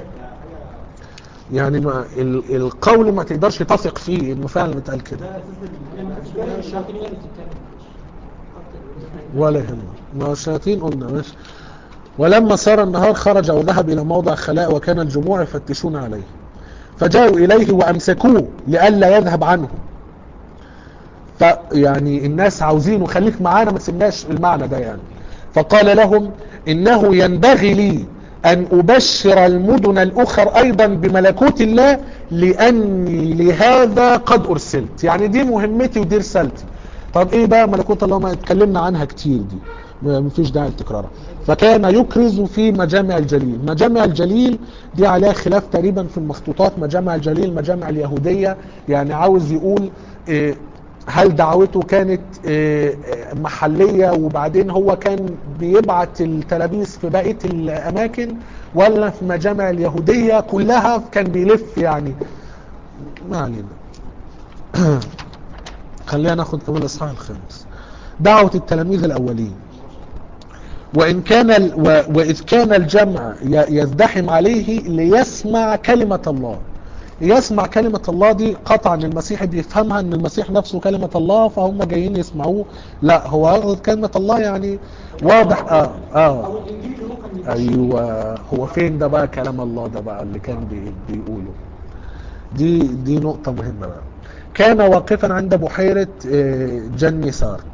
يعني ما ال- القول ما تقدرش تثق فيه انه فعلا اتقال كده انا ما خدتش بالي من الشياطين هي اللي بتتكلم ولا يهمه ما الشياطين قلنا ماشي ولما صار النهار خرج وذهب إلى موضع خلاء وكان الجموع يفتشون عليه فجاءوا إليه وأمسكوه لئلا يذهب عنهم فيعني الناس عاوزينه خليك معانا ما تسيبناش المعنى ده يعني فقال لهم إنه ينبغي لي أن أبشر المدن الأخر أيضا بملكوت الله لأني لهذا قد أرسلت يعني دي مهمتي ودي رسالتي طب ايه بقى ملكوت الله ما اتكلمنا عنها كتير دي ما- مفيش داعي لتكرارها فكان يكرز في مجامع الجليل مجامع الجليل دي عليها خلاف تقريبا في المخطوطات مجامع الجليل مجامع اليهودية يعني عاوز يقول إيه هل دعوته كانت إيه، إيه، محلية وبعدين هو كان بيبعت التلاميذ في بقية الأماكن ولا في مجامع اليهودية كلها كان بيلف يعني ما علينا خلينا ناخد كمان الاصحاح الخامس دعوة التلاميذ الاولين وان كان ال... و... واذ كان الجمع ي... يزدحم عليه ليسمع كلمة الله يسمع كلمة الله دي قطعا المسيح بيفهمها ان المسيح نفسه كلمة الله فهم جايين يسمعوه لا هو ياخد كلمة الله يعني واضح اه اه او الانجيل اللي ممكن يبقى ايوه هو فين ده بقى كلام الله ده بقى اللي كان بي بيقوله دي دي نقطة مهمة بقى كان واقفا عند بحيرة آه، جنسارت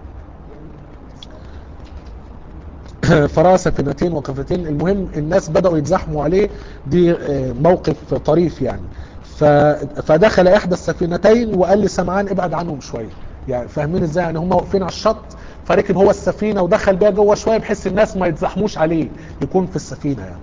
فرأى سفينتين وقفتين المهم الناس بدأوا يتزحموا عليه دي آه، موقف طريف يعني ف- فدخل احدى السفينتين وقال لسمعان ابعد عنهم شوية يعني فاهمين ازاي يعني هم واقفين على الشط فركب هو السفينة ودخل بيها جوه شوية بحيث الناس ما يتزحموش عليه يكون في السفينة يعني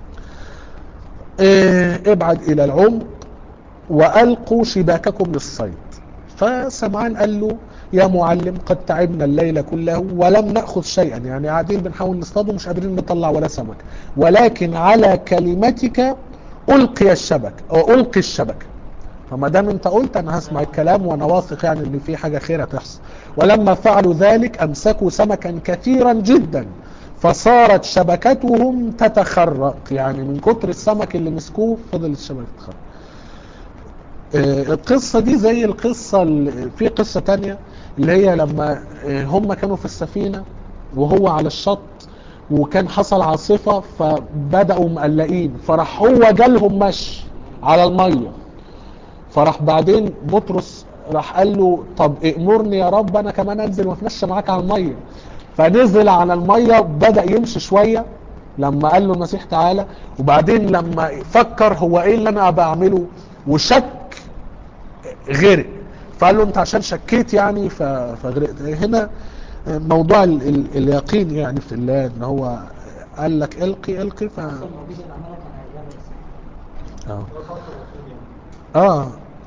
آه، ابعد الى العمق والقوا شباككم للصيد فسمعان قال له يا معلم قد تعبنا الليل كله ولم نأخذ شيئا يعني قاعدين بنحاول نصطاد ومش قادرين نطلع ولا سمك ولكن على كلمتك ألقي الشبك أو ألقي الشبكة فما دام انت قلت انا هسمع الكلام وانا واثق يعني ان في حاجه خير هتحصل ولما فعلوا ذلك امسكوا سمكا كثيرا جدا فصارت شبكتهم تتخرق يعني من كتر السمك اللي مسكوه فضل الشبكه تتخرق آه، القصة دي زي القصة ال- في قصة تانية اللي هي لما آه، هم كانوا في السفينة وهو على الشط وكان حصل عاصفة فبدأوا مقلقين فراح هو جالهم مشي على المية فراح بعدين بطرس راح قال له طب ائمرني يا رب انا كمان انزل واتمشى معاك على المية فنزل على المية بدأ يمشي شوية لما قال له المسيح تعالى وبعدين لما فكر هو ايه اللي انا ابقى اعمله وشك غرق فقال له انت عشان شكيت يعني ف- فغرقت هنا موضوع ال ال اليقين يعني في الله ان هو قال لك القي القي ف المعجزه اللي عملها كان هيعملها بس اه اه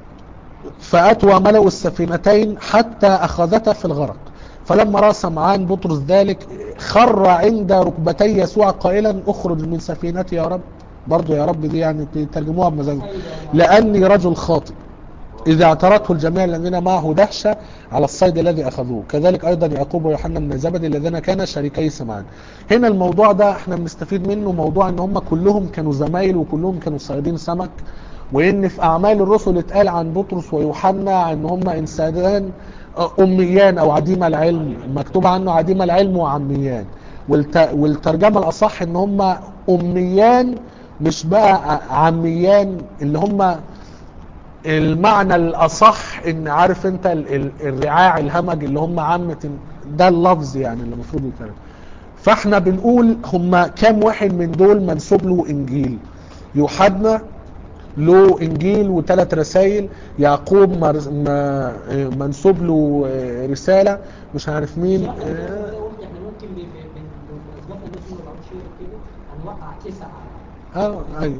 فأتوا ملأوا السفينتين حتى أخذتا في الغرق فلما رأى سمعان بطرس ذلك خر عند ركبتي يسوع قائلا اخرج من سفينتي يا رب برضو يا رب دي يعني ترجموها بمزاج لأني رجل خاطئ إذا اعترته الجميع الذين معه دهشة على الصيد الذي أخذوه كذلك أيضا يعقوب ويوحنا من زبد الذين كانا شريكي سمعان هنا الموضوع ده احنا بنستفيد منه موضوع ان هم كلهم كانوا زمايل وكلهم كانوا صيادين سمك وان في اعمال الرسل اتقال عن بطرس ويوحنا ان هم انسانان اميان او عديم العلم مكتوب عنه عديم العلم وعميان والت... والترجمه الاصح ان هم اميان مش بقى عميان اللي هم المعنى الاصح ان عارف انت ال- ال- الرعاع الهمج اللي هم عامه ده اللفظ يعني اللي المفروض يتكلم فاحنا بنقول هم كام واحد من دول منسوب له انجيل يوحنا له انجيل وثلاث رسائل يعقوب مر- ما- منسوب له رساله مش عارف مين لا، أنا قلت احنا ممكن ب- ب- ب- باسباب الناس اللي ما بيعرفوش يقروا كده هنوقع تسعه اه ايوه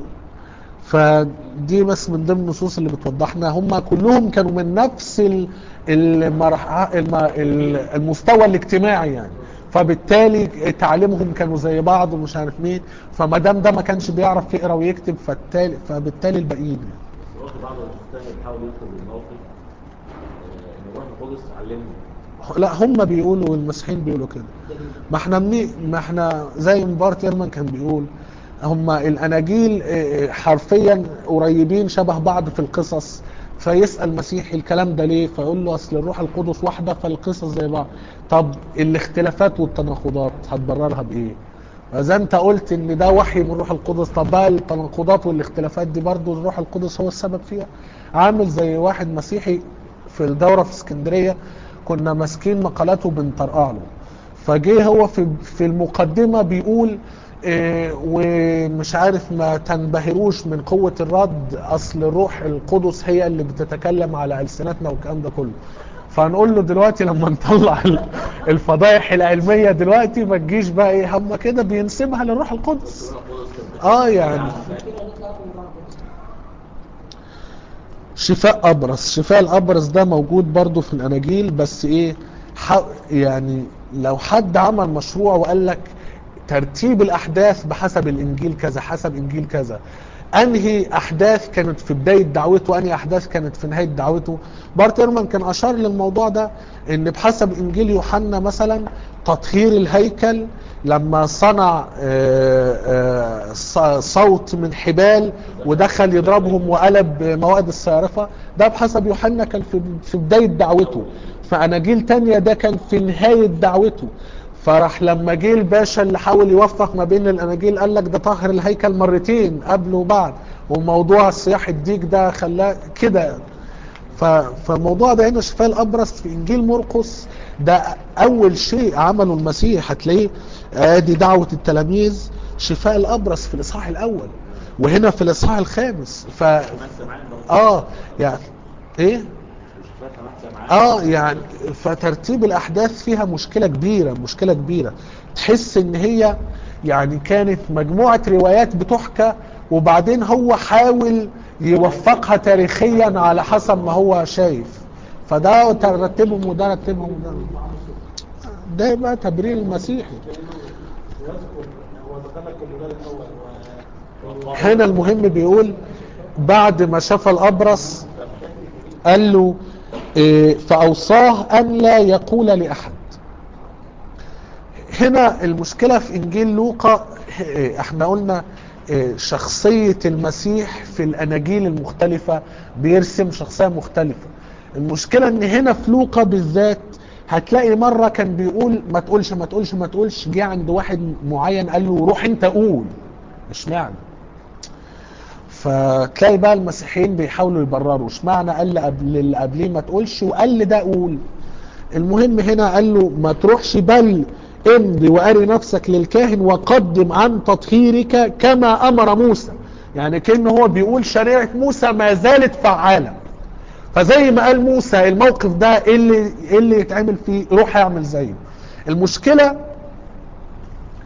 فدي بس من ضمن النصوص اللي بتوضحنا هم كلهم كانوا من نفس ال- المرح... الم... ال- المستوى الاجتماعي يعني فبالتالي تعليمهم كانوا زي بعض ومش عارف مين فما دام ده ما كانش بيعرف يقرا ويكتب فبالتالي فبالتالي الباقيين يعني. دلوقتي بعض المجتهد بيحاول يدخل الموقف آه، ان الروح القدس علمه لا هم بيقولوا والمسيحيين بيقولوا كده ما احنا مني ما احنا زي ما بارت ايرمان كان بيقول هم الاناجيل اه، حرفيا قريبين شبه بعض في القصص فيسال مسيحي الكلام ده ليه فيقول له اصل الروح القدس واحده فالقصص زي بعض طب الاختلافات والتناقضات هتبررها بايه فاذا انت قلت ان ده وحي من الروح القدس طب بقى التناقضات والاختلافات دي برضو الروح القدس هو السبب فيها عامل زي واحد مسيحي في الدوره في اسكندريه كنا ماسكين مقالاته بنطرقع له فجه هو في في المقدمه بيقول إيه ومش عارف ما تنبهروش من قوة الرد أصل الروح القدس هي اللي بتتكلم على ألسنتنا والكلام ده كله فهنقول له دلوقتي لما نطلع ال- الفضائح العلمية دلوقتي ما تجيش بقى ايه هم كده بينسبها للروح القدس الروح القدس كان اه يعني كده نطلع من بعض شفاء ابرص شفاء الابرص ده موجود برضو في الاناجيل بس ايه ح- يعني لو حد عمل مشروع وقال لك ترتيب الاحداث بحسب الانجيل كذا حسب انجيل كذا انهي احداث كانت في بدايه دعوته وانهي احداث كانت في نهايه دعوته بارت ايرمان كان اشار للموضوع ده ان بحسب انجيل يوحنا مثلا تطهير الهيكل لما صنع آه، آه، ص- صوت من حبال ودخل يضربهم وقلب موائد الصيارفه ده بحسب يوحنا كان في في بدايه دعوته فاناجيل تانية ده كان في نهايه دعوته فراح لما جه الباشا اللي حاول يوفق ما بين الاناجيل قال لك ده طهر الهيكل مرتين قبل وبعد وموضوع الصياح الديك ده خلاه كده ف- فالموضوع ده هنا شفاء الابرص في انجيل مرقس ده اول شيء عمله المسيح هتلاقيه ادي دعوه التلاميذ شفاء الابرص في الاصحاح الاول وهنا في الاصحاح الخامس ف كمان سمعان برضه اه يعني ايه وشفاء كمان سمعان اه يعني فترتيب الاحداث فيها مشكله كبيره مشكله كبيره تحس ان هي يعني كانت مجموعه روايات بتحكى وبعدين هو حاول يوفقها تاريخيا على حسب ما هو شايف فده ترتبهم وده رتبهم وده ده يبقى تبرير المسيحي هو ذكر لك الرجال الاول هنا المهم بيقول بعد ما شاف الابرص قال له إيه، فاوصاه ان لا يقول لاحد هنا المشكله في انجيل لوقا إيه، احنا قلنا إيه، شخصيه المسيح في الاناجيل المختلفه بيرسم شخصيه مختلفه المشكله ان هنا في لوقا بالذات هتلاقي مره كان بيقول ما تقولش ما تقولش ما تقولش جه عند واحد معين قال له روح انت قول اشمعنى فتلاقي بقى المسيحيين بيحاولوا يبرروا اشمعنى قال قبل اللي قبليه ما تقولش وقال لي ده قول المهم هنا قال له ما تروحش بل امضي واري نفسك للكاهن وقدم عن تطهيرك كما امر موسى يعني كأنه هو بيقول شريعة موسى ما زالت فعالة فزي ما قال موسى الموقف ده ايه اللي ايه اللي يتعمل فيه روح اعمل زيه المشكلة في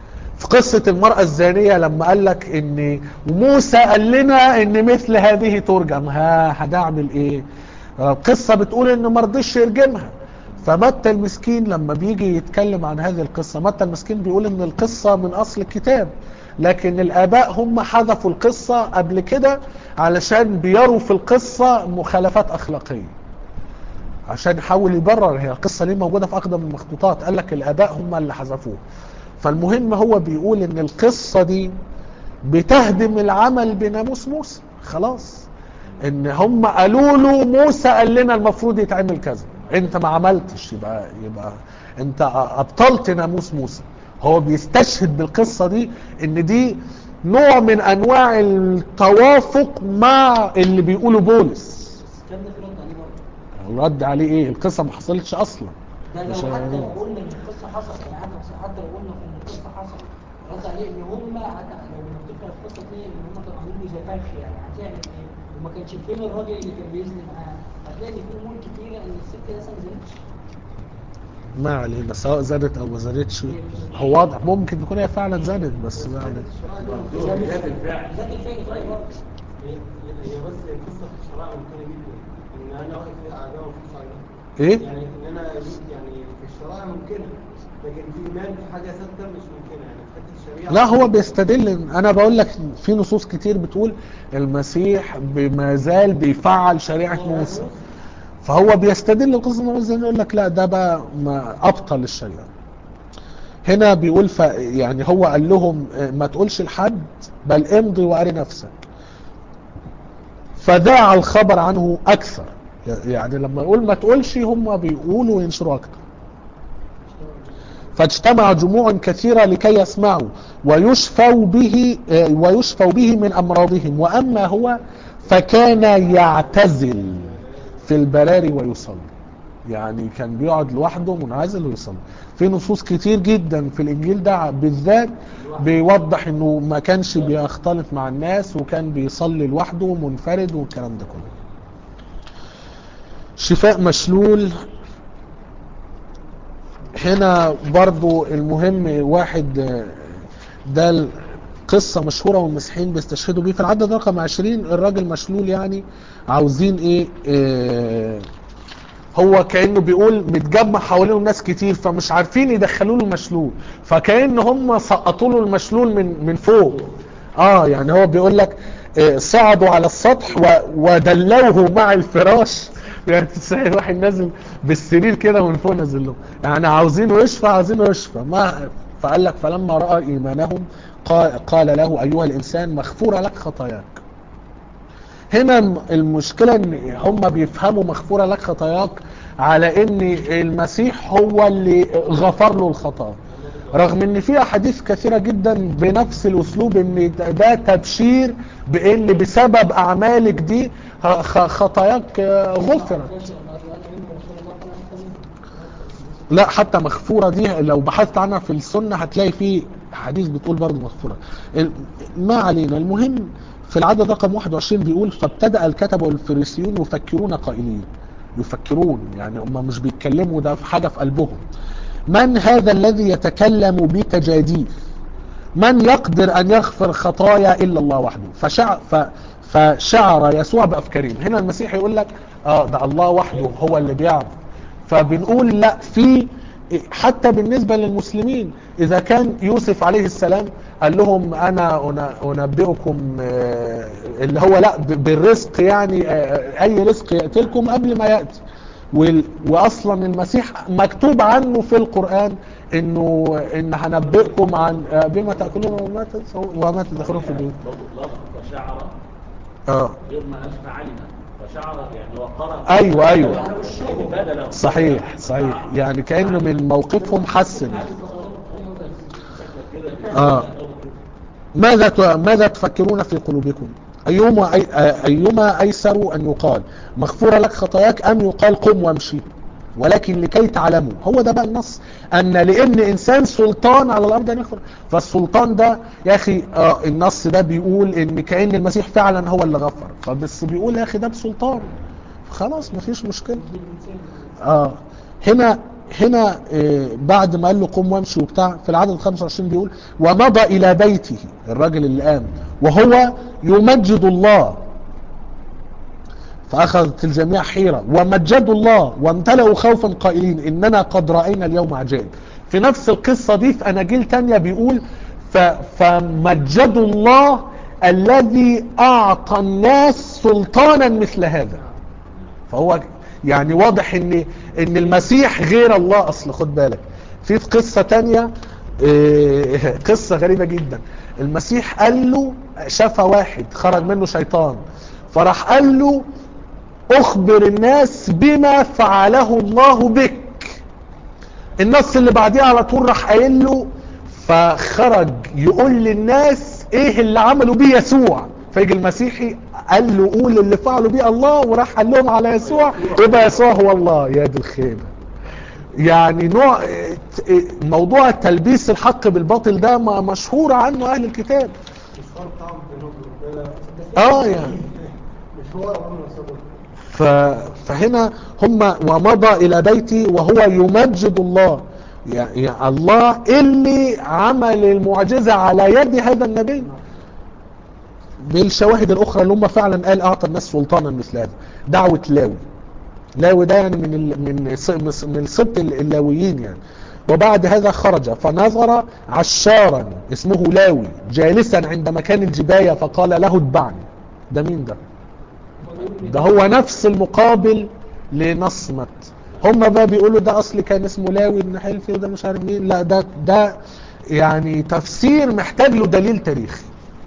في قصة المرأة الزانية لما قال لك ان موسى قال لنا ان مثل هذه ترجم ها هنعمل ايه آه، القصة بتقول انه مرضيش يرجمها فمتى المسكين لما بيجي يتكلم عن هذه القصة متى المسكين بيقول ان القصة من اصل الكتاب لكن الاباء هم حذفوا القصة قبل كده علشان بيروا في القصة مخالفات اخلاقية عشان يحاول يبرر هي القصة ليه موجودة في أقدم المخطوطات قال لك الآباء هم اللي حذفوه فالمهم هو بيقول إن القصة دي بتهدم العمل بناموس موسى خلاص إن هم قالوا له موسى قال لنا المفروض يتعمل كذا أنت ما عملتش يبقى يبقى أنت أبطلت ناموس موسى هو بيستشهد بالقصة دي إن دي نوع من أنواع التوافق مع اللي بيقوله بولس الكلام ده في رد عليه برضه الرد عليه ايه القصه ما حصلتش اصلا ده لو مش حتى هيعملوا. لو قلنا ان القصه حصلت يعني حتى حتى لو قلنا ان القصه حصلت رد عليه ان هم حتى لو نفتكر القصه دي ان هم كانوا عاملين له زي فرخ يعني هتعمل ايه؟ وما كانش فين الراجل اللي كان بيزني معاه هتلاقي ان في امور كتيره ان الست دي اصلا ما زنتش ما علينا سواء زادت او ما زادتش هو واضح ممكن تكون هي فعلا زادت بس ما علينا ذات الفعل ذات الفعل طيب برضه هي هي بس القصه في الشرائع ممكنه جدا ان انا واقف في اعداء وفي صعيدة ايه يعني ان انا يعني في الشرائع ممكنه لكن في ايمان في حاجه ثابته مش ممكنه يعني في حته الشريعه لا هو بيستدل انا بقول لك في نصوص كتير بتقول المسيح ما زال بيفعل شريعه موسى فهو بيستدل القصه ان هو زي يقول لك لا ده بقى ما ابطل الشريعه هنا بيقول ف يعني هو قال لهم آه، ما تقولش لحد بل امضي واري نفسك فذاع الخبر عنه اكثر يعني لما يقول ما تقولش هم بيقولوا وينشروا اكتر فاجتمع جموع كثيرة لكي يسمعوا ويشفوا به آه، ويشفوا به من أمراضهم وأما هو فكان يعتزل في البراري ويصلي يعني كان بيقعد لوحده منعزل ويصلي في نصوص كتير جدا في الإنجيل ده بالذات بيوضح انه ما كانش بيختلط مع الناس وكان بيصلي لوحده منفرد والكلام ده كله شفاء مشلول هنا برضو المهم واحد آه، ده قصة مشهورة والمسيحيين بيستشهدوا بيه في العدد رقم 20 الراجل مشلول يعني عاوزين ايه آه، هو كأنه بيقول متجمع حوالينه ناس كتير فمش عارفين يدخلوا له مشلول فكأن هم سقطوا له المشلول من من فوق اه يعني هو بيقول لك آه، صعدوا على السطح و- ودلوه مع الفراش يعني تلاقي واحد نازل بالسرير كده ومن فوق نازل له يعني عاوزينه يشفى عاوزينه يشفى ما فقال لك فلما راى ايمانهم قال, قال له ايها الانسان مغفوره لك خطاياك هنا الم- المشكلة ان هم بيفهموا مغفورة لك خطاياك على ان المسيح هو اللي غفر له الخطايا رغم ان في احاديث كثيرة جدا بنفس الاسلوب ان ده- ده تبشير بان بسبب اعمالك دي ه- خ- خطاياك آه، غفرت لا حتى مغفورة دي لو بحثت عنها في السنة هتلاقي في حديث بتقول برضه مغفورة ال- ما علينا المهم في العدد رقم 21 بيقول فابتدأ الكتبة والفريسيون يفكرون قائلين يفكرون يعني هم مش بيتكلموا ده في حاجة في قلبهم من هذا الذي يتكلم بتجاديف من يقدر أن يغفر خطايا إلا الله وحده فشع ف فشعر يسوع بأفكارهم هنا المسيح يقول لك اه ده الله وحده هو اللي بيعرف فبنقول لا في حتى بالنسبة للمسلمين إذا كان يوسف عليه السلام قال لهم أنا أنا- أنبئكم آه، اللي هو لا ب- بالرزق يعني آه، أي رزق يأتيكم قبل ما يأتي وال- وأصلا المسيح مكتوب عنه في القرآن إنه إن هنبئكم عن آه، بما تأكلون وما تدخرون- وما تدخرون في البيوت برضه لفظ فشعر اه غير ما قالش فعلم فشعر يعني هو قرأ أيوة، أيوة. بدل صحيح صحيح يعني كأنه من موقفهم حسن آه. ماذا ت- ماذا تفكرون في قلوبكم أيهما أي آه، أيما أيسر أن يقال مغفورة لك خطاياك أم يقال قم وامشي ولكن لكي تعلموا هو ده بقى النص أن لأن إنسان سلطان على الأرض أن يغفر فالسلطان ده يا أخي آه النص ده بيقول إن كأن المسيح فعلا هو اللي غفر فبس بيقول يا أخي ده بسلطان خلاص مفيش مشكلة اه هنا هنا آه، بعد ما قال له قم وامشي وبتاع في العدد 25 بيقول ومضى الى بيته الراجل اللي قام وهو يمجد الله فاخذت الجميع حيره ومجدوا الله وامتلأوا خوفا قائلين اننا قد راينا اليوم عجائب في نفس القصه دي في اناجيل تانية بيقول ف فمجدوا الله الذي اعطى الناس سلطانا مثل هذا فهو يعني واضح ان ان المسيح غير الله اصل خد بالك في في قصة تانية إيه، قصة غريبة جدا المسيح قال له شاف واحد خرج منه شيطان فراح قال له اخبر الناس بما فعله الله بك النص اللي بعديه على طول راح قايل له فخرج يقول للناس ايه اللي عملوا بيه يسوع فيجي المسيحي قال له قول اللي فعلوا بيه الله وراح قال لهم على يسوع يبقى يسوع هو الله يا دي الخيبه يعني نوع موضوع تلبيس الحق بالباطل ده ما- مشهور عنه اهل الكتاب الصور بتاعهم بينهم وبين اه يعني مش هو عمره صبر ف... فهنا هم ومضى الى بيتي وهو يمجد الله يعني يعني الله اللي عمل المعجزة على يد هذا النبي بالشواهد الاخرى اللي هم فعلا قال اعطى الناس سلطانا مثل هذا دعوة لاوي لاوي ده يعني من ال... من ص- من سبط اللاويين يعني وبعد هذا خرج فنظر عشارا اسمه لاوي جالسا عند مكان الجباية فقال له اتبعني ده مين ده ده هو نفس المقابل لنصمت هم بقى بيقولوا ده اصل كان اسمه لاوي بن حلفي وده مش عارف مين لا ده ده يعني تفسير محتاج له دليل تاريخي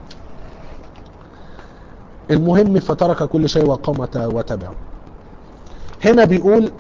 المهم فترك كل شيء وقام وتبعه هنا بيقول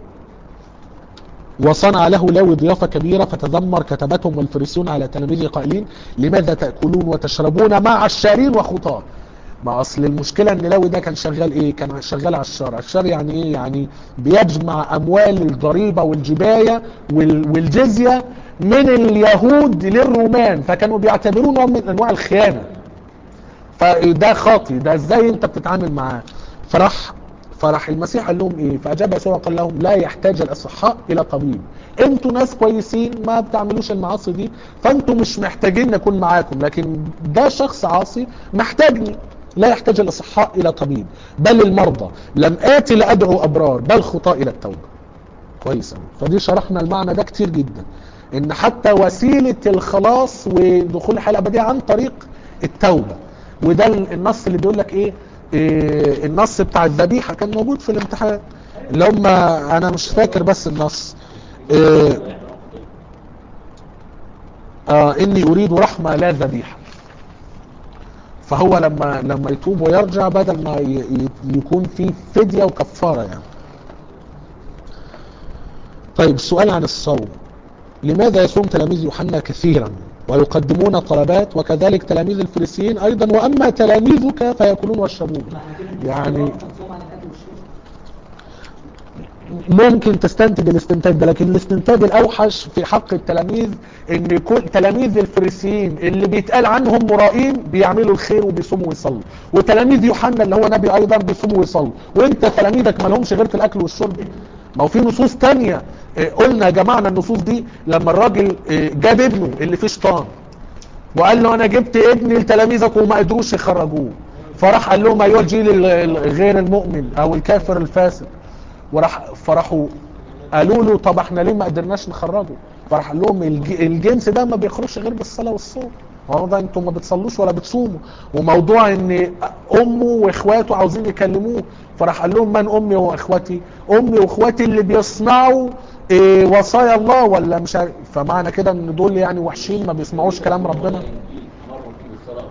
وصنع له لاوي ضيافة كبيرة فتذمر كتبتهم والفريسيون على تلاميذه قائلين لماذا تأكلون وتشربون مع الشارين وخطاه ما اصل المشكلة ان لاوي ده كان شغال ايه كان شغال على الشر الشر يعني ايه يعني بيجمع اموال الضريبة والجباية وال- والجزية من اليهود للرومان فكانوا بيعتبروه نوع من انواع الخيانة فده خاطي ده ازاي انت بتتعامل معاه فراح فراح المسيح قال لهم ايه فاجاب يسوع قال لهم لا يحتاج الاصحاء الى طبيب انتوا ناس كويسين ما بتعملوش المعاصي دي فانتوا مش محتاجين نكون معاكم لكن ده شخص عاصي محتاجني لا يحتاج الاصحاء الى طبيب بل المرضى لم اتي لادعو ابرار بل خطاء الى التوبه كويس أوي. فدي شرحنا المعنى ده كتير جدا ان حتى وسيله الخلاص ودخول الحياه الابديه عن طريق التوبه وده النص اللي بيقول لك ايه, إيه النص بتاع الذبيحه كان موجود في الامتحان اللي هم انا مش فاكر بس النص إيه آه اني اريد رحمه لا ذبيحه فهو لما لما يتوب ويرجع بدل ما ي- ي- يكون في فديه وكفاره يعني طيب السؤال عن الصوم لماذا يصوم تلاميذ يوحنا كثيرا ويقدمون طلبات وكذلك تلاميذ الفريسيين ايضا واما تلاميذك فياكلون ويشربون ما احنا كده يعني هنصوم على الاكل والشرب ممكن تستنتج الاستنتاج ده لكن الاستنتاج الاوحش في حق التلاميذ ان كل تلاميذ الفريسيين اللي بيتقال عنهم مرائين بيعملوا الخير وبيصوموا ويصلوا وتلاميذ يوحنا اللي هو نبي ايضا بيصوموا ويصلوا وانت تلاميذك ما لهمش غير في الاكل والشرب ما هو في نصوص تانية اه، قلنا جمعنا النصوص دي لما الراجل اه، جاب ابنه اللي فيه شيطان وقال له انا جبت ابني لتلاميذك وما قدروش يخرجوه فراح قال لهم ايها الجيل ال- ال- غير المؤمن او الكافر الفاسد وراح فراحوا قالوا له طب احنا ليه ما قدرناش نخرجه فراح قال لهم الج- الجنس ده ما بيخرجش غير بالصلاه والصوم هو ده انتوا ما بتصلوش ولا بتصوموا وموضوع ان امه واخواته عاوزين يكلموه فراح قال لهم من امي واخواتي امي واخواتي اللي بيصنعوا إيه وصايا الله ولا مش عارف فمعنى كده ان دول يعني وحشين ما بيسمعوش كلام ربنا مرة في الصلاة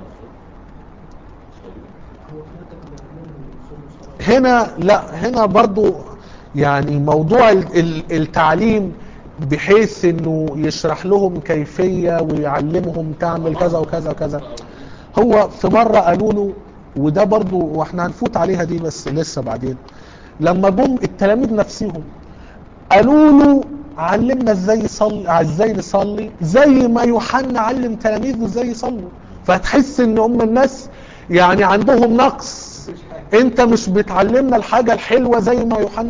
هنا لا هنا برضو يعني موضوع ال- ال- التعليم بحيث انه يشرح لهم كيفية ويعلمهم تعمل كذا وكذا وكذا هو في مرة قالوا له وده برضو واحنا هنفوت عليها دي بس لسه بعدين لما جم التلاميذ نفسهم قالوا له علمنا ازاي يصلي ازاي نصلي زي ما يوحنا علم تلاميذه ازاي يصلوا فتحس ان هم الناس يعني عندهم نقص انت مش بتعلمنا الحاجة الحلوة زي ما يوحنا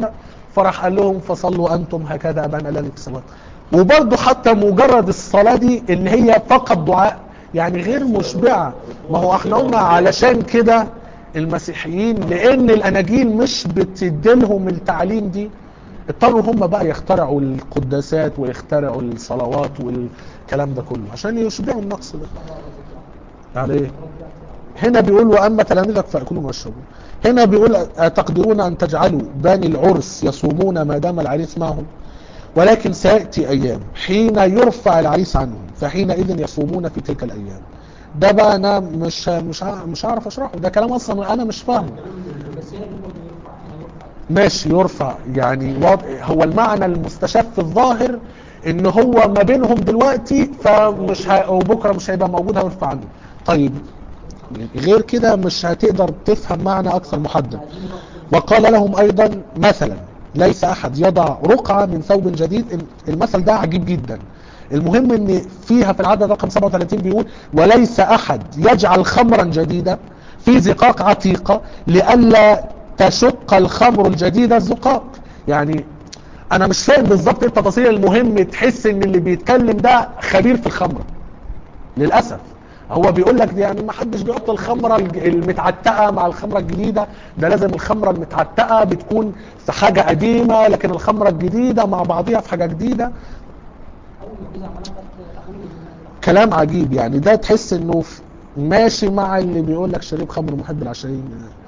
فراح قال لهم فصلوا انتم هكذا ابانا الذي في السماوات وبرضه حتى مجرد الصلاه دي ان هي فقط دعاء يعني غير مشبعه ما هو احنا قلنا علشان كده المسيحيين لان الاناجيل مش بتديلهم التعليم دي اضطروا هم بقى يخترعوا القداسات ويخترعوا الصلوات والكلام ده كله عشان يشبعوا النقص ده على ايه هنا بيقول واما تلاميذك فاكلوا واشربوا هنا بيقول اتقدرون ان تجعلوا بني العرس يصومون ما دام العريس معهم ولكن سياتي ايام حين يرفع العريس عنهم فحينئذ يصومون في تلك الايام ده بقى انا مش مش ع- مش هعرف اشرحه ده كلام اصلا انا مش فاهمه بس هنا بيقول يرفع يعني يرفع ماشي يرفع يعني واضح هو المعنى المستشف في الظاهر ان هو ما بينهم دلوقتي فمش ه... وبكره مش هيبقى موجود هيرفع عنه طيب غير كده مش هتقدر تفهم معنى اكثر محدد وقال لهم ايضا مثلا ليس احد يضع رقعة من ثوب جديد المثل ده عجيب جدا المهم ان فيها في العدد رقم 37 بيقول وليس احد يجعل خمرا جديدة في زقاق عتيقة لئلا تشق الخمر الجديدة الزقاق يعني انا مش فاهم بالظبط ايه التفاصيل المهم تحس ان اللي بيتكلم ده خبير في الخمر للاسف هو بيقول لك دي يعني ما حدش بيحط الخمره الج- المتعتقه مع الخمره الجديده ده لازم الخمره المتعتقه بتكون في حاجه قديمه لكن الخمره الجديده مع بعضيها في حاجه جديده اول ما جزء عملها كانت اخوه كلام عجيب يعني ده تحس انه ف- ماشي مع اللي بيقول لك شريب خمر محب العشرين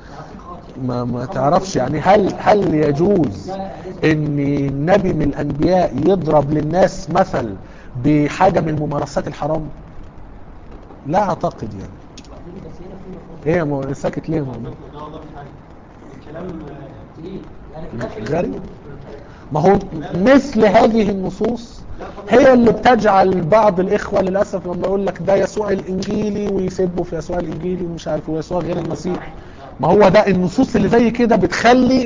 ما ما تعرفش يعني هل هل يجوز ان نبي من الانبياء يضرب للناس مثل بحاجه من ممارسات الحرام لا اعتقد يعني بس هنا في مفهوم ايه يا مو- ساكت ليه يا مو- ده والله في حاجه الكلام تقيل يعني في الاخر غريب ما هو مثل هذه النصوص هي اللي بتجعل بعض الاخوه للاسف لما يقول لك ده يسوع الانجيلي ويسبوا في يسوع الانجيلي ومش عارف ويسوع غير المسيح ما هو ده النصوص اللي زي كده بتخلي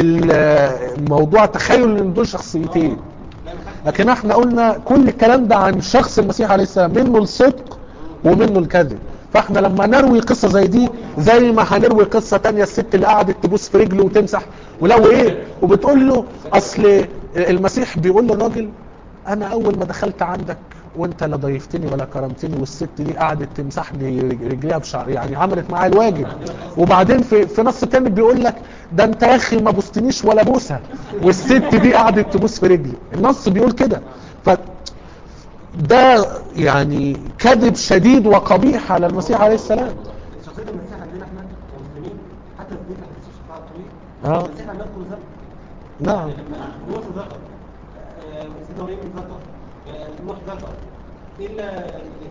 الموضوع تخيل ان دول شخصيتين لكن احنا قلنا كل الكلام ده عن شخص المسيح عليه السلام منه الصدق ومنه الكذب فاحنا لما نروي قصة زي دي زي ما هنروي قصة تانية الست اللي قعدت تبوس في رجله وتمسح ولو ايه وبتقول له اصل المسيح بيقول للراجل انا اول ما دخلت عندك وانت لا ضيفتني ولا كرمتني والست دي قعدت تمسحني رجليها بشعر يعني عملت معايا الواجب وبعدين في في نص تاني بيقول لك ده انت يا اخي ما بوستنيش ولا بوسه والست دي قعدت تبوس في رجلي النص بيقول كده ف ده يعني كذب شديد وقبيح على المسيح عليه السلام شخصيه المسيح عندنا احنا كمسلمين حتى في بيت حديث الشفاعه الطويل اه. المسيح لم يذكر ذنب نعم لما نوح ذكر آه، سيدنا ابراهيم ذكر آه، نوح ذكر الا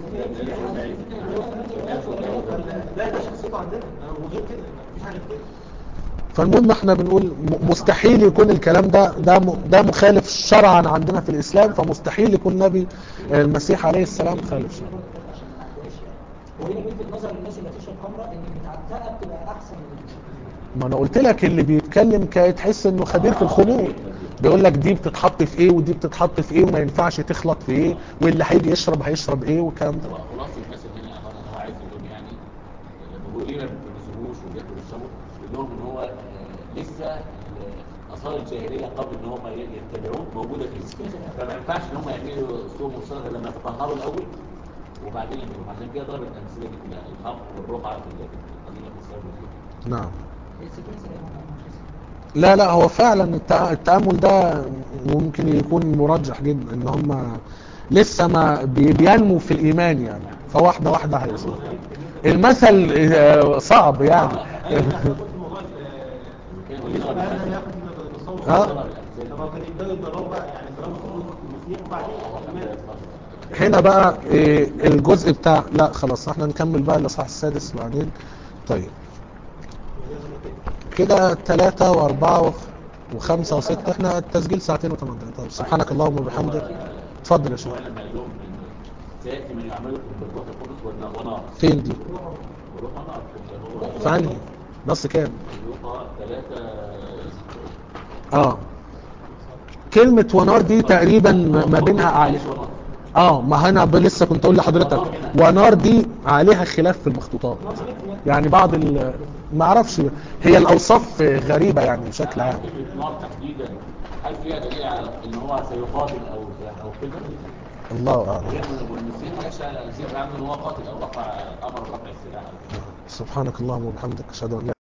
لا ده شخصيته عندنا آه، وغير كده مفيش حاجه كده فالمهم احنا بنقول م- مستحيل يكون الكلام ده ده م- ده مخالف شرعا عندنا في الاسلام فمستحيل يكون نبي المسيح عليه السلام خالف شرعا وهنا بيلفت نظر الناس اللي بتشرب خمره ان المتعتقه بتبقى احسن من ما انا قلت لك اللي بيتكلم كي تحس انه خبير في الخمور بيقول لك دي بتتحط في ايه ودي بتتحط في ايه وما ينفعش تخلط في ايه واللي هيجي يشرب هيشرب ايه والكلام ده طبعا خلاص المثل هنا اعتقد ان هو عايز يقول يعني لما بيقول ليه ما بيلبسوهوش وبياكلوا ويشربوا بيقول لهم ان هو آه، لسه ال- اثار الجاهليه قبل ان هم يتبعوه موجوده فيه فما ينفعش ان هم يعملوا صوم وصلاه غير لما يتطهروا الاول وبعدين يعملوا عشان كده ضرب الامثله دي كلها الخمر والرقعه في القضيه في الصلاه والصلاة. نعم السكين سليمان لا لا هو فعلا التع- التأمل ده ممكن يكون مرجح جدا ان هم لسه ما بي- بينموا في الايمان يعني فواحدة واحدة هيوصلوا المثل آه، صعب يعني موضوع كان وليس بيضرب هذا الأمثلة. ياخد من التصوف آه. طب هو كان يبدأوا يتدربوا بقى يعني يتدربوا في المسيح وبعدين الإيمان. هنا بقى آه، الجزء بتاع لا خلاص احنا نكمل بقى الاصحاح السادس بعدين طيب كده ثلاثة وأربعة وخ- وخمسة وستة احنا التسجيل ساعتين وثمان دقايق طيب سبحانك اللهم وبحمدك اتفضل يا شيخ وأنا لما قال لهم إن سيأتي من يعملكم بالروح القدس والنا- ونار فين دي؟ والروح ونار اللي هو في عنه بس كام؟ لوقا ثلاثة اه كلمة ونار دي تقريبا ما بينها أعلى اه ما انا ب- لسه كنت اقول لحضرتك ونار دي عليها خلاف في المخطوطات يعني بعض ال ما اعرفش هي الاوصاف غريبه يعني بشكل عام فكرة نار تحديدا هل فيها دليل على ان هو سيقاتل او او كده؟ الله اعلم غير من المسلمين ما جاش ذكر عنه ان هو قاتل او رفع امر رفع السلاح سبحانك اللهم وبحمدك اشهد ان لا